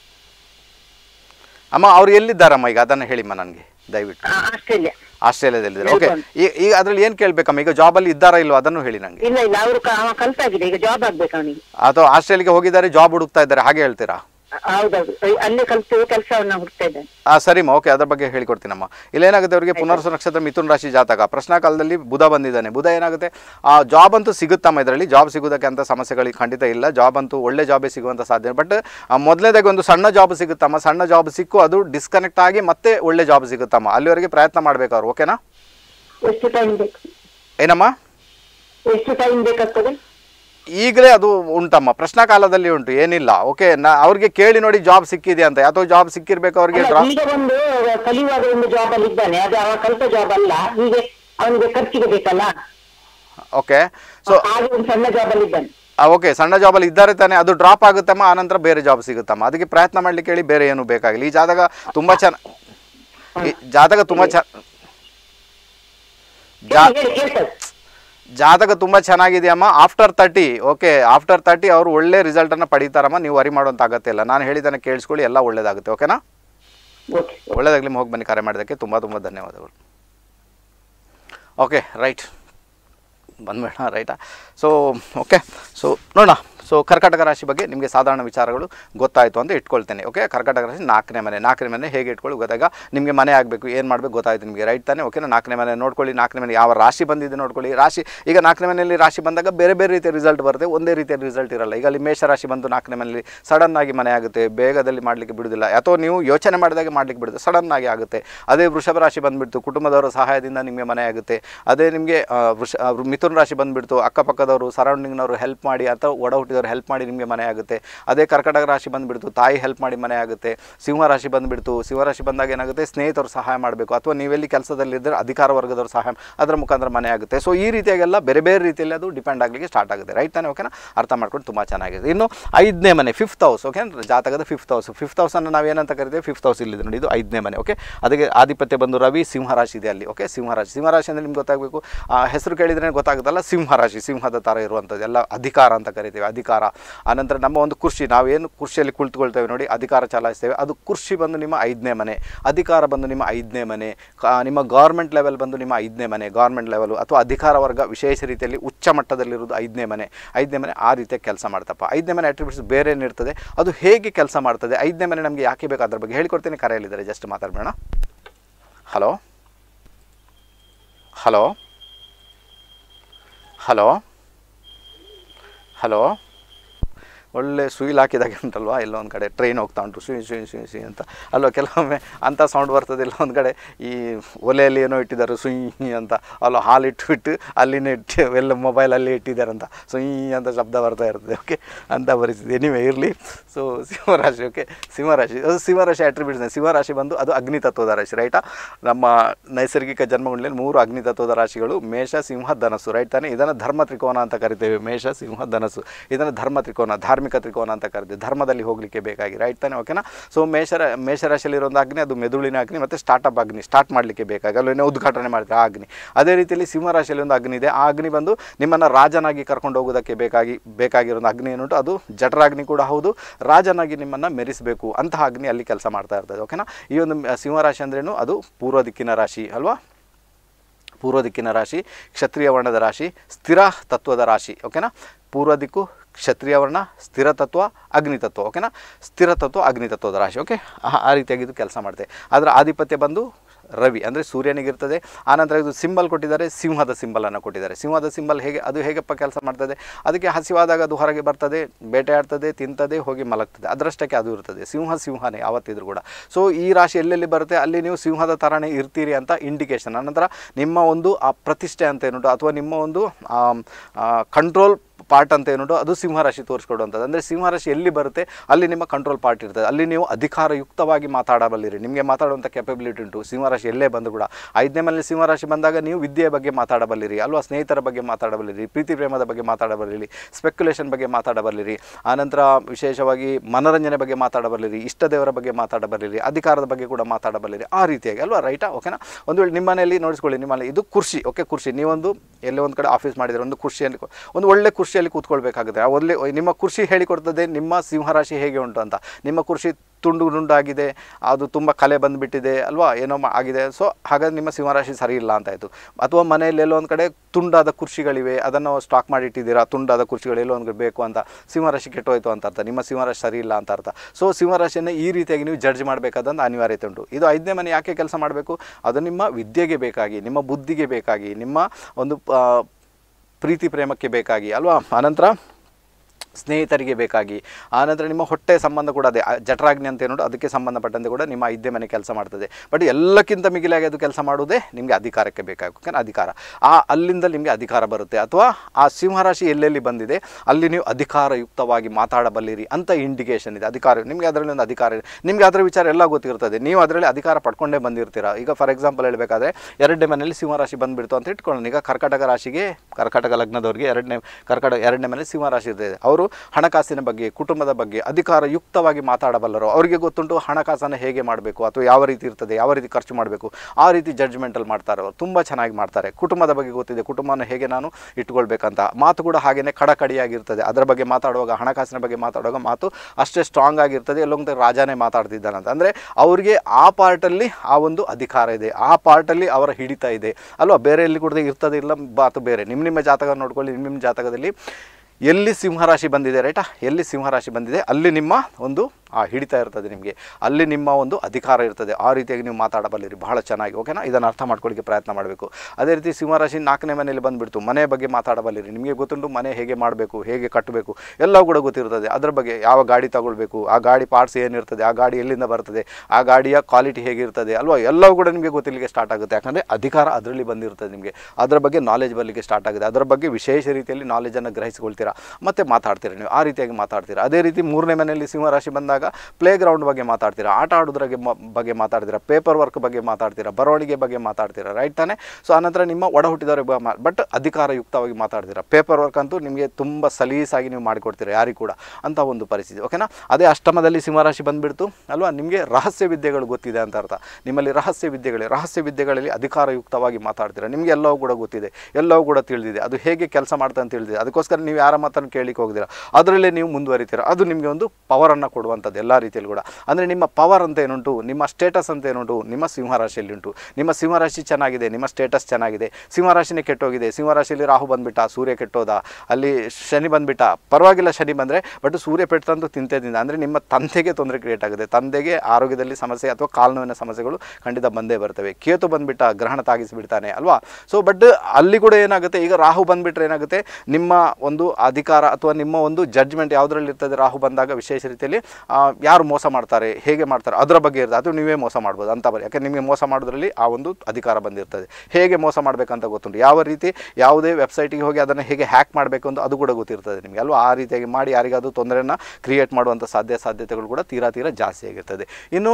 ಅಮ್ಮ ಅವ್ರು ಎಲ್ಲಿದ್ದಾರಮ್ಮ ಈಗ ಅದನ್ನು ಹೇಳಿಮ್ಮ ನನಗೆ ದಯವಿಟ್ಟು ಆ, ಆಸ್ಟ್ರೇಲಿಯಾ ಆಸ್ಟ್ರೇಲಿಯಾದಲ್ಲಿದ್ದಾರೆ ಓಕೆ ಈಗ ಈಗ ಅದ್ರಲ್ಲಿ ಏನು ಕೇಳಬೇಕಮ್ಮ ಈಗ ಜಾಬಲ್ಲಿ ಇದ್ದಾರಾ ಇಲ್ವೋ ಅದನ್ನು ಹೇಳಿ ನನಗೆ ಇಲ್ಲ ಇಲ್ಲ ಅವರು ಅವ ಕಲ್ತಾಗಿದೆ ಈಗ ಜಾಬ್ ಆಗ್ಬೇಕು ಅವನಿಗೆ ಅಥವಾ ಆಸ್ಟ್ರೇಲಿಯಾಗೆ ಹೋಗಿದ್ದಾರೆ ಜಾಬ್ ಹುಡುಕ್ತಾ ಇದ್ದಾರೆ ಹಾಗೆ ಹೇಳ್ತೀರಾ ಹೌದೌದು ಅಲ್ಲೇ ಕಲ್ತು ಕೆಲಸವನ್ನ ಹುಡುಕ್ತಾ ಇದ್ದಾನೆ ಆ ಸರಿಮ್ಮ ಓಕೆ ಅದ್ರ ಬಗ್ಗೆ ಹೇಳಿಕೊಡ್ತೀನಮ್ಮ ಇಲ್ಲೇನಾಗುತ್ತೆ ಅವರಿಗೆ ಪುನರ್ಸ ನಕ್ಷತ್ರ ಮಿಥುನ್ ರಾಶಿ ಜಾತಕ ಪ್ರಶ್ನಾಕಾಲದಲ್ಲಿ ಬುಧ ಬಂದಿದ್ದಾನೆ ಬುಧ ಏನಾಗುತ್ತೆ ಆ ಜಾಬ್ ಅಂತೂ ಸಿಗುತ್ತಮ್ಮ ಇದರಲ್ಲಿ ಜಾಬ್ ಸಿಗೋದಕ್ಕೆ ಅಂತ ಸಮಸ್ಯೆಗಳಿಗೆ ಖಂಡಿತ ಇಲ್ಲ ಜಾಬ್ ಅಂತೂ ಒಳ್ಳೆ ಜಾಬೇ ಸಿಗುವಂಥ ಸಾಧ್ಯ ಬಟ್ ಮೊದಲನೇದಾಗಿ ಒಂದು ಸಣ್ಣ ಜಾಬ್ ಸಿಗುತ್ತಮ್ಮ ಸಣ್ಣ ಜಾಬ್ ಸಿಕ್ಕು ಅದು ಡಿಸ್ಕನೆಕ್ಟ್ ಆಗಿ ಮತ್ತೆ ಒಳ್ಳೆ ಜಾಬ್ ಸಿಗುತ್ತಮ್ಮ ಅಲ್ಲಿವರೆಗೆ ಪ್ರಯತ್ನ ಮಾಡಬೇಕು ಅವ್ರು ಓಕೆನಾ ಎಷ್ಟು ಟೈಮ್ ಬೇಕು ಏನಮ್ಮ ಎಷ್ಟು ಟೈಮ್ ಬೇಕಾಗ್ತದೆ ಈಗಲೇ ಅದು ಉಂಟಮ್ಮ ಪ್ರಶ್ನಾಕಾಲದಲ್ಲಿ ಉಂಟು ಏನಿಲ್ಲ ಓಕೆ ನಾ ಅವ್ರಿಗೆ ಕೇಳಿ ನೋಡಿ ಜಾಬ್ ಸಿಕ್ಕಿದೆ ಅಂತ ಅಥವಾ ಜಾಬ್ ಸಿಕ್ಕಿರ್ಬೇಕು ಅವ್ರಿಗೆ ಅಲ್ಲ, ಡ್ರಾ ಈಗ ಒಂದು ಕಲಿಯುವಾಗ ಒಂದು ಜಾಬ್ ಅಲ್ಲಿ ಇದ್ದಾನೆ ಅದು ಅವ ಕಲಿತ ಜಾಬ್ ಅಲ್ಲ ಹೀಗೆ ಅವನಿಗೆ ಖರ್ಚಿಗೆ ಬೇಕಲ್ಲ ಓಕೆ ಸೊ ಹಾಗೆ ಒಂದು ಸಣ್ಣ ಜಾಬ್ ಅಲ್ಲಿ ಇದ್ದಾನೆ ಓಕೆ ಸಣ್ಣ ಜಾಬಲ್ಲಿ ಇದ್ದಾರೆ ತಾನೆ ಅದು ಡ್ರಾಪ್ ಆಗುತ್ತಮ್ಮ ಆನಂತರ ಬೇರೆ ಜಾಬ್ ಸಿಗುತ್ತಮ್ಮ ಅದಕ್ಕೆ ಪ್ರಯತ್ನ ಮಾಡ್ಲಿಕ್ಕೆ ಹೇಳಿ ಬೇರೆ ಏನು ಬೇಕಾಗಿಲ್ಲ ಈ ಜಾತಕ ತುಂಬ ಚೆನ್ನ ಈ ಜಾತಕ ತುಂಬ ಚ ಜಾ ಹೇಳಿ ಹೇಳಿ ಕೇಳ್ತದೆ ಜಾತಕ ತುಂಬ ಚೆನ್ನಾಗಿದೆಯಮ್ಮ after thirty okay after thirty ಅವರು ಒಳ್ಳೆ ರಿಸಲ್ಟನ್ನು ಪಡೀತಾರಮ್ಮ ನೀವು ವರಿ ಮಾಡುವಂಥ ಅಗತ್ಯ ಇಲ್ಲ ನಾನು ಹೇಳಿದ್ದನ್ನು ಕೇಳಿಸ್ಕೊಳ್ಳಿ ಎಲ್ಲ ಒಳ್ಳೇದಾಗುತ್ತೆ ಓಕೆನಾ ಓಕೆ ಒಳ್ಳೆದಾಗಲಿ ಹೋಗಿ ಬನ್ನಿ ಕರೆ ಮಾಡೋದಕ್ಕೆ ತುಂಬ ತುಂಬ ಧನ್ಯವಾದಗಳು ಓಕೆ ರೈಟ್ ಬಂದ್ಬೇಡ ರೈಟಾ ಸೊ ಓಕೆ ಸೊ ನೋಡೋಣ ಸೊ ಕರ್ಕಾಟಕ ರಾಶಿ ಬಗ್ಗೆ ನಿಮಗೆ ಸಾಧಾರಣ ವಿಚಾರಗಳು ಗೊತ್ತಾಯಿತು ಅಂತ ಇಟ್ಕೊಳ್ತೇನೆ ಓಕೆ ಕರ್ಕಾಟಕ ರಾಶಿ ನಾಲ್ಕನೇ ಮನೆ ನಾಲ್ಕನೇ ಮನೆ ಹೇಗೆ ಇಟ್ಕೊಳ್ಳಿ ಗೊತ್ತಾಗ ನಿಮಗೆ ಮನೆ ಆಗಬೇಕು ಏನು ಮಾಡಬೇಕು ಗೊತ್ತಾಯ್ತು ನಿಮಗೆ ರೈಟ್ ತಾನೇ ಓಕೆನಾ ನಾಲ್ಕನೇ ಮನೆ ನೋಡ್ಕೊಳ್ಳಿ ನಾಲ್ಕನೇ ಮನೆ ಯಾವ ರಾಶಿ ಬಂದಿದೆ ನೋಡ್ಕೊಳ್ಳಿ ರಾಶಿ ಈಗ ನಾಲ್ಕನೇ ಮನೆಯಲ್ಲಿ ರಾಶಿ ಬಂದಾಗ ಬೇರೆ ಬೇರೆ ರೀತಿಯ ರಿಸಲ್ಟ್ ಬರುತ್ತೆ ಒಂದೇ ರೀತಿಯ ರಿಸಲ್ಟ್ ಇರಲ್ಲ ಈಗ ಅಲ್ಲಿ ಮೇಷ ರಾಶಿ ಬಂದು ನಾಲ್ಕನೇ ಮನೆಯಲ್ಲಿ ಸಡನ್ ಆಗಿ ಮನೆ ಆಗುತ್ತೆ ಬೇಗದಲ್ಲಿ ಮಾಡಲಿಕ್ಕೆ ಬಿಡುವುದಿಲ್ಲ ಅಥವಾ ನೀವು ಯೋಚನೆ ಮಾಡಿದಾಗ ಮಾಡಲಿಕ್ಕೆ ಬಿಡುತ್ತೆ ಸಡನ್ ಆಗಿ ಆಗುತ್ತೆ ಅದೇ ವೃಷಭ ರಾಶಿ ಬಂದುಬಿಡ್ತು ಕುಟುಂಬದವರ ಸಹಾಯದಿಂದ ನಿಮಗೆ ಮನೆ ಆಗುತ್ತೆ ಅದೇ ನಿಮಗೆ ಆ, ವೃಷ ಆ, ಮಿಥುನ ರಾಶಿ ಬಂದುಬಿಡ್ತು ಅಕ್ಕಪಕ್ಕದವರು ಸರೌಂಡಿಂಗ್ನವರು ಹೆಲ್ಪ್ ಮಾಡಿ ಅಥವಾ ಒಡ ಹುಟ್ಟಿದವರು ಹೆಲ್ಪ್ ಮಾಡಿ ನಿಮಗೆ ಮನೆ ಆಗುತ್ತೆ ಅದೇ ಕರ್ಕಟಕ ರಾಶಿ ಬಂದುಬಿಡ್ತು ತಾಯಿ ಹೆಲ್ಪ್ ಮಾಡಿ ಮನೆ ಆಗುತ್ತೆ ಸಿಂಹ ರಾಶಿ ಬಂದುಬಿಡ್ತು ಸಿಂಹ ರಾಶಿ ಬಂದಾಗ ಏನಾಗುತ್ತೆ ಸ್ನೇಹಿತರು ಸಹಾಯ ಮಾಡಬೇಕು ಅಥವಾ ನೀವೆಲ್ಲಿ ಕೆಲಸದಲ್ಲಿದ್ದರೆ ಅಧಿಕಾರ ವರ್ಗದವರು ಸಹಾಯ ಅದರ ಮುಖಾಂತರ ಮನೆ ಆಗುತ್ತೆ ಸೊ ಈ ರೀತಿಯಾಗೆಲ್ಲ ಬೇರೆ ಬೇರೆ ರೀತಿಯಲ್ಲಿ ಅದು ಡಿಪೆಂಡ್ ಆಗಲಿಕ್ಕೆ ಸ್ಟಾರ್ಟ್ ಆಗುತ್ತೆ ರೈಟ್ ತಾನೇ ಓಕೆನಾ ಅರ್ಥ ಮಾಡ್ಕೊಂಡು ತುಂಬ ಚೆನ್ನಾಗಿದೆ ಇನ್ನು ಐದನೇ ಮನೆ ಫಿಫ್ತ್ ಹೌಸ್ ಓಕೆ ಜಾತಕದ ಫಿಫ್ತ್ ಹೌಸ್ ಫಿಫ್ತ್ ಹೌಸನ್ನು ನಾವು ಏನಂತ ಕರಿತೀವಿ ಫಿಫ್ತ್ ಹೌಸ್ ಇಲ್ಲಿದೆ ನೋಡಿ ಇದು ಐದನೇ ಮನೆ ಓಕೆ ಅದಕ್ಕೆ ಆಧಿಪತ್ಯ ಬಂದು ರವಿ ಸಿಂಹರಾಶಿ ಇದೆ ಅಲ್ಲಿ ಓಕೆ ಸಿಂಹರಾಶಿ ಸಿಂಹರಾಶಿ ಅಂದರೆ ನಿಮ್ಗೆ ಗೊತ್ತಾಗಬೇಕು ಹೆಸರು ಕೇಳಿದ್ರೆ ಗೊತ್ತಾಗುತ್ತಲ್ಲ ಸಿಂಹರಾಶಿ ಸಿಂಹದ ಥರ ಇರುವಂಥದ್ದು ಎಲ್ಲ ಅಧಿಕಾರ ಅಂತ ಕರಿತೀವಿ ಅಧಿಕಾರ ಆನಂತರ ನಮ್ಮ ಒಂದು ಕೃಷಿ ನಾವೇನು ಕೃಷಿಯಲ್ಲಿ ಕುಳಿತುಕೊಳ್ತೇವೆ ನೋಡಿ ಅಧಿಕಾರ ಚಲಾಯಿಸ್ತೇವೆ ಅದು ಕೃಷಿ ಬಂದು ನಿಮ್ಮ ಐದನೇ ಮನೆ ಅಧಿಕಾರ ಬಂದು ನಿಮ್ಮ ಐದನೇ ಮನೆ ಕಾ- ನಿಮ್ಮ ಗೌರ್ಮೆಂಟ್ ಲೆವೆಲ್ ಬಂದು ನಿಮ್ಮ ಐದನೇ ಮನೆ ಗೌರ್ಮೆಂಟ್ ಲೆವೆಲು ಅಥವಾ ಅಧಿಕಾರ ವರ್ಗ ವಿಶೇಷ ರೀತಿಯಲ್ಲಿ ಉಚ್ಚ ಮಟ್ಟದಲ್ಲಿರೋದು ಐದನೇ ಮನೆ ಐದನೇ ಮನೆ ಆ ರೀತಿಯ ಕೆಲಸ ಮಾಡ್ತಪ್ಪ ಐದನೇ ಮನೆ ಅಟ್ರಿಬ್ಯೂಟ್ಸ್ ಬೇರೆ ಏನಿರ್ತದೆ ಅದು ಹೇಗೆ ಕೆಲಸ ಮಾಡ್ತದೆ ಐದನೇ ಮನೆ ನಮಗೆ ಯಾಕೆ ಬೇಕು ಅದ್ರ ಬಗ್ಗೆ ಹೇಳ್ಕೊಡ್ತೀನಿ ಕರೆಯಲ್ಲಿದ್ದಾರೆ ಜಸ್ಟ್ ಮಾತಾಡಬೇಡ ಹಲೋ ಹಲೋ ಹಲೋ ಹಲೋ ಒಳ್ಳೆ ಸುಯಿಲ್ ಹಾಕಿದಾಗೆ ಉಂಟಲ್ವಾ ಎಲ್ಲೋ ಒಂದು ಕಡೆ ಟ್ರೈನ್ ಹೋಗ್ತಾ ಉಂಟು ಸುಯಿ ಸುಯಿ ಸುಯಿ ಸುಯಿ ಅಂತ ಅಲ್ವಾ ಕೆಲವೊಮ್ಮೆ ಅಂಥ ಸೌಂಡ್ ಬರ್ತದೆ ಇಲ್ಲ ಒಂದು ಕಡೆ ಈ ಒಲೆಯಲ್ಲಿ ಏನೋ ಇಟ್ಟಿದ್ದಾರೆ ಸುಯಿ ಅಂತ ಅಲ್ಲೋ ಹಾಲು ಇಟ್ಬಿಟ್ಟು ಅಲ್ಲಿನೇ ಇಟ್ಟು ಎಲ್ಲ ಮೊಬೈಲಲ್ಲಿ ಇಟ್ಟಿದ್ದಾರೆ ಅಂತ ಸುಯಿ ಅಂತ ಶಬ್ದ ಬರ್ತಾ ಇರ್ತದೆ ಓಕೆ ಅಂತ ಪರಿಸ್ಥಿತಿ ಎನಿವೆ ಇರಲಿ ಸೊ ಸಿಂಹರಾಶಿ ಓಕೆ ಸಿಂಹರಾಶಿ ಅದು ಸಿಂಹರಾಶಿ ಅಟ್ರಿಬ್ಯೂಟ್ಸ್ ಸಿಂಹರಾಶಿ ಬಂದು ಅದು ಅಗ್ನಿ ತತ್ವದ ರಾಶಿ ರೈಟಾ ನಮ್ಮ ನೈಸರ್ಗಿಕ ಜನ್ಮಗುಂಡಲ್ಲಿ ಮೂರು ಅಗ್ನಿ ತತ್ವದ ರಾಶಿಗಳು ಮೇಷ ಸಿಂಹ ಧನಸ್ಸು ರೈಟ್ ತಾನೆ ಇದನ್ನು ಧರ್ಮ ತ್ರಿಕೋನ ಅಂತ ಕರಿತೇವೆ ಮೇಷ ಸಿಂಹ ಧನಸ್ಸು ಇದನ್ನು ಧರ್ಮ ತ್ರಿಕೋನ ಧಾರ್ಮಿಕ ತ್ರಿಕೋನ ಅಂತ ಕರಿತೀವಿ ಧರ್ಮದಲ್ಲಿ ಹೋಗಲಿಕ್ಕೆ ಬೇಕಾಗಿ ರೈಟ್ ತಾನೆ ಓಕೆನಾ ಸೊ ಮೇಷರ ಮೇಷರಾಶಿಯಲ್ಲಿರೋ ಒಂದು ಅಗ್ನಿ ಅದು ಮೆದುಳಿನ ಅಗ್ನಿ ಮತ್ತು ಸ್ಟಾರ್ಟಪ್ ಅಗ್ನಿ ಸ್ಟಾರ್ಟ್ ಮಾಡಲಿಕ್ಕೆ ಬೇಕಾಗಿ ಅಲ್ಲೇನೋ ಉದ್ಘಾಟನೆ ಮಾಡ್ತಾರೆ ಆ ಅಗ್ನಿ ಅದೇ ರೀತಿಯಲ್ಲಿ ಸಿಂಹರಾಶಿಯಲ್ಲಿ ಒಂದು ಅಗ್ನಿ ಇದೆ ಆ ಅಗ್ನಿ ಬಂದು ನಿಮ್ಮನ್ನು ರಾಜನಾಗಿ ಕರ್ಕೊಂಡು ಹೋಗೋದಕ್ಕೆ ಬೇಕಾಗಿ ಬೇಕಾಗಿರೋ ಒಂದು ಅಗ್ನಿ ಏನುಂಟು ಅದು ಜಠರಾಗ್ನಿ ಕೂಡ ಹೌದು ರಾಜನಾಗಿ ನಿಮ್ಮನ್ನು ಮೆರೆಸಬೇಕು ಅಂತಹ ಅಗ್ನಿ ಅಲ್ಲಿ ಕೆಲಸ ಮಾಡ್ತಾ ಇರ್ತದೆ ಓಕೆನಾ ಈ ಒಂದು ಮ- ಸಿಂಹರಾಶಿ ಅಂದ್ರೇನು ಅದು ಪೂರ್ವ ದಿಕ್ಕಿನ ರಾಶಿ ಅಲ್ವಾ ಪೂರ್ವ ದಿಕ್ಕಿನ ರಾಶಿ ಕ್ಷತ್ರಿಯ ವರ್ಣದ ರಾಶಿ ಸ್ಥಿರ ತತ್ವದ ರಾಶಿ ಓಕೆನಾ ಪೂರ್ವ ದಿಕ್ಕು ಕ್ಷತ್ರಿಯ ವರ್ಣ ಸ್ಥಿರ ತತ್ವ ಅಗ್ನಿ ತತ್ವ ಓಕೆನಾ ಸ್ಥಿರ ತತ್ವ ಅಗ್ನಿ ತತ್ವದ ರಾಶಿ ಓಕೆ ಆ- ಆ ರೀತಿಯಾಗಿ ಇದು ಕೆಲಸ ಮಾಡುತ್ತೆ ಅದರ ಆಧಿಪತ್ಯ ಬಂದು ರವಿ ಅಂದರೆ ಸೂರ್ಯನಿಗಿರ್ತದೆ ಆನಂತರ ಇದು ಸಿಂಬಲ್ ಕೊಟ್ಟಿದ್ದಾರೆ ಸಿಂಹದ ಸಿಂಬಲನ್ನು ಕೊಟ್ಟಿದ್ದಾರೆ ಸಿಂಹದ ಸಿಂಬಲ್ ಹೇಗೆ ಅದು ಹೇಗಪ್ಪ ಕೆಲಸ ಮಾಡ್ತದೆ ಅದಕ್ಕೆ ಹಸಿವಾದಾಗ ಅದು ಹೊರಗೆ ಬರ್ತದೆ ಬೇಟೆಯಾಡ್ತದೆ ತಿಂತದೆ ಹೋಗಿ ಮಲಗ್ತದೆ ಅದರಷ್ಟಕ್ಕೆ ಅದು ಇರ್ತದೆ ಸಿಂಹ ಸಿಂಹನೇ ಯಾವತ್ತಿದ್ರು ಕೂಡ ಸೊ ಈ ರಾಶಿ ಎಲ್ಲೆಲ್ಲಿ ಬರುತ್ತೆ ಅಲ್ಲಿ ನೀವು ಸಿಂಹದ ಥರನೇ ಇರ್ತೀರಿ ಅಂತ ಇಂಡಿಕೇಶನ್ ಅನಂತರ ನಿಮ್ಮ ಒಂದು ಆ ಪ್ರತಿಷ್ಠೆ ಅಂತ ಏನುಂಟು ಅಥವಾ ನಿಮ್ಮ ಒಂದು ಕಂಟ್ರೋಲ್ ಪಾರ್ಟ್ ಅಂತ ಏನುಂಟು ಅದು ಸಿಂಹರಾಶಿ ತೋರಿಸ್ಕೊಡುವಂಥದ್ದು ಅಂದರೆ ಸಿಂಹರಾಶಿ ಎಲ್ಲಿ ಬರುತ್ತೆ ಅಲ್ಲಿ ನಿಮ್ಮ ಕಂಟ್ರೋಲ್ ಪಾರ್ಟ್ ಇರ್ತದೆ ಅಲ್ಲಿ ನೀವು ಅಧಿಕಾರಯುಕ್ತವಾಗಿ ಮಾತಾಡಬಲ್ಲಿರಿ ನಿಮಗೆ ಮಾತಾಡುವಂಥ ಕೆಪಬಿಲಿಟಿ ಉಂಟು ಸಿಂಹರಾಶಿ ಎಲ್ಲೇ ಬಂದು ಕೂಡ ಐದನೇ ಮೇಲೆ ಸಿಂಹರಾಶಿ ಬಂದಾಗ ನೀವು ವಿದ್ಯೆಯ ಬಗ್ಗೆ ಮಾತಾಡಬಲ್ಲಿರಿ ಅಲ್ವಾ ಸ್ನೇಹಿತರ ಬಗ್ಗೆ ಮಾತಾಡಬಲ್ಲಿರಿ ಪ್ರೀತಿ ಪ್ರೇಮದ ಬಗ್ಗೆ ಮಾತಾಡಬಲ್ಲಿರಿ ಸ್ಪೆಕ್ಯುಲೇಷನ್ ಬಗ್ಗೆ ಮಾತಾಡಬಲ್ಲಿರಿ ಆನಂತರ ವಿಶೇಷವಾಗಿ ಮನೋರಂಜನೆ ಬಗ್ಗೆ ಮಾತಾಡಬಲ್ಲಿರಿ ಇಷ್ಟ ದೇವರ ಬಗ್ಗೆ ಮಾತಾಡಬಲ್ಲಿರಿ ಅಧಿಕಾರದ ಬಗ್ಗೆ ಕೂಡ ಮಾತಾಡಬಲ್ಲಿರಿ ಆ ರೀತಿಯಾಗಿ ಅಲ್ವಾ ರೈಟಾ ಓಕೆನಾ ಒಂದು ವೇಳೆ ನಿಮ್ಮ ಮನೆಯಲ್ಲಿ ನೋಡಿಸ್ಕೊಳ್ಳಿ ನಿಮ್ಮಲ್ಲಿ ಇದು ಕುರ್ಚಿ ಓಕೆ ಕುರ್ಚಿ ನೀವೊಂದು ಎಲ್ಲೋ ಒಂದು ಕಡೆ ಆಫೀಸ್ ಮಾಡಿದರೆ ಒಂದು ಕುರ್ಚಿಯಲ್ಲಿ ಕೂ- ಒಂದು ಒಳ್ಳೆ ಕುರ್ಚಿಯಲ್ಲಿ ಕೂತ್ಕೊಳ್ಬೇಕಾಗುತ್ತೆ ಆ ಒಳ್ಳೆ ನಿಮ್ಮ ಕುರ್ಚಿ ಹೇಳಿಕೊಡ್ತದೆ ನಿಮ್ಮ ಸಿಂಹರಾಶಿ ಹೇಗೆ ಉಂಟು ಅಂತ ನಿಮ್ಮ ಕುರ್ಚಿ ತುಂಡು ನುಂಡಾಗಿದೆ ಅದು ತುಂಬ ಕಲೆ ಬಂದುಬಿಟ್ಟಿದೆ ಅಲ್ವಾ ಏನೋ ಮಾ- ಆಗಿದೆ ಸೊ ಹಾಗಾಗಿ ನಿಮ್ಮ ಸಿಂಹರಾಶಿ ಸರಿ ಇಲ್ಲ ಅಂತ ಆಯಿತು ಅಥವಾ ಮನೆಯಲ್ಲಿ ಎಲ್ಲೋ ಒಂದು ಕಡೆ ತುಂಡಾದ ಕುರ್ಚಿಗಳಿವೆ ಅದನ್ನು ಸ್ಟಾಕ್ ಮಾಡಿ ಇಟ್ಟಿದ್ದೀರಾ ತುಂಡಾದ ಕುರ್ಚಿಗಳು ಎಲ್ಲೋ ಒಂದು ಕಡೆ ಬೇಕು ಅಂತ ಸಿಂಹರಾಶಿ ಕೆಟ್ಟೋಯ್ತು ಅಂತ ಅರ್ಥ ನಿಮ್ಮ ಸಿಂಹರಾಶಿ ಸರಿ ಇಲ್ಲ ಅಂತ ಅರ್ಥ ಸೊ ಸಿಂಹರಾಶಿಯನ್ನು ಈ ರೀತಿಯಾಗಿ ನೀವು ಜಡ್ಜ್ ಮಾಡಬೇಕಾದಂಥ ಅನಿವಾರ್ಯತೆ ಉಂಟು ಇದು ಐದನೇ ಮನೆ ಯಾಕೆ ಕೆಲಸ ಮಾಡಬೇಕು ಅದು ನಿಮ್ಮ ವಿದ್ಯೆಗೆ ಬೇಕಾಗಿ ನಿಮ್ಮ ಬುದ್ಧಿಗೆ ಬೇಕಾಗಿ ನಿಮ್ಮ ಒಂದು ಆ, ಪ್ರೀತಿ ಪ್ರೇಮಕ್ಕೆ ಬೇಕಾಗಿ ಅಲ್ವಾ ಅನಂತರ ಸ್ನೇಹಿತರಿಗೆ ಬೇಕಾಗಿ ಆನಂತರ ನಿಮ್ಮ ಹೊಟ್ಟೆ ಸಂಬಂಧ ಕೂಡ ಅದೇ ಆ ಜಠರಾಗ್ನಿ ಅಂತ ಏನೋ ಅದಕ್ಕೆ ಸಂಬಂಧಪಟ್ಟಂತೆ ಕೂಡ ನಿಮ್ಮ ಐದೇ ಮನೆ ಕೆಲಸ ಮಾಡ್ತದೆ ಬಟ್ ಎಲ್ಲಕ್ಕಿಂತ ಮಿಗಿಲಾಗಿ ಅದು ಕೆಲಸ ಮಾಡುವುದೇ ನಿಮಗೆ ಅಧಿಕಾರಕ್ಕೆ ಬೇಕಾಗಿ ಓಕೆ ಅಧಿಕಾರ ಆ ಅಲ್ಲಿಂದ ನಿಮಗೆ ಅಧಿಕಾರ ಬರುತ್ತೆ ಅಥವಾ ಆ ಸಿಂಹರಾಶಿ ಎಲ್ಲೆಲ್ಲಿ ಬಂದಿದೆ ಅಲ್ಲಿ ನೀವು ಅಧಿಕಾರಯುಕ್ತವಾಗಿ ಮಾತಾಡಬಲ್ಲಿರಿ ಅಂತ ಇಂಡಿಕೇಶನ್ ಇದೆ ಅಧಿಕಾರ ನಿಮಗೆ ಅದರಲ್ಲಿ ಒಂದು ಅಧಿಕಾರ ಇದೆ ನಿಮಗೆ ಅದರ ವಿಚಾರ ಎಲ್ಲ ಗೊತ್ತಿರ್ತದೆ ನೀವು ಅದರಲ್ಲಿ ಅಧಿಕಾರ ಪಡ್ಕೊಂಡೇ ಬಂದಿರ್ತೀರಾ ಈಗ ಫಾರ್ ಎಕ್ಸಾಂಪಲ್ ಹೇಳಬೇಕಾದ್ರೆ ಎರಡನೇ ಮನೆಯಲ್ಲಿ ಸಿಂಹರಾಶಿ ಬಂದುಬಿಡ್ತು ಅಂತ ಇಟ್ಕೊಳ್ಳೋಣ ಈಗ ಕರ್ಕಾಟಕ ರಾಶಿಗೆ ಕರ್ಕಾಟಕ ಲಗ್ನದವ್ರಿಗೆ ಎರಡನೇ ಕರ್ಕಾಟಕ ಎರಡನೇ ಮನೆ ಸಿಂಹರಾಶಿ ಇರ್ತದೆ ಅವರು ಅವರು ಹಣಕಾಸಿನ ಬಗ್ಗೆ ಕುಟುಂಬದ ಬಗ್ಗೆ ಅಧಿಕಾರಯುಕ್ತವಾಗಿ ಮಾತಾಡಬಲ್ಲರು ಅವರಿಗೆ ಗೊತ್ತುಂಟು ಹಣಕಾಸನ್ನು ಹೇಗೆ ಮಾಡಬೇಕು ಅಥವಾ ಯಾವ ರೀತಿ ಇರ್ತದೆ ಯಾವ ರೀತಿ ಖರ್ಚು ಮಾಡಬೇಕು ಆ ರೀತಿ ಜಡ್ಜ್ಮೆಂಟಲ್ಲಿ ಮಾಡ್ತಾರೆ ಅವರು ತುಂಬ ಚೆನ್ನಾಗಿ ಮಾಡ್ತಾರೆ ಕುಟುಂಬದ ಬಗ್ಗೆ ಗೊತ್ತಿದೆ ಕುಟುಂಬನ ಹೇಗೆ ನಾನು ಇಟ್ಕೊಳ್ಬೇಕಂತ ಮಾತು ಕೂಡ ಹಾಗೆಯೇ ಕಡಕಡಿಯಾಗಿರ್ತದೆ ಅದರ ಬಗ್ಗೆ ಮಾತಾಡುವಾಗ ಹಣಕಾಸಿನ ಬಗ್ಗೆ ಮಾತಾಡುವಾಗ ಮಾತು ಅಷ್ಟೇ ಸ್ಟ್ರಾಂಗ್ ಆಗಿರ್ತದೆ ಎಲ್ಲೊಂದು ರಾಜಾನೇ ಮಾತಾಡ್ತಿದ್ದಾನಂತ ಅಂದರೆ ಅವರಿಗೆ ಆ ಪಾರ್ಟಲ್ಲಿ ಆ ಒಂದು ಅಧಿಕಾರ ಇದೆ ಆ ಪಾರ್ಟಲ್ಲಿ ಅವರ ಹಿಡಿತ ಇದೆ ಅಲ್ವಾ ಬೇರೆ ಎಲ್ಲಿ ಕೂಡ ಇರ್ತದೆ ಇಲ್ಲ ಮಾತು ಬೇರೆ ನಿಮ್ಮ ನಿಮ್ಮ ಜಾತಕ ನೋಡ್ಕೊಳ್ಳಿ ನಿಮ್ಮ ನಿಮ್ಮ ಜಾತಕದಲ್ಲಿ ಎಲ್ಲಿ ಸಿಂಹರಾಶಿ ಬಂದಿದೆ ರೈಟಾ ಎಲ್ಲಿ ಸಿಂಹರಾಶಿ ಬಂದಿದೆ ಅಲ್ಲಿ ನಿಮ್ಮ ಒಂದು ಆ ಹಿಡಿತ ಇರ್ತದೆ ನಿಮಗೆ ಅಲ್ಲಿ ನಿಮ್ಮ ಒಂದು ಅಧಿಕಾರ ಇರ್ತದೆ ಆ ರೀತಿಯಾಗಿ ನೀವು ಮಾತಾಡಬಲ್ಲಿರಿ ಬಹಳ ಚೆನ್ನಾಗಿ ಓಕೆನಾ ಇದನ್ನು ಅರ್ಥ ಮಾಡ್ಕೊಳ್ಳಿಕ್ಕೆ ಪ್ರಯತ್ನ ಮಾಡಬೇಕು ಅದೇ ರೀತಿ ಸಿಂಹರಾಶಿ ನಾಲ್ಕನೇ ಮನೆಯಲ್ಲಿ ಬಂದುಬಿಡ್ತು ಮನೆ ಬಗ್ಗೆ ಮಾತಾಡಬಲ್ಲಿರಿ ನಿಮಗೆ ಗೊತ್ತುಂಟು ಮನೆ ಹೇಗೆ ಮಾಡಬೇಕು ಹೇಗೆ ಕಟ್ಟಬೇಕು ಎಲ್ಲವೂ ಕೂಡ ಗೊತ್ತಿರ್ತದೆ ಅದರ ಬಗ್ಗೆ ಯಾವ ಗಾಡಿ ತಗೊಳ್ಬೇಕು ಆ ಗಾಡಿ ಪಾರ್ಟ್ಸ್ ಏನಿರ್ತದೆ ಆ ಗಾಡಿ ಎಲ್ಲಿಂದ ಬರ್ತದೆ ಆ ಗಾಡಿಯ ಕ್ವಾಲಿಟಿ ಹೇಗಿರ್ತದೆ ಅಲ್ವಾ ಎಲ್ಲವೂ ಕೂಡ ನಿಮಗೆ ಗೊತ್ತಿರಲಿಕ್ಕೆ ಸ್ಟಾರ್ಟ್ ಆಗುತ್ತೆ ಯಾಕಂದರೆ ಅಧಿಕಾರ ಅದರಲ್ಲಿ ಬಂದಿರ್ತದೆ ನಿಮಗೆ ಅದರ ಬಗ್ಗೆ ನಾಲೆಜ್ ಬರಲಿಕ್ಕೆ ಸ್ಟಾರ್ಟ್ ಆಗಿದೆ ಅದರ ಬಗ್ಗೆ ವಿಶೇಷ ರೀತಿಯಲ್ಲಿ ನಾಲೆಜನ್ನು ಗ್ರಹಿಸಿಕೊಳ್ತೀರಾ ಮತ್ತು ಮಾತಾಡ್ತೀರಾ ನೀವು ಆ ರೀತಿಯಾಗಿ ಮಾತಾಡ್ತೀರಾ ಅದೇ ರೀತಿ ಮೂರನೇ ಮನೆಯಲ್ಲಿ ಸಿಂಹರಾಶಿ ಬಂದಾಗ ಪ್ಲೇ ಗ್ರೌಂಡ್ ಬಗ್ಗೆ ಮಾತಾಡ್ತೀರಾ ಆಟ ಆಡೋದ್ರ ಮ- ಬಗ್ಗೆ ಮಾತಾಡ್ತೀರಾ ಪೇಪರ್ ವರ್ಕ್ ಬಗ್ಗೆ ಮಾತಾಡ್ತೀರಾ ಬರವಣಿಗೆ ಬಗ್ಗೆ ಮಾತಾಡ್ತೀರಾ ರೈಟ್ ತಾನೇ ಸೊ ಆನಂತರ ನಿಮ್ಮ ಒಡ ಹುಟ್ಟಿದವರ ಬಟ್ ಅಧಿಕಾರಯುಕ್ತವಾಗಿ ಮಾತಾಡ್ತೀರಾ ಪೇಪರ್ ವರ್ಕ್ ಅಂತೂ ನಿಮಗೆ ತುಂಬ ಸಲೀಸಾಗಿ ನೀವು ಮಾಡಿಕೊಡ್ತೀರಾ ಯಾರಿಗೂ ಕೂಡ ಅಂತ ಒಂದು ಪರಿಸ್ಥಿತಿ ಓಕೆನಾ ಅದೇ ಅಷ್ಟಮದಲ್ಲಿ ಸಿಂಹರಾಶಿ ಬಂದುಬಿಡ್ತು ಅಲ್ವಾ ನಿಮಗೆ ರಹಸ್ಯ ವಿದ್ಯೆಗಳು ಗೊತ್ತಿದೆ ಅಂತ ಅರ್ಥ ನಿಮ್ಮಲ್ಲಿ ರಹಸ್ಯ ವಿದ್ಯೆಗಳು ರಹಸ್ಯ ವಿದ್ಯೆಗಳಲ್ಲಿ ಅಧಿಕಾರಯುಕ್ತವಾಗಿ ಮಾತಾಡ್ತೀರಾ ನಿಮಗೆ ಎಲ್ಲವೂ ಕೂಡ ಗೊತ್ತಿದೆ ಎಲ್ಲವೂ ಕೂಡ ತಿಳಿದಿದೆ ಅದು ಹೇಗೆ ಕೆಲಸ ಮಾಡ್ತಾ ಅಂತ ತಿಳಿದಿದೆ ಅದಕ್ಕೋಸ್ಕರ ನೀವು ಯಾರ ಮಾತನ್ನು ಕೇಳಿಕ್ಕೆ ಹೋಗ್ದಿರ ಅದರಲ್ಲೇ ನೀವು ಮುಂದುವರಿತೀರ ಅದು ನಿಮಗೆ ಒಂದು ಪವರನ್ನು ಕೊಡುವಂಥದ್ದು ಎಲ್ಲ ರೀತಿಯಲ್ಲಿ ಕೂಡ ಅಂದರೆ ನಿಮ್ಮ ಪವರ್ ಅಂತ ಏನುಂಟು ನಿಮ್ಮ ಸ್ಟೇಟಸ್ ಅಂತ ಏನುಂಟು ನಿಮ್ಮ ಸಿಂಹರಾಶಿಯಲ್ಲಿ ಉಂಟು ನಿಮ್ಮ ಸಿಂಹರಾಶಿ ಚೆನ್ನಾಗಿದೆ ನಿಮ್ಮ ಸ್ಟೇಟಸ್ ಚೆನ್ನಾಗಿದೆ ಸಿಂಹರಾಶಿನೇ ಕೆಟ್ಟೋಗಿದೆ ಸಿಂಹರಾಶಿಯಲ್ಲಿ ರಾಹು ಬಂದ್ಬಿಟ್ಟ ಸೂರ್ಯ ಕೆಟ್ಟೋದ ಅಲ್ಲಿ ಶನಿ ಬಂದ್ಬಿಟ್ಟ ಪರವಾಗಿಲ್ಲ ಶನಿ ಬಂದರೆ ಬಟ್ ಸೂರ್ಯ ಪೆಟ್ಟಂತೂ ತಿಂತೇದಿಂದ ಅಂದರೆ ನಿಮ್ಮ ತಂದೆಗೆ ತೊಂದರೆ ಕ್ರಿಯೇಟ್ ಆಗುತ್ತೆ ತಂದೆಗೆ ಆರೋಗ್ಯದಲ್ಲಿ ಸಮಸ್ಯೆ ಅಥವಾ ಕಾಲ್ನೋವಿನ ಸಮಸ್ಯೆಗಳು ಖಂಡಿತ ಬಂದೇ ಬರ್ತವೆ ಕೇತು ಬಂದ್ಬಿಟ್ಟ ಗ್ರಹಣ ತಾಗಿಸಿಬಿಡ್ತಾನೆ ಅಲ್ವಾ ಸೊ ಬಟ್ ಅಲ್ಲಿ ಕೂಡ ಏನಾಗುತ್ತೆ ಈಗ ರಾಹು ಬಂದ್ಬಿಟ್ರೆ ಏನಾಗುತ್ತೆ ನಿಮ್ಮ ಒಂದು ಅಧಿಕಾರ ಅಥವಾ ನಿಮ್ಮ ಒಂದು ಜಡ್ಜ್ಮೆಂಟ್ ಯಾವುದರಲ್ಲಿ ಇರ್ತದೆ ರಾಹು ಬಂದಾಗ ವಿಶೇಷ ರೀತಿಯಲ್ಲಿ ಆ, ಯಾರು ಮೋಸ ಮಾಡ್ತಾರೆ ಹೇಗೆ ಮಾಡ್ತಾರೆ ಅದರ ಬಗ್ಗೆ ಇರ್ತದೆ ಅದು ನೀವೇ ಮೋಸ ಮಾಡ್ಬೋದು ಅಂತ ಬರೀ ಯಾಕೆ ನಿಮಗೆ ಮೋಸ ಮಾಡೋದ್ರಲ್ಲಿ ಆ ಒಂದು ಅಧಿಕಾರ ಬಂದಿರ್ತದೆ ಹೇಗೆ ಮೋಸ ಮಾಡಬೇಕಂತ ಗೊತ್ತುಂಟು ಯಾವ ರೀತಿ ಯಾವುದೇ ವೆಬ್ಸೈಟಿಗೆ ಹೋಗಿ ಅದನ್ನು ಹೇಗೆ ಹ್ಯಾಕ್ ಮಾಡಬೇಕು ಅಂತ ಅದು ಕೂಡ ಗೊತ್ತಿರ್ತದೆ ನಿಮಗೆ ಅಲ್ವಾ ಆ ರೀತಿಯಾಗಿ ಮಾಡಿ ಯಾರಿಗಾದ್ರೂ ತೊಂದರೆಯನ್ನು ಕ್ರಿಯೇಟ್ ಮಾಡುವಂಥ ಸಾಧ್ಯ ಸಾಧ್ಯತೆಗಳು ಕೂಡ ತೀರಾ ತೀರಾ ಜಾಸ್ತಿ ಆಗಿರ್ತದೆ ಇನ್ನು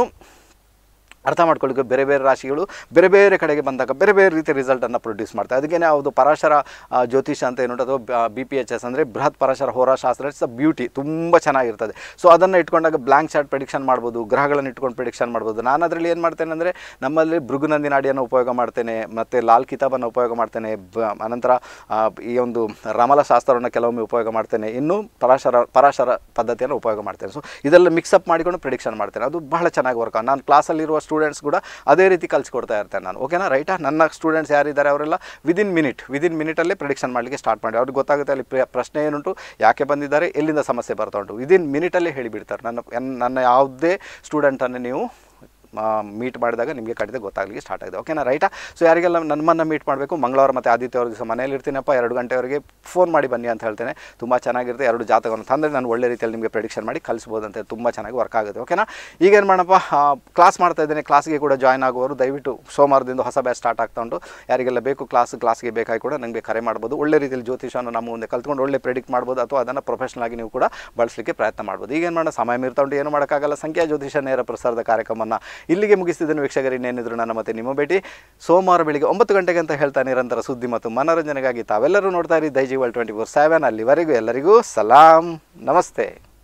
ಅರ್ಥ ಮಾಡ್ಕೊಳ್ಳಿಕ್ಕೆ ಬೇರೆ ಬೇರೆ ರಾಶಿಗಳು ಬೇರೆ ಬೇರೆ ಕಡೆಗೆ ಬಂದಾಗ ಬೇರೆ ಬೇರೆ ರೀತಿಯ ರಿಸಲ್ಟನ್ನು ಪ್ರೊಡ್ಯೂಸ್ ಮಾಡ್ತಾರೆ ಅದಕ್ಕೆ ಯಾವುದು ಪರಾಶರ ಆ, ಜ್ಯೋತಿಷ ಅಂತ ಏನು ಅಥವಾ ಬಿ ಪಿ ಎಚ್ ಎಸ್ ಅಂದರೆ ಬೃಹತ್ ಪರಾಶರ ಹೋರಾಶಾಸ್ತ್ರ ಇಟ್ಸ್ ಅ ಬ್ಯೂಟಿ ತುಂಬ ಚೆನ್ನಾಗಿರ್ತದೆ ಸೊ ಅದನ್ನು ಇಟ್ಕೊಂಡಾಗ ಬ್ಲ್ಯಾಂಕ್ ಚಾರ್ಟ್ ಪ್ರಿಡಿಕ್ಷನ್ ಮಾಡ್ಬೋದು ಗ್ರಹಗಳನ್ನು ಇಟ್ಕೊಂಡು ಪ್ರಿಡಿಕ್ಷನ್ ಮಾಡ್ಬೋದು ನಾನು ಅದರಲ್ಲಿ ಏನು ಮಾಡ್ತೇನೆ ಅಂದರೆ ನಮ್ಮಲ್ಲಿ ಭೃಗುನಂದಿ ನಾಡಿಯನ್ನು ಉಪಯೋಗ ಮಾಡ್ತೇನೆ ಮತ್ತು ಲಾಲ್ ಕಿತಾಬನ್ನು ಉಪಯೋಗ ಮಾಡ್ತೇನೆ ಬ ಅನಂತರ ಆ, ಈ ಒಂದು ರಮಲ ಶಾಸ್ತ್ರವನ್ನು ಕೆಲವೊಮ್ಮೆ ಉಪಯೋಗ ಮಾಡ್ತೇನೆ ಇನ್ನು ಪರಾಶರ ಪರಾಶರ ಪದ್ಧತಿಯನ್ನು ಉಪಯೋಗ ಮಾಡ್ತೇನೆ ಸೊ ಇದೆಲ್ಲ ಮಿಕ್ಸಪ್ ಮಾಡಿಕೊಂಡು ಪ್ರಿಡಿಕ್ಷನ್ ಮಾಡ್ತೇನೆ ಅದು ಬಹಳ ಚೆನ್ನಾಗಿ ವರ್ಕ್ ನಾನು ಕ್ಲಾಸಲ್ಲಿರುವ ಸ್ಟೂಡೆಂಟ್ಸ್ ಕೂಡ ಅದೇ ರೀತಿ ಕಲಿಸ್ಕೊಡ್ತಾ ಇರ್ತೇನೆ ನಾನು ಓಕೆನಾ ರೈಟಾ ನನ್ನ ಸ್ಟೂಡೆಂಟ್ಸ್ ಯಾರಿದ್ದಾರೆ ಅವರೆಲ್ಲ ವಿದಿನ್ ಮಿನಿಟ್ ವಿದಿನ್ ಮಿನಿಟಲ್ಲೇ ಪ್ರಿಡಿಕ್ಷನ್ ಮಾಡಲಿಕ್ಕೆ ಸ್ಟಾರ್ಟ್ ಮಾಡಿ ಅವ್ರಿಗೆ ಗೊತ್ತಾಗುತ್ತೆ ಅಲ್ಲಿ ಪ್ರ- ಪ್ರಶ್ನೆ ಏನುಂಟು ಯಾಕೆ ಬಂದಿದ್ದಾರೆ ಎಲ್ಲಿಂದ ಸಮಸ್ಯೆ ಬರ್ತಾ ಉಂಟು ವಿದಿನ್ ಮಿನಿಟಲ್ಲೇ ಹೇಳಿಬಿಡ್ತಾರೆ ನನ್ನ ಎನ್- ನನ್ನ ಯಾವುದೇ ಸ್ಟೂಡೆಂಟನ್ನು ನೀವು ಮೀಟ್ ಮಾಡಿದಾಗ ನಿಮಗೆ ಖಂಡಿತ ಗೊತ್ತಾಗಲಿಕ್ಕೆ ಸ್ಟಾರ್ಟ್ ಆಗಿದೆ ಓಕೆನಾ ರೈಟಾ ಸೊ ಯಾರಿಗೆಲ್ಲ ನಮ್ಮನ್ನು ಮೀಟ್ ಮಾಡಬೇಕು ಮಂಗಳವಾರ ಮತ್ತು ಆದಿತ್ಯವಾರ ದಿವಸ ಮನೇಲಿ ಇರ್ತೀನಪ್ಪ ಎರಡು ಗಂಟೆವರೆಗೆ ಫೋನ್ ಮಾಡಿ ಬನ್ನಿ ಅಂತ ಹೇಳ್ತೇನೆ ತುಂಬ ಚೆನ್ನಾಗಿರುತ್ತೆ ಎರಡು ಜಾತಕವನ್ನು ತಂದರೆ ನಾನು ಒಳ್ಳೆ ರೀತಿಯಲ್ಲಿ ನಿಮಗೆ ಪ್ರೆಡಿಕ್ಷನ್ ಮಾಡಿ ಕಲಿಸ್ಬೋದು ಅಂತ ತುಂಬ ಚೆನ್ನಾಗಿ ವರ್ಕ್ ಆಗುತ್ತೆ ಓಕೆನಾ ಈಗೇನು ಮಾಡಪ್ಪ ಕ್ಲಾಸ್ ಮಾಡ್ತಾ ಇದ್ದೇನೆ ಕ್ಲಾಸ್ಗೆ ಕೂಡ ಜಾಯ್ನ್ ಆಗುವವರು ದಯವಿಟ್ಟು ಸೋಮವಾರದಿಂದ ಹೊಸ ಬ್ಯಾಚ್ ಸ್ಟಾರ್ಟ್ ಆಗ್ತಾ ಉಂಟು ಯಾರಿಗೆಲ್ಲ ಬೇಕು ಕ್ಲಾಸ್ ಕ್ಲಾಸ್ಗೆ ಬೇಕಾಗಿ ಕೂಡ ನನಗೆ ಕರೆ ಮಾಡ್ಬೋದು ಒಳ್ಳೆ ರೀತಿಯಲ್ಲಿ ಜ್ಯೋತಿಷವನ್ನು ನಮ್ಮ ಮುಂದೆ ಕಲ್ತ್ಕೊಂಡು ಒಳ್ಳೆ ಪ್ರೆಡಿಕ್ಟ್ ಮಾಡ್ಬೋದು ಅಥವಾ ಅದನ್ನು ಪ್ರೊಫೆಷನಲ್ ಆಗಿ ನೀವು ಕೂಡ ಬಳಸಲಿಕ್ಕೆ ಪ್ರಯತ್ನ ಮಾಡ್ಬೋದು ಈಗೇನು ಮಾಡೋಣ ಸಮಯ ಮೀರ್ತಾ ಉಂಟು ಏನು ಮಾಡೋಕ್ಕಾಗಲ್ಲ ಸಂಖ್ಯಾ ಜ್ಯೋತಿಷ ನೇರ ಪ್ರಸಾರದ ಕಾರ್ಯಕ್ರಮವನ್ನು ಇಲ್ಲಿಗೆ ಮುಗಿಸ್ತಿದ್ದೇನೆ ವೀಕ್ಷಕರು ಇನ್ನೇನಿದ್ರು ನನ್ನ ಮತ್ತೆ ನಿಮ್ಮ ಭೇಟಿ ಸೋಮವಾರ ಬೆಳಿಗ್ಗೆ ಒಂಬತ್ತು ಗಂಟೆಗೆ ಅಂತ ಹೇಳ್ತಾ ನಿರಂತರ ಸುದ್ದಿ ಮತ್ತು ಮನೋರಂಜನೆಗಾಗಿ ತಾವೆಲ್ಲರೂ ನೋಡ್ತಾ ಇರಿ ದೈಜಿವಲ್ ಟ್ವೆಂಟಿ ಫೋರ್ ಸೆವೆನ್ ಅಲ್ಲಿವರೆಗೂ ಎಲ್ಲರಿಗೂ ಸಲಾಂ ನಮಸ್ತೆ